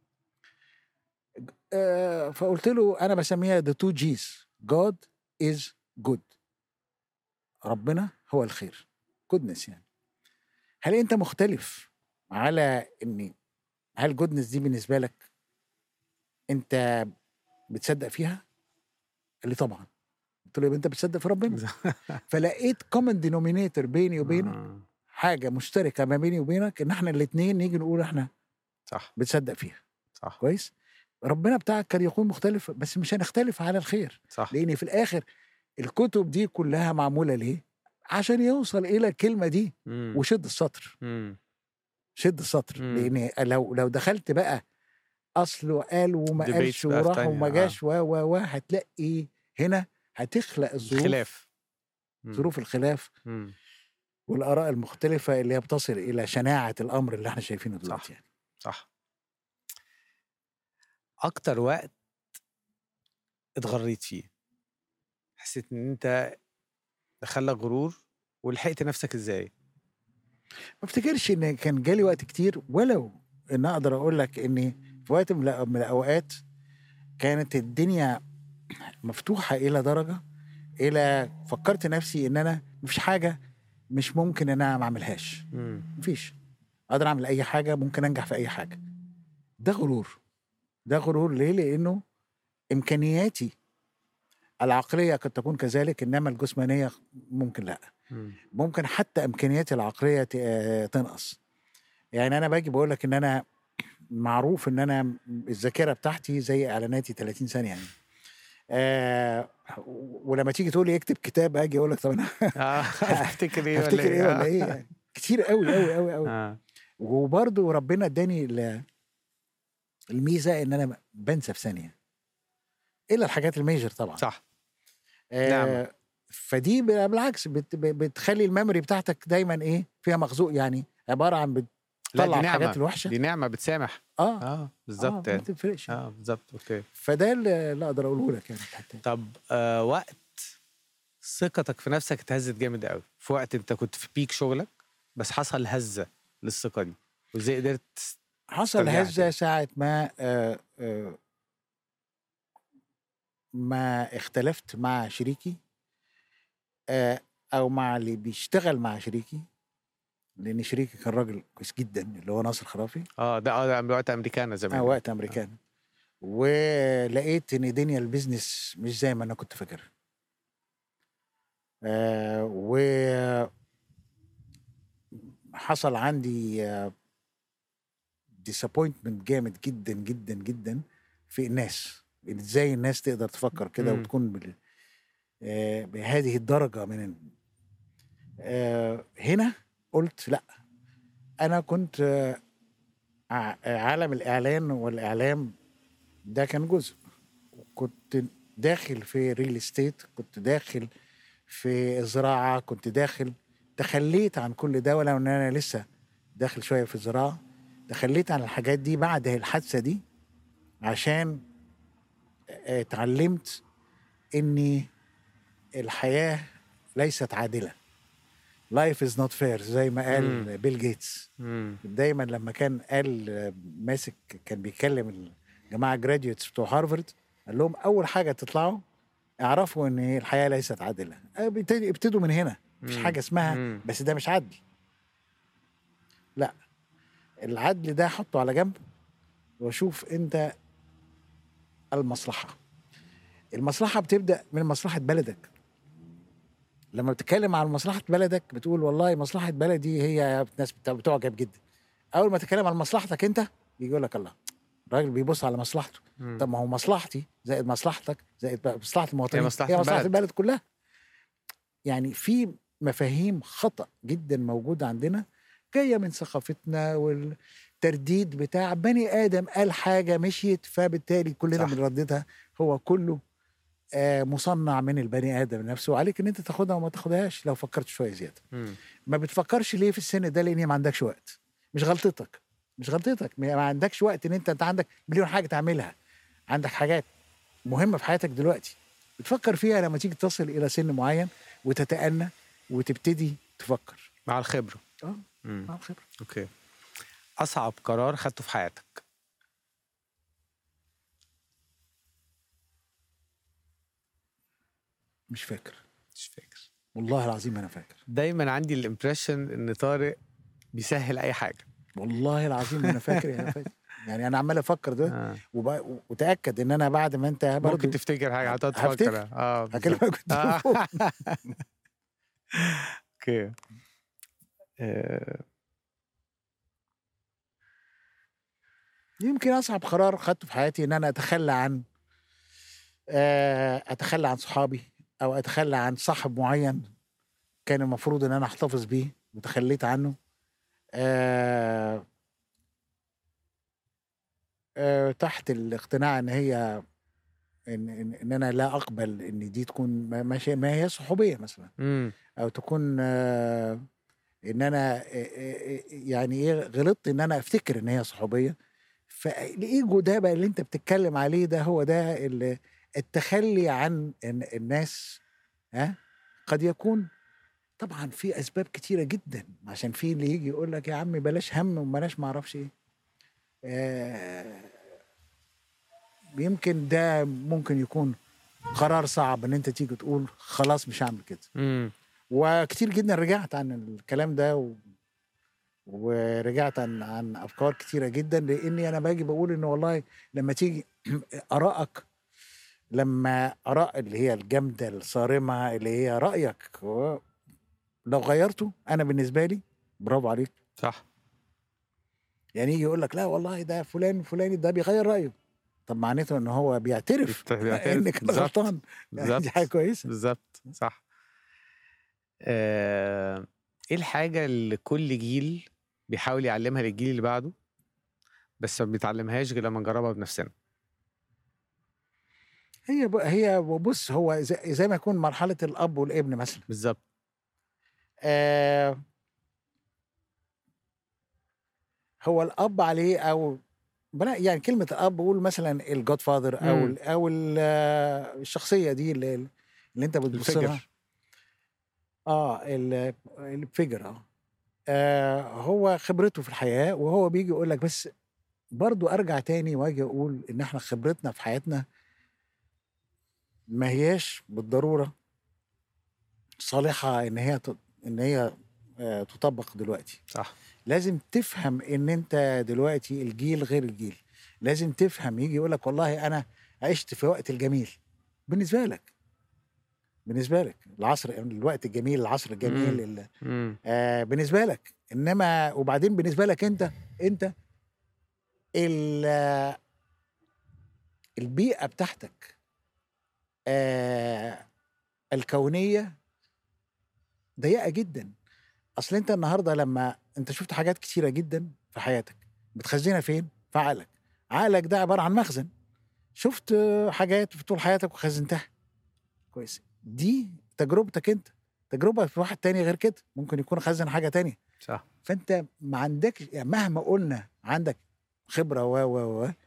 [SPEAKER 6] آه، فقلت له انا بسميها the two G's God is good ربنا هو الخير goodness يعني هل انت مختلف على ان هل goodness دي بالنسبه لك انت بتصدق فيها قال لي طبعا قلت له يبقى انت بتصدق في ربنا فلقيت common denominator بيني وبينك
[SPEAKER 2] آه.
[SPEAKER 6] حاجه مشتركه ما بيني وبينك ان احنا الاثنين نيجي نقول احنا
[SPEAKER 2] صح
[SPEAKER 6] بتصدق فيها
[SPEAKER 2] صح
[SPEAKER 6] كويس ربنا بتاعك كان يكون مختلف بس مش هنختلف على الخير
[SPEAKER 2] صح
[SPEAKER 6] لان في الاخر الكتب دي كلها معموله ليه عشان يوصل الى الكلمه دي
[SPEAKER 2] مم.
[SPEAKER 6] وشد السطر
[SPEAKER 2] مم.
[SPEAKER 6] شد السطر
[SPEAKER 2] مم.
[SPEAKER 6] لان لو لو دخلت بقى اصل وقال وما
[SPEAKER 2] Debates
[SPEAKER 6] قالش
[SPEAKER 2] بقى في
[SPEAKER 6] وراح
[SPEAKER 2] تانية،
[SPEAKER 6] وما
[SPEAKER 2] آه.
[SPEAKER 6] جاش و و و هتلاقي هنا هتخلق الظروف
[SPEAKER 2] خلاف مم.
[SPEAKER 6] ظروف الخلاف
[SPEAKER 2] مم.
[SPEAKER 6] والاراء المختلفه اللي هي بتصل الى شناعه الامر اللي احنا شايفينه دلوقتي يعني
[SPEAKER 2] صح اكتر وقت اتغريت فيه حسيت ان انت دخلك غرور ولحقت نفسك ازاي
[SPEAKER 6] ما افتكرش ان كان جالي وقت كتير ولو ان اقدر اقول لك اني في وقت من الأ- من الاوقات كانت الدنيا مفتوحه الى درجه الى فكرت نفسي ان انا مفيش حاجه مش ممكن ان انا ما اعملهاش
[SPEAKER 2] مم.
[SPEAKER 6] مفيش اقدر اعمل اي حاجه ممكن انجح في اي حاجه ده غرور ده غرور ليه لانه امكانياتي العقليه قد تكون كذلك انما الجسمانيه ممكن لا
[SPEAKER 2] مم.
[SPEAKER 6] ممكن حتى امكانياتي العقليه ت- آه، تنقص يعني انا باجي بقول لك ان انا معروف ان انا الذاكره بتاعتي زي اعلاناتي 30 ثانيه يعني آه ولما تيجي تقول لي اكتب كتاب اجي اقول لك طب انا
[SPEAKER 2] اه هتفتكر ايه ولا
[SPEAKER 6] هفتكر ايه ولا
[SPEAKER 2] آه.
[SPEAKER 6] ايه يعني كتير قوي قوي قوي قوي
[SPEAKER 2] اه
[SPEAKER 6] وبرضه ربنا اداني ال- الميزه ان انا بنسى في ثانيه الا الحاجات الميجر طبعا
[SPEAKER 2] صح
[SPEAKER 6] آه
[SPEAKER 2] نعم.
[SPEAKER 6] فدي ب- بالعكس بت ب- بتخلي الميموري بتاعتك دايما ايه فيها مخزوق يعني عباره عن
[SPEAKER 2] لا
[SPEAKER 6] بتطلع
[SPEAKER 2] دي
[SPEAKER 6] الحاجات
[SPEAKER 2] نعمه
[SPEAKER 6] الوحشه
[SPEAKER 2] دي نعمه بتسامح
[SPEAKER 6] اه
[SPEAKER 2] اه بالظبط
[SPEAKER 6] آه ما
[SPEAKER 2] يعني
[SPEAKER 6] تفرقش
[SPEAKER 2] اه بالظبط اوكي
[SPEAKER 6] فده اللي اللي اقدر اقوله لك يعني حتى
[SPEAKER 2] طب آه وقت ثقتك في نفسك اتهزت جامد قوي في وقت انت كنت في بيك شغلك بس حصل هزه للثقه دي وازاي قدرت
[SPEAKER 6] حصل
[SPEAKER 2] ترجع
[SPEAKER 6] هزه
[SPEAKER 2] تاني.
[SPEAKER 6] ساعه ما آه آه ما اختلفت مع شريكي آه او مع اللي بيشتغل مع شريكي لان شريكي كان راجل كويس جدا اللي هو ناصر خرافي
[SPEAKER 2] اه ده اه ده وقت امريكانا زمان
[SPEAKER 6] آه وقت امريكان ولقيت ان دنيا البيزنس مش زي ما انا كنت فاكرها آه و حصل عندي ديسابوينتمنت جامد جدا جدا جدا في الناس ازاي الناس تقدر تفكر كده
[SPEAKER 2] مم.
[SPEAKER 6] وتكون بال... آه بهذه الدرجه من ال... آه هنا قلت لا انا كنت آه ع- عالم الاعلان والاعلام ده كان جزء كنت داخل في ريل استيت كنت داخل في الزراعه كنت داخل تخليت عن كل ده ولو ان انا لسه داخل شويه في الزراعه تخليت عن الحاجات دي بعد الحادثه دي عشان آه، اتعلمت اني الحياه ليست عادله لايف از نوت فير زي ما قال بيل جيتس
[SPEAKER 2] مم.
[SPEAKER 6] دايما لما كان قال آه، ماسك كان بيكلم الجماعه جراديوتس بتوع هارفارد قال لهم اول حاجه تطلعوا اعرفوا ان الحياه ليست عادله آه، ابتدي- ابتدوا من هنا مفيش
[SPEAKER 2] مم.
[SPEAKER 6] حاجه اسمها
[SPEAKER 2] مم.
[SPEAKER 6] بس ده مش عدل لا العدل ده حطه على جنب واشوف انت المصلحه المصلحه بتبدا من مصلحه بلدك لما بتتكلم عن مصلحه بلدك بتقول والله مصلحه بلدي هي ناس بت- بتعجب جدا اول ما تتكلم عن مصلحتك انت يجي يقول لك الله الراجل بيبص على مصلحته
[SPEAKER 2] مم.
[SPEAKER 6] طب ما هو مصلحتي زائد مصلحتك زائد مصلحه المواطنين
[SPEAKER 2] هي مصلحة
[SPEAKER 6] هي مصلحه
[SPEAKER 2] البلد.
[SPEAKER 6] البلد كلها يعني في مفاهيم خطا جدا موجوده عندنا جايه من ثقافتنا والترديد بتاع بني ادم قال حاجه مشيت فبالتالي كلنا
[SPEAKER 2] صح.
[SPEAKER 6] بنرددها هو كله آه مصنع من البني ادم نفسه وعليك ان انت تاخدها وما تاخدهاش لو فكرت شويه زياده
[SPEAKER 2] مم.
[SPEAKER 6] ما بتفكرش ليه في السن ده لان ما عندكش وقت مش غلطتك مش غلطتك ما ما عندكش وقت ان انت انت عندك مليون حاجه تعملها عندك حاجات مهمه في حياتك دلوقتي بتفكر فيها لما تيجي تصل الى سن معين وتتأنى وتبتدي تفكر
[SPEAKER 2] مع الخبره
[SPEAKER 6] اه
[SPEAKER 2] مم.
[SPEAKER 6] مع الخبره
[SPEAKER 2] اوكي اصعب قرار خدته في حياتك
[SPEAKER 6] مش فاكر
[SPEAKER 2] مش فاكر
[SPEAKER 6] والله العظيم انا فاكر
[SPEAKER 2] دايما عندي الامبريشن ان طارق بيسهل اي حاجه
[SPEAKER 6] والله العظيم انا فاكر انا فاكر يعني انا عمال افكر ده
[SPEAKER 2] آه.
[SPEAKER 6] وب- وتاكد ان انا بعد ما انت برضه
[SPEAKER 2] ممكن تفتكر حاجه هتقعد تفكر
[SPEAKER 6] هفتكر.
[SPEAKER 2] اه بالظبط.
[SPEAKER 6] هكلمك
[SPEAKER 2] آه.
[SPEAKER 6] بالتليفون
[SPEAKER 2] اوكي آه،
[SPEAKER 6] يمكن اصعب قرار خدته في حياتي ان انا اتخلى عن آه، اتخلى عن صحابي او اتخلى عن صاحب معين كان المفروض ان انا احتفظ بيه وتخليت عنه آه، آه، تحت الاقتناع ان هي ان ان, إن انا لا اقبل ان دي تكون ما, ما, شيء- ما هي صحوبيه مثلا
[SPEAKER 2] مم.
[SPEAKER 6] او تكون آه، ان انا آه، آه، يعني ايه غلطت ان انا افتكر ان هي صحوبيه فالايجو ده بقى اللي انت بتتكلم عليه ده هو ده اللي التخلي عن الن- الناس ها قد يكون طبعا في اسباب كتيره جدا عشان في اللي يجي يقول لك يا عم بلاش هم وبلاش ما اعرفش ايه آه، يمكن ده ممكن يكون قرار صعب ان انت تيجي تقول خلاص مش هعمل كده
[SPEAKER 2] مم.
[SPEAKER 6] وكتير جدا رجعت عن الكلام ده و... ورجعت عن عن افكار كتيره جدا لاني انا باجي بقول ان والله لما تيجي ارائك لما اراء اللي هي الجامده الصارمه اللي هي رايك هو لو غيرته انا بالنسبه لي برافو عليك
[SPEAKER 2] صح
[SPEAKER 6] يعني يجي يقول لك لا والله ده فلان فلاني ده بيغير رايه طب معناته ان هو بيعترف
[SPEAKER 2] بيت- بيعترف.
[SPEAKER 6] ان كان
[SPEAKER 2] بالظبط.
[SPEAKER 6] غلطان يعني دي
[SPEAKER 2] بالظبط.
[SPEAKER 6] حاجه كويسه
[SPEAKER 2] بالظبط صح آه، ايه الحاجه اللي كل جيل بيحاول يعلمها للجيل اللي بعده بس ما بيتعلمهاش غير لما نجربها بنفسنا
[SPEAKER 6] هي ب... هي بص هو زي, زي ما يكون مرحله الاب والابن مثلا
[SPEAKER 2] بالظبط
[SPEAKER 6] آه هو الاب عليه او بلا يعني كلمه الاب بقول مثلا الجود فاذر او
[SPEAKER 2] مم.
[SPEAKER 6] ال او ال آه، الشخصيه دي اللي, اللي انت بتبص لها
[SPEAKER 2] الفجر
[SPEAKER 6] اه ال- الفجر اه آه، هو خبرته في الحياه وهو بيجي يقول لك بس برضو ارجع تاني واجي اقول ان احنا خبرتنا في حياتنا ما هياش بالضروره صالحه ان هي ت- ان هي آه، تطبق دلوقتي
[SPEAKER 2] صح
[SPEAKER 6] لازم تفهم ان انت دلوقتي الجيل غير الجيل لازم تفهم يجي يقول لك والله انا عشت في وقت الجميل بالنسبه لك بالنسبه لك العصر الوقت الجميل العصر الجميل
[SPEAKER 2] مم.
[SPEAKER 6] ال-
[SPEAKER 2] مم.
[SPEAKER 6] آه بالنسبه لك انما وبعدين بالنسبه لك انت انت ال- آه، البيئه بتاعتك آه الكونيه ضيقه جدا اصل انت النهارده لما انت شفت حاجات كتيره جدا في حياتك بتخزنها فين في عقلك عقلك ده عباره عن مخزن شفت آه، حاجات في طول حياتك وخزنتها كويس دي تجربتك انت تجربه في واحد تاني غير كده ممكن يكون خزن حاجه تانية
[SPEAKER 2] صح
[SPEAKER 6] فانت ما عندكش يعني مهما قلنا عندك خبره و و و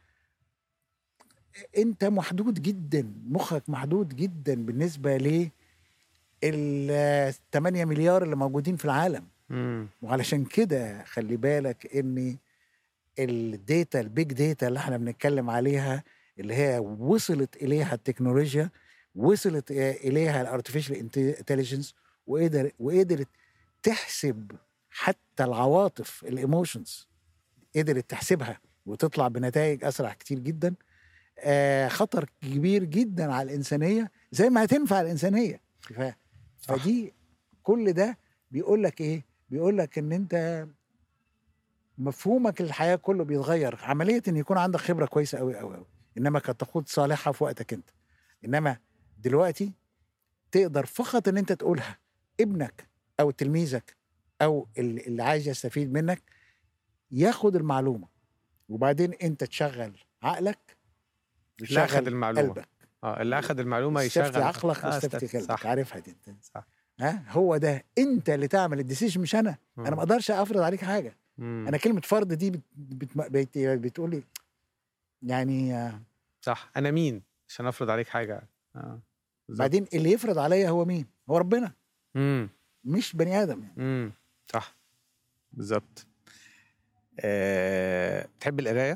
[SPEAKER 6] انت محدود جدا مخك محدود جدا بالنسبه ل ال 8 مليار اللي موجودين في العالم
[SPEAKER 2] مم.
[SPEAKER 6] وعلشان كده خلي بالك ان الداتا البيج داتا اللي احنا بنتكلم عليها اللي هي وصلت اليها التكنولوجيا وصلت اليها الارتفيشال انتليجنس وقدر وقدرت تحسب حتى العواطف الايموشنز قدرت تحسبها وتطلع بنتائج اسرع كتير جدا آه خطر كبير جدا على الانسانيه زي ما هتنفع الانسانيه ف... فدي كل ده بيقول لك ايه بيقول لك ان انت مفهومك للحياه كله بيتغير عمليه ان يكون عندك خبره كويسه قوي قوي قوي انما قد تكون صالحه في وقتك انت انما دلوقتي تقدر فقط ان انت تقولها ابنك او تلميذك او ال- اللي عايز يستفيد منك ياخد المعلومه وبعدين انت تشغل عقلك
[SPEAKER 2] اللي اخذ
[SPEAKER 6] وتشغل
[SPEAKER 2] المعلومه
[SPEAKER 6] قلبك
[SPEAKER 2] اه اللي اخذ المعلومه
[SPEAKER 6] استفتي
[SPEAKER 2] يشغل
[SPEAKER 6] عقلك
[SPEAKER 2] آه،
[SPEAKER 6] واستفتي
[SPEAKER 2] استفتي.
[SPEAKER 6] قلبك
[SPEAKER 2] صح
[SPEAKER 6] عارفها دي انت
[SPEAKER 2] صح
[SPEAKER 6] ها هو ده انت اللي تعمل الديسيجن مش انا انا ما اقدرش افرض عليك حاجه
[SPEAKER 2] مم.
[SPEAKER 6] انا كلمه فرض دي بت بت بت بتقول لي يعني آه،
[SPEAKER 2] صح انا مين عشان افرض عليك حاجه اه بالظبط.
[SPEAKER 6] بعدين اللي يفرض عليا هو مين هو ربنا
[SPEAKER 2] امم
[SPEAKER 6] مش بني ادم يعني
[SPEAKER 2] امم صح بالظبط أه... بتحب القرايه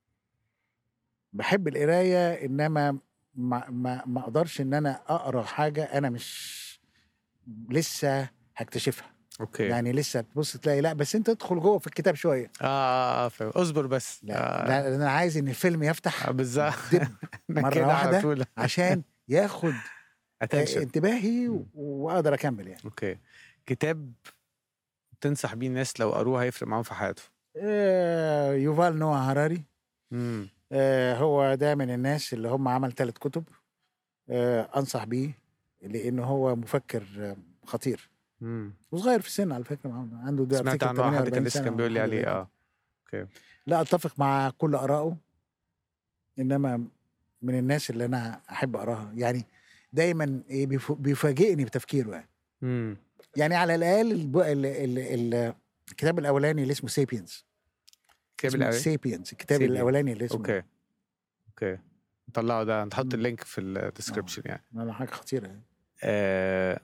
[SPEAKER 6] بحب القرايه انما ما ما ما اقدرش ان انا اقرا حاجه انا مش لسه هكتشفها
[SPEAKER 2] اوكي
[SPEAKER 6] يعني لسه تبص تلاقي لا بس انت ادخل جوه في الكتاب شويه
[SPEAKER 2] اه اه, آه فاهم. اصبر بس
[SPEAKER 6] لا,
[SPEAKER 2] آه.
[SPEAKER 6] لا انا عايز ان الفيلم يفتح
[SPEAKER 2] آه بالظبط
[SPEAKER 6] دب
[SPEAKER 2] أنا
[SPEAKER 6] مرة
[SPEAKER 2] كده على
[SPEAKER 6] واحدة.
[SPEAKER 2] طول.
[SPEAKER 6] عشان ياخد آه،
[SPEAKER 2] attention.
[SPEAKER 6] انتباهي و- واقدر اكمل يعني
[SPEAKER 2] اوكي كتاب تنصح بيه الناس لو قروه هيفرق معاهم في حياتهم
[SPEAKER 6] آه، يوفال نوع هراري
[SPEAKER 2] امم
[SPEAKER 6] آه، هو ده من الناس اللي هم عمل ثلاث كتب آه، انصح بيه لانه هو مفكر آه، خطير
[SPEAKER 2] امم
[SPEAKER 6] وصغير في السن على فكره عنده ده
[SPEAKER 2] سمعت
[SPEAKER 6] أفتكر
[SPEAKER 2] عنه حد
[SPEAKER 6] 48
[SPEAKER 2] كان لسه
[SPEAKER 6] سنة
[SPEAKER 2] كان بيقول لي
[SPEAKER 6] أو
[SPEAKER 2] عليه
[SPEAKER 6] حاجة زي
[SPEAKER 2] اه
[SPEAKER 6] كده.
[SPEAKER 2] اوكي
[SPEAKER 6] لا اتفق مع كل ارائه انما من الناس اللي انا احب اقراها يعني دايما إيه بيف- بيفاجئني بتفكيره يعني
[SPEAKER 2] امم
[SPEAKER 6] يعني على الاقل الب- ال- ال- ال- الكتاب الاولاني اللي اسمه سيبينز
[SPEAKER 2] كتاب
[SPEAKER 6] اسمه
[SPEAKER 2] القرايه
[SPEAKER 6] سيبينز الكتاب
[SPEAKER 2] Sapiens.
[SPEAKER 6] الاولاني اللي اسمه
[SPEAKER 2] اوكي اوكي نطلعه ده نحط
[SPEAKER 6] مم.
[SPEAKER 2] اللينك في الديسكربشن يعني
[SPEAKER 6] لا حاجه خطيره يعني.
[SPEAKER 2] آه،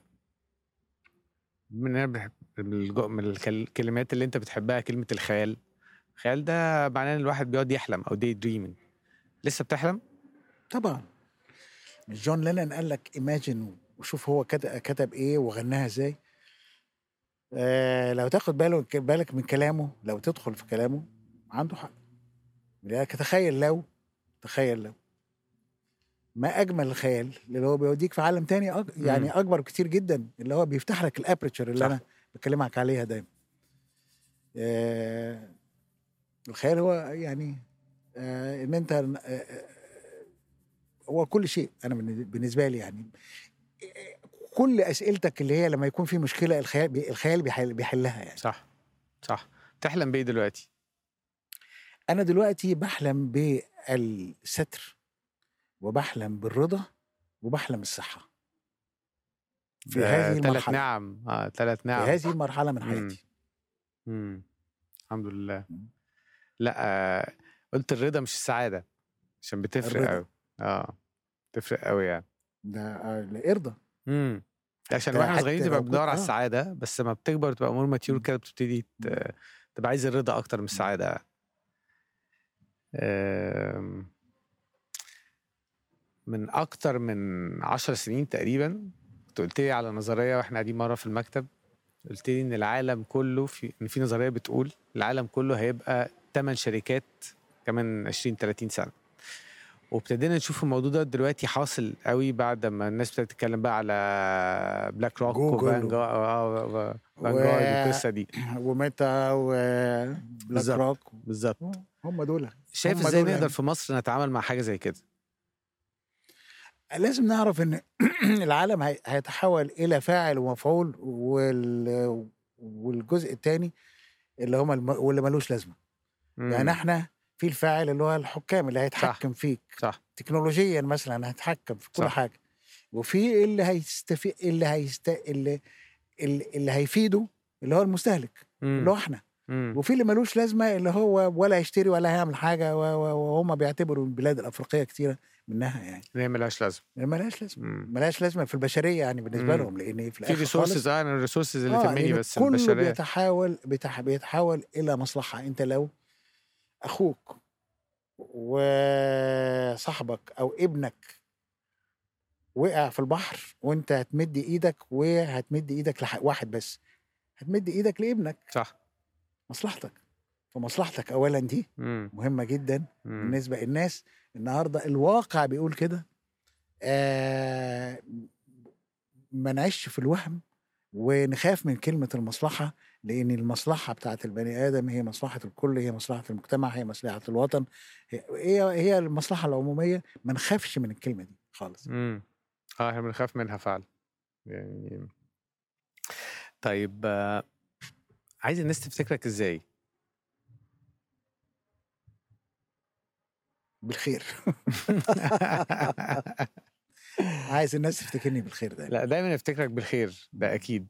[SPEAKER 2] من أنا بحب من الجو- من الكل- الكلمات اللي انت بتحبها كلمه الخيال الخيال ده معناه ان الواحد بيقعد يحلم او داي دريمينج لسه بتحلم
[SPEAKER 6] طبعا مش جون لينن قال لك ايماجين وشوف هو كت- كتب ايه وغناها ازاي آه لو تاخد باله بالك من كلامه لو تدخل في كلامه عنده حق لذلك تخيل لو تخيل لو ما اجمل الخيال اللي هو بيوديك في عالم تاني أك... يعني اكبر كتير جدا اللي هو بيفتح لك الابرتشر اللي
[SPEAKER 2] صح.
[SPEAKER 6] انا بكلمك عليها دايما آه الخيال هو يعني آه ان انت آه آه، هو كل شيء انا بالن- بالنسبه لي يعني كل اسئلتك اللي هي لما يكون في مشكله الخيال بي- الخيال بيحل بيحلها يعني
[SPEAKER 2] صح صح بتحلم بايه دلوقتي
[SPEAKER 6] انا دلوقتي بحلم بالستر وبحلم بالرضا وبحلم الصحه في هذه
[SPEAKER 2] ثلاث
[SPEAKER 6] المرحله
[SPEAKER 2] نعم اه ثلاث
[SPEAKER 6] في
[SPEAKER 2] نعم
[SPEAKER 6] هذه المرحله من
[SPEAKER 2] مم.
[SPEAKER 6] حياتي
[SPEAKER 2] امم الحمد لله
[SPEAKER 6] مم.
[SPEAKER 2] لا آه قلت الرضا مش السعاده عشان بتفرق
[SPEAKER 6] الرضا.
[SPEAKER 2] قوي اه بتفرق قوي يعني
[SPEAKER 6] ده آه، ارضى
[SPEAKER 2] امم عشان
[SPEAKER 6] حتى-
[SPEAKER 2] واحنا صغيرين
[SPEAKER 6] حتى
[SPEAKER 2] تبقى
[SPEAKER 6] لو
[SPEAKER 2] بتدور على
[SPEAKER 6] كنت- آه.
[SPEAKER 2] السعاده بس لما بتكبر تبقى امور ماتيور كده بتبتدي ت- تبقى عايز الرضا اكتر من السعاده آم، من اكتر من عشر سنين تقريبا كنت قلت لي على نظريه واحنا قاعدين مره في المكتب قلت لي ان العالم كله في ان في نظريه بتقول العالم كله هيبقى ثمان شركات كمان 20 30 سنه وابتدينا نشوف الموضوع ده دلوقتي حاصل قوي بعد ما الناس ابتدت تتكلم بقى على بلاك روك
[SPEAKER 6] جوجل
[SPEAKER 2] وفانجا
[SPEAKER 6] و-
[SPEAKER 2] فانجارد والقصه دي
[SPEAKER 6] وميتا وبلاك
[SPEAKER 2] بالظبط.
[SPEAKER 6] روك
[SPEAKER 2] بالظبط
[SPEAKER 6] هم دول
[SPEAKER 2] شايف
[SPEAKER 6] هم
[SPEAKER 2] ازاي
[SPEAKER 6] دول
[SPEAKER 2] نقدر
[SPEAKER 6] يعني.
[SPEAKER 2] في مصر نتعامل مع حاجه زي كده
[SPEAKER 6] لازم نعرف ان العالم هي- هيتحول الى فاعل ومفعول وال والجزء الثاني اللي هم الم... واللي ملوش لازمه
[SPEAKER 2] مم.
[SPEAKER 6] يعني احنا في الفاعل اللي هو الحكام اللي هيتحكم فيك
[SPEAKER 2] صح
[SPEAKER 6] تكنولوجيا مثلا هيتحكم في كل
[SPEAKER 2] صح.
[SPEAKER 6] حاجه وفي اللي هيستفي اللي هيست اللي اللي, اللي هيفيده اللي هو المستهلك اللي هو احنا
[SPEAKER 2] مم.
[SPEAKER 6] وفي اللي ملوش لازمه اللي هو ولا هيشتري ولا هيعمل حاجه و- و- وهم بيعتبروا البلاد الافريقيه كتيره منها يعني
[SPEAKER 2] إن هي ملهاش لازمه
[SPEAKER 6] ملهاش لازمه
[SPEAKER 2] مم.
[SPEAKER 6] ملهاش لازمه في البشريه يعني بالنسبه
[SPEAKER 2] مم.
[SPEAKER 6] لهم لان في
[SPEAKER 2] في
[SPEAKER 6] الاخر
[SPEAKER 2] ريسورسز
[SPEAKER 6] خالص
[SPEAKER 2] اه انا الريسورسز اللي
[SPEAKER 6] آه،
[SPEAKER 2] تهمني
[SPEAKER 6] لأن
[SPEAKER 2] بس
[SPEAKER 6] كله
[SPEAKER 2] البشريه
[SPEAKER 6] بيتحاول بيتح... بيتحول الى مصلحه انت لو اخوك وصاحبك او ابنك وقع في البحر وانت هتمد ايدك وهتمد ايدك لواحد بس هتمد ايدك لابنك
[SPEAKER 2] صح
[SPEAKER 6] مصلحتك فمصلحتك اولا دي
[SPEAKER 2] مم.
[SPEAKER 6] مهمه جدا
[SPEAKER 2] مم.
[SPEAKER 6] بالنسبه للناس النهارده الواقع بيقول كده آه ما نعيش في الوهم ونخاف من كلمه المصلحه لان المصلحه بتاعت البني ادم هي مصلحه الكل هي مصلحه المجتمع هي مصلحه الوطن هي هي, هي المصلحه العموميه ما نخافش من الكلمه دي خالص
[SPEAKER 2] امم اه احنا بنخاف منها فعلا يعني طيب آه، عايز الناس تفتكرك ازاي
[SPEAKER 6] بالخير عايز الناس تفتكرني بالخير ده
[SPEAKER 2] لا دايما افتكرك بالخير ده اكيد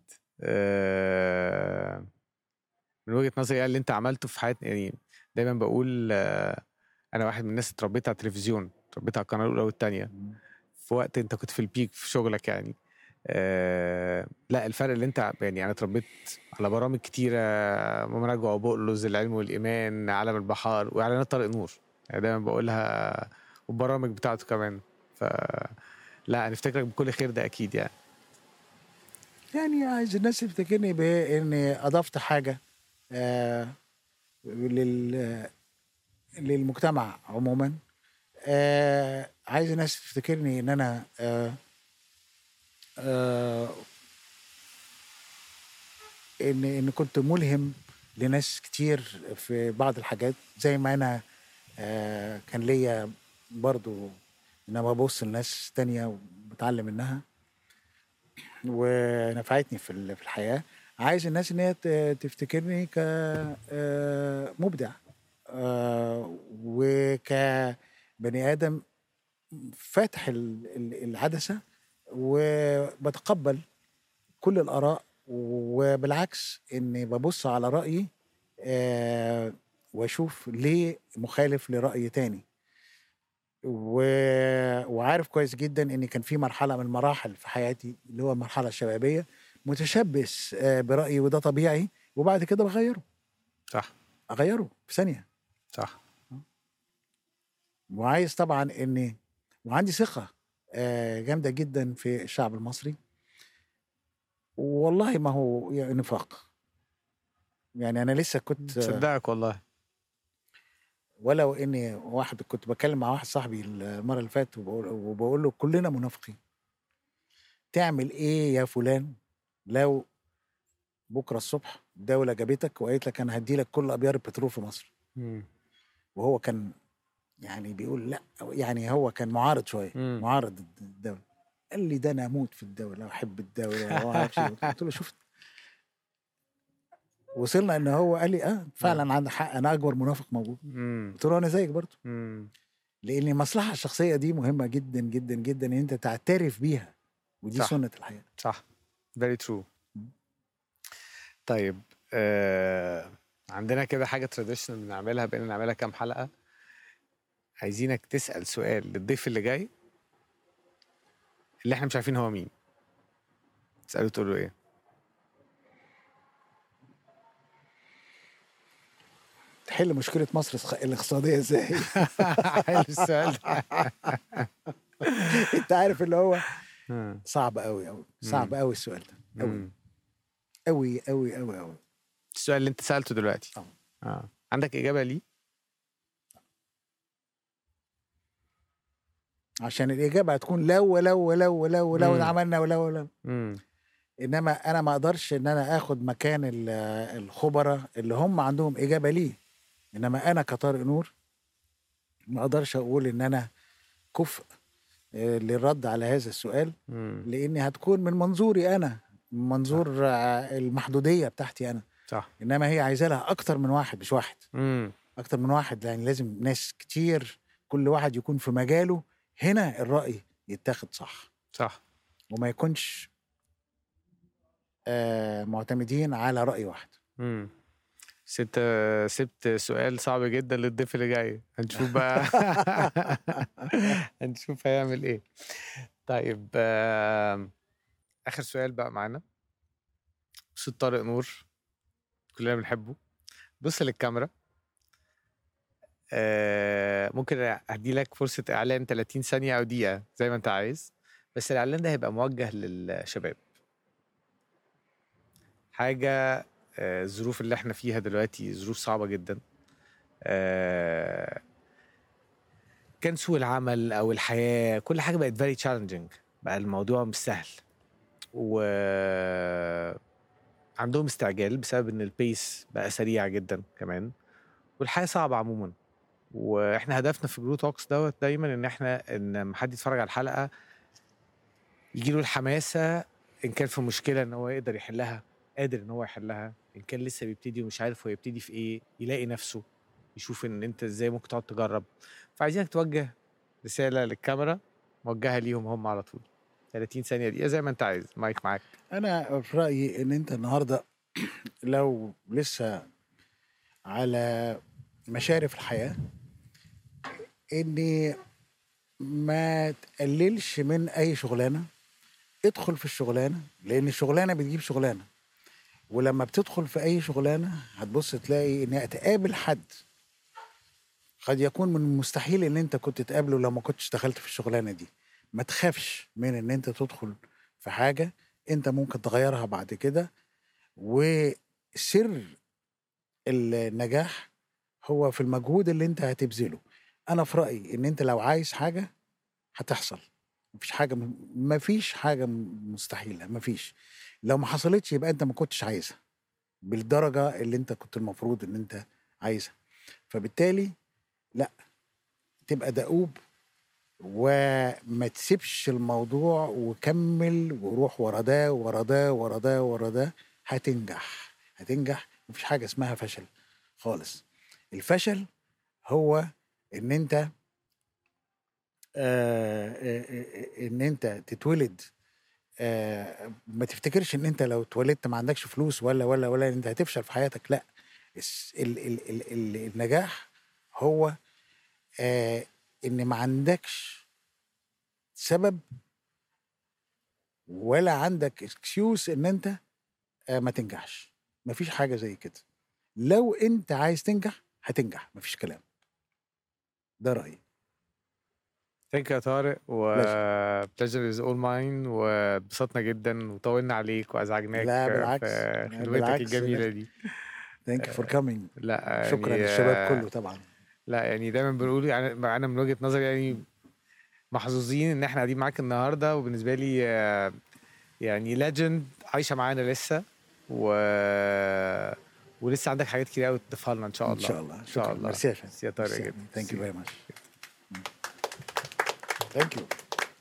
[SPEAKER 2] آه، من وجهة نظري يعني اللي انت عملته في حياتي يعني دايما بقول آه، انا واحد من الناس اتربيت على التلفزيون اتربيت على القناه الاولى والثانيه في وقت انت كنت في البيك في شغلك يعني آه لا الفرق اللي انت يعني انا اتربيت على برامج كتيره مراجعه وبقلز العلم والايمان عالم البحار واعلانات طارق نور يعني دايما بقولها والبرامج بتاعته كمان ف لا نفتكرك بكل خير ده اكيد يعني
[SPEAKER 6] يعني عايز الناس تفتكرني باني اضفت حاجه آه لل للمجتمع عموما آه عايز الناس تفتكرني ان انا آه آه ان ان كنت ملهم لناس كتير في بعض الحاجات زي ما انا آه كان ليا برضو ان انا ببص لناس تانية وبتعلم منها ونفعتني في ال- في الحياه عايز الناس ان هي ت- تفتكرني كمبدع وكبني ادم فاتح ال- ال- العدسه وبتقبل كل الاراء وبالعكس اني ببص على رايي آه، واشوف ليه مخالف لراي تاني و... وعارف كويس جدا ان كان في مرحله من المراحل في حياتي اللي هو المرحله الشبابيه متشبث آه، برايي وده طبيعي وبعد كده بغيره
[SPEAKER 2] صح
[SPEAKER 6] اغيره في ثانيه
[SPEAKER 2] صح
[SPEAKER 6] وعايز طبعا اني وعندي ثقه آه، جامده جدا في الشعب المصري والله ما هو يعني نفاق يعني انا لسه كنت آه،
[SPEAKER 2] صدقك والله
[SPEAKER 6] ولو اني واحد كنت بتكلم مع واحد صاحبي المره اللي فاتت وبقول, وبقول له كلنا منافقين تعمل ايه يا فلان لو بكره الصبح الدوله جابتك وقالت لك انا هدي لك كل ابيار البترول في مصر
[SPEAKER 2] مم.
[SPEAKER 6] وهو كان يعني بيقول لا يعني هو كان معارض شويه
[SPEAKER 2] مم.
[SPEAKER 6] معارض ضد الدوله قال لي ده انا اموت في الدوله واحب الدوله وما اعرفش إيه. قلت له شفت وصلنا ان هو قال لي اه فعلا عندك حق انا اكبر منافق موجود
[SPEAKER 2] مم.
[SPEAKER 6] قلت له انا زيك برضه
[SPEAKER 2] مم.
[SPEAKER 6] لان المصلحه الشخصيه دي مهمه جدا جدا جدا ان انت تعترف بيها ودي
[SPEAKER 2] صح.
[SPEAKER 6] صح. سنه الحياه
[SPEAKER 2] صح very true طيب آه عندنا كده حاجة تراديشنال بنعملها بقينا نعملها كام حلقة عايزينك تسأل سؤال للضيف اللي جاي اللي احنا مش عارفين هو مين تسأله تقول له ايه
[SPEAKER 6] تحل مشكله مصر الخ- الاقتصاديه ازاي
[SPEAKER 2] حلو السؤال ده.
[SPEAKER 6] انت عارف اللي هو
[SPEAKER 2] آه.
[SPEAKER 6] صعب قوي قوي صعب قوي السؤال ده قوي
[SPEAKER 2] مم.
[SPEAKER 6] قوي قوي قوي قوي
[SPEAKER 2] السؤال اللي انت سألته دلوقتي
[SPEAKER 6] طبعا.
[SPEAKER 2] اه عندك إجابة ليه؟
[SPEAKER 6] عشان الاجابه هتكون لو ولو ولو ولو ولو
[SPEAKER 2] مم.
[SPEAKER 6] عملنا ولو ولو
[SPEAKER 2] مم.
[SPEAKER 6] انما انا ما اقدرش ان انا اخد مكان ال- الخبراء اللي هم عندهم اجابه ليه انما انا كطارق نور ما اقدرش اقول ان انا كفء آه، للرد على هذا السؤال
[SPEAKER 2] مم.
[SPEAKER 6] لاني هتكون من منظوري انا من منظور آه، المحدوديه بتاعتي انا
[SPEAKER 2] صح
[SPEAKER 6] انما هي عايزه لها اكتر من واحد مش واحد
[SPEAKER 2] مم.
[SPEAKER 6] اكتر من واحد يعني لازم ناس كتير كل واحد يكون في مجاله هنا الراي يتاخد صح
[SPEAKER 2] صح
[SPEAKER 6] وما يكونش آه معتمدين على راي واحد
[SPEAKER 2] امم سبت سبت سؤال صعب جدا للضيف اللي جاي هنشوف بقى هنشوف هيعمل ايه طيب آم، اخر سؤال بقى معانا استاذ طارق نور كلنا بنحبه بص للكاميرا آه، ممكن ادي لك فرصه اعلان 30 ثانيه او دقيقه زي ما انت عايز بس الاعلان ده هيبقى موجه للشباب حاجه آه، الظروف اللي احنا فيها دلوقتي ظروف صعبة جدا آه، كان سوق العمل او الحياة كل حاجة بقت very challenging بقى الموضوع مش سهل و عندهم استعجال بسبب ان البيس بقى سريع جدا كمان والحياة صعبة عموما واحنا هدفنا في جرو توكس دوت دايما ان احنا ان لما حد يتفرج على الحلقة يجيله الحماسة ان كان في مشكلة ان هو يقدر يحلها قادر ان هو يحلها ان كان لسه بيبتدي ومش عارف هو يبتدي في ايه يلاقي نفسه يشوف ان انت ازاي ممكن تقعد تجرب فعايزينك توجه رساله للكاميرا موجهه ليهم هم على طول 30 ثانيه دقيقه زي ما انت عايز مايك معاك
[SPEAKER 6] انا في رايي ان انت النهارده لو لسه على مشارف الحياه ان ما تقللش من اي شغلانه ادخل في الشغلانه لان الشغلانه بتجيب شغلانه ولما بتدخل في اي شغلانه هتبص تلاقي ان هتقابل حد قد يكون من المستحيل ان انت كنت تقابله لو ما كنتش دخلت في الشغلانه دي ما تخافش من ان انت تدخل في حاجه انت ممكن تغيرها بعد كده وسر النجاح هو في المجهود اللي انت هتبذله انا في رايي ان انت لو عايز حاجه هتحصل مفيش حاجه مفيش حاجه مستحيله مفيش لو ما حصلتش يبقى انت ما كنتش عايزها بالدرجه اللي انت كنت المفروض ان انت عايزها فبالتالي لا تبقى دؤوب وما تسيبش الموضوع وكمل وروح ورا ده ورا ده ورا ده ورا ده هتنجح هتنجح مفيش حاجه اسمها فشل خالص الفشل هو ان انت آه آه آه، ان انت تتولد آه ما تفتكرش ان انت لو اتولدت ما عندكش فلوس ولا ولا ولا انت هتفشل في حياتك لا الس- ال ال ال ال النجاح هو آه ان ما عندكش سبب ولا عندك اكسكيوز ان انت آه ما تنجحش مفيش حاجه زي كده لو انت عايز تنجح هتنجح مفيش كلام ده رايي
[SPEAKER 2] ثانك يا طارق و بليجر از اول ماين واتبسطنا جدا وطولنا عليك وازعجناك
[SPEAKER 6] لا، بالعكس.
[SPEAKER 2] في
[SPEAKER 6] لا،
[SPEAKER 2] خدمتك
[SPEAKER 6] بالعكس.
[SPEAKER 2] الجميله دي
[SPEAKER 6] ثانك يو فور كامينج
[SPEAKER 2] لا
[SPEAKER 6] شكرا
[SPEAKER 2] يعني
[SPEAKER 6] للشباب
[SPEAKER 2] آه،
[SPEAKER 6] كله طبعا
[SPEAKER 2] لا يعني دايما بنقول يعني انا من وجهه نظري يعني محظوظين ان احنا قاعدين معاك النهارده وبالنسبه لي آه، يعني ليجند عايشه معانا لسه و ولسه عندك حاجات كتير قوي تضيفها لنا ان شاء
[SPEAKER 6] ان
[SPEAKER 2] الله
[SPEAKER 6] شاء الله
[SPEAKER 2] ان شاء
[SPEAKER 6] شكرا
[SPEAKER 2] الله
[SPEAKER 6] ميرسي يا فندم
[SPEAKER 2] ميرسي يا طارق جدا
[SPEAKER 6] ثانك يو فيري ماتش ثانك يو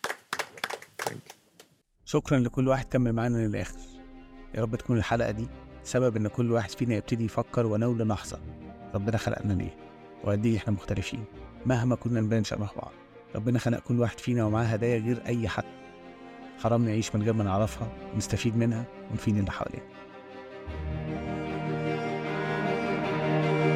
[SPEAKER 8] شكرا لكل واحد كمل معانا للآخر يا رب تكون الحلقة دي سبب إن كل واحد فينا يبتدي يفكر ولو للحظة ربنا خلقنا ليه وقد إيه إحنا مختلفين مهما كنا نبان شبه بعض ربنا خلق كل واحد فينا ومعاه هدايا غير أي حد حرام نعيش من غير ما نعرفها ونستفيد منها ونفيد اللي حوالينا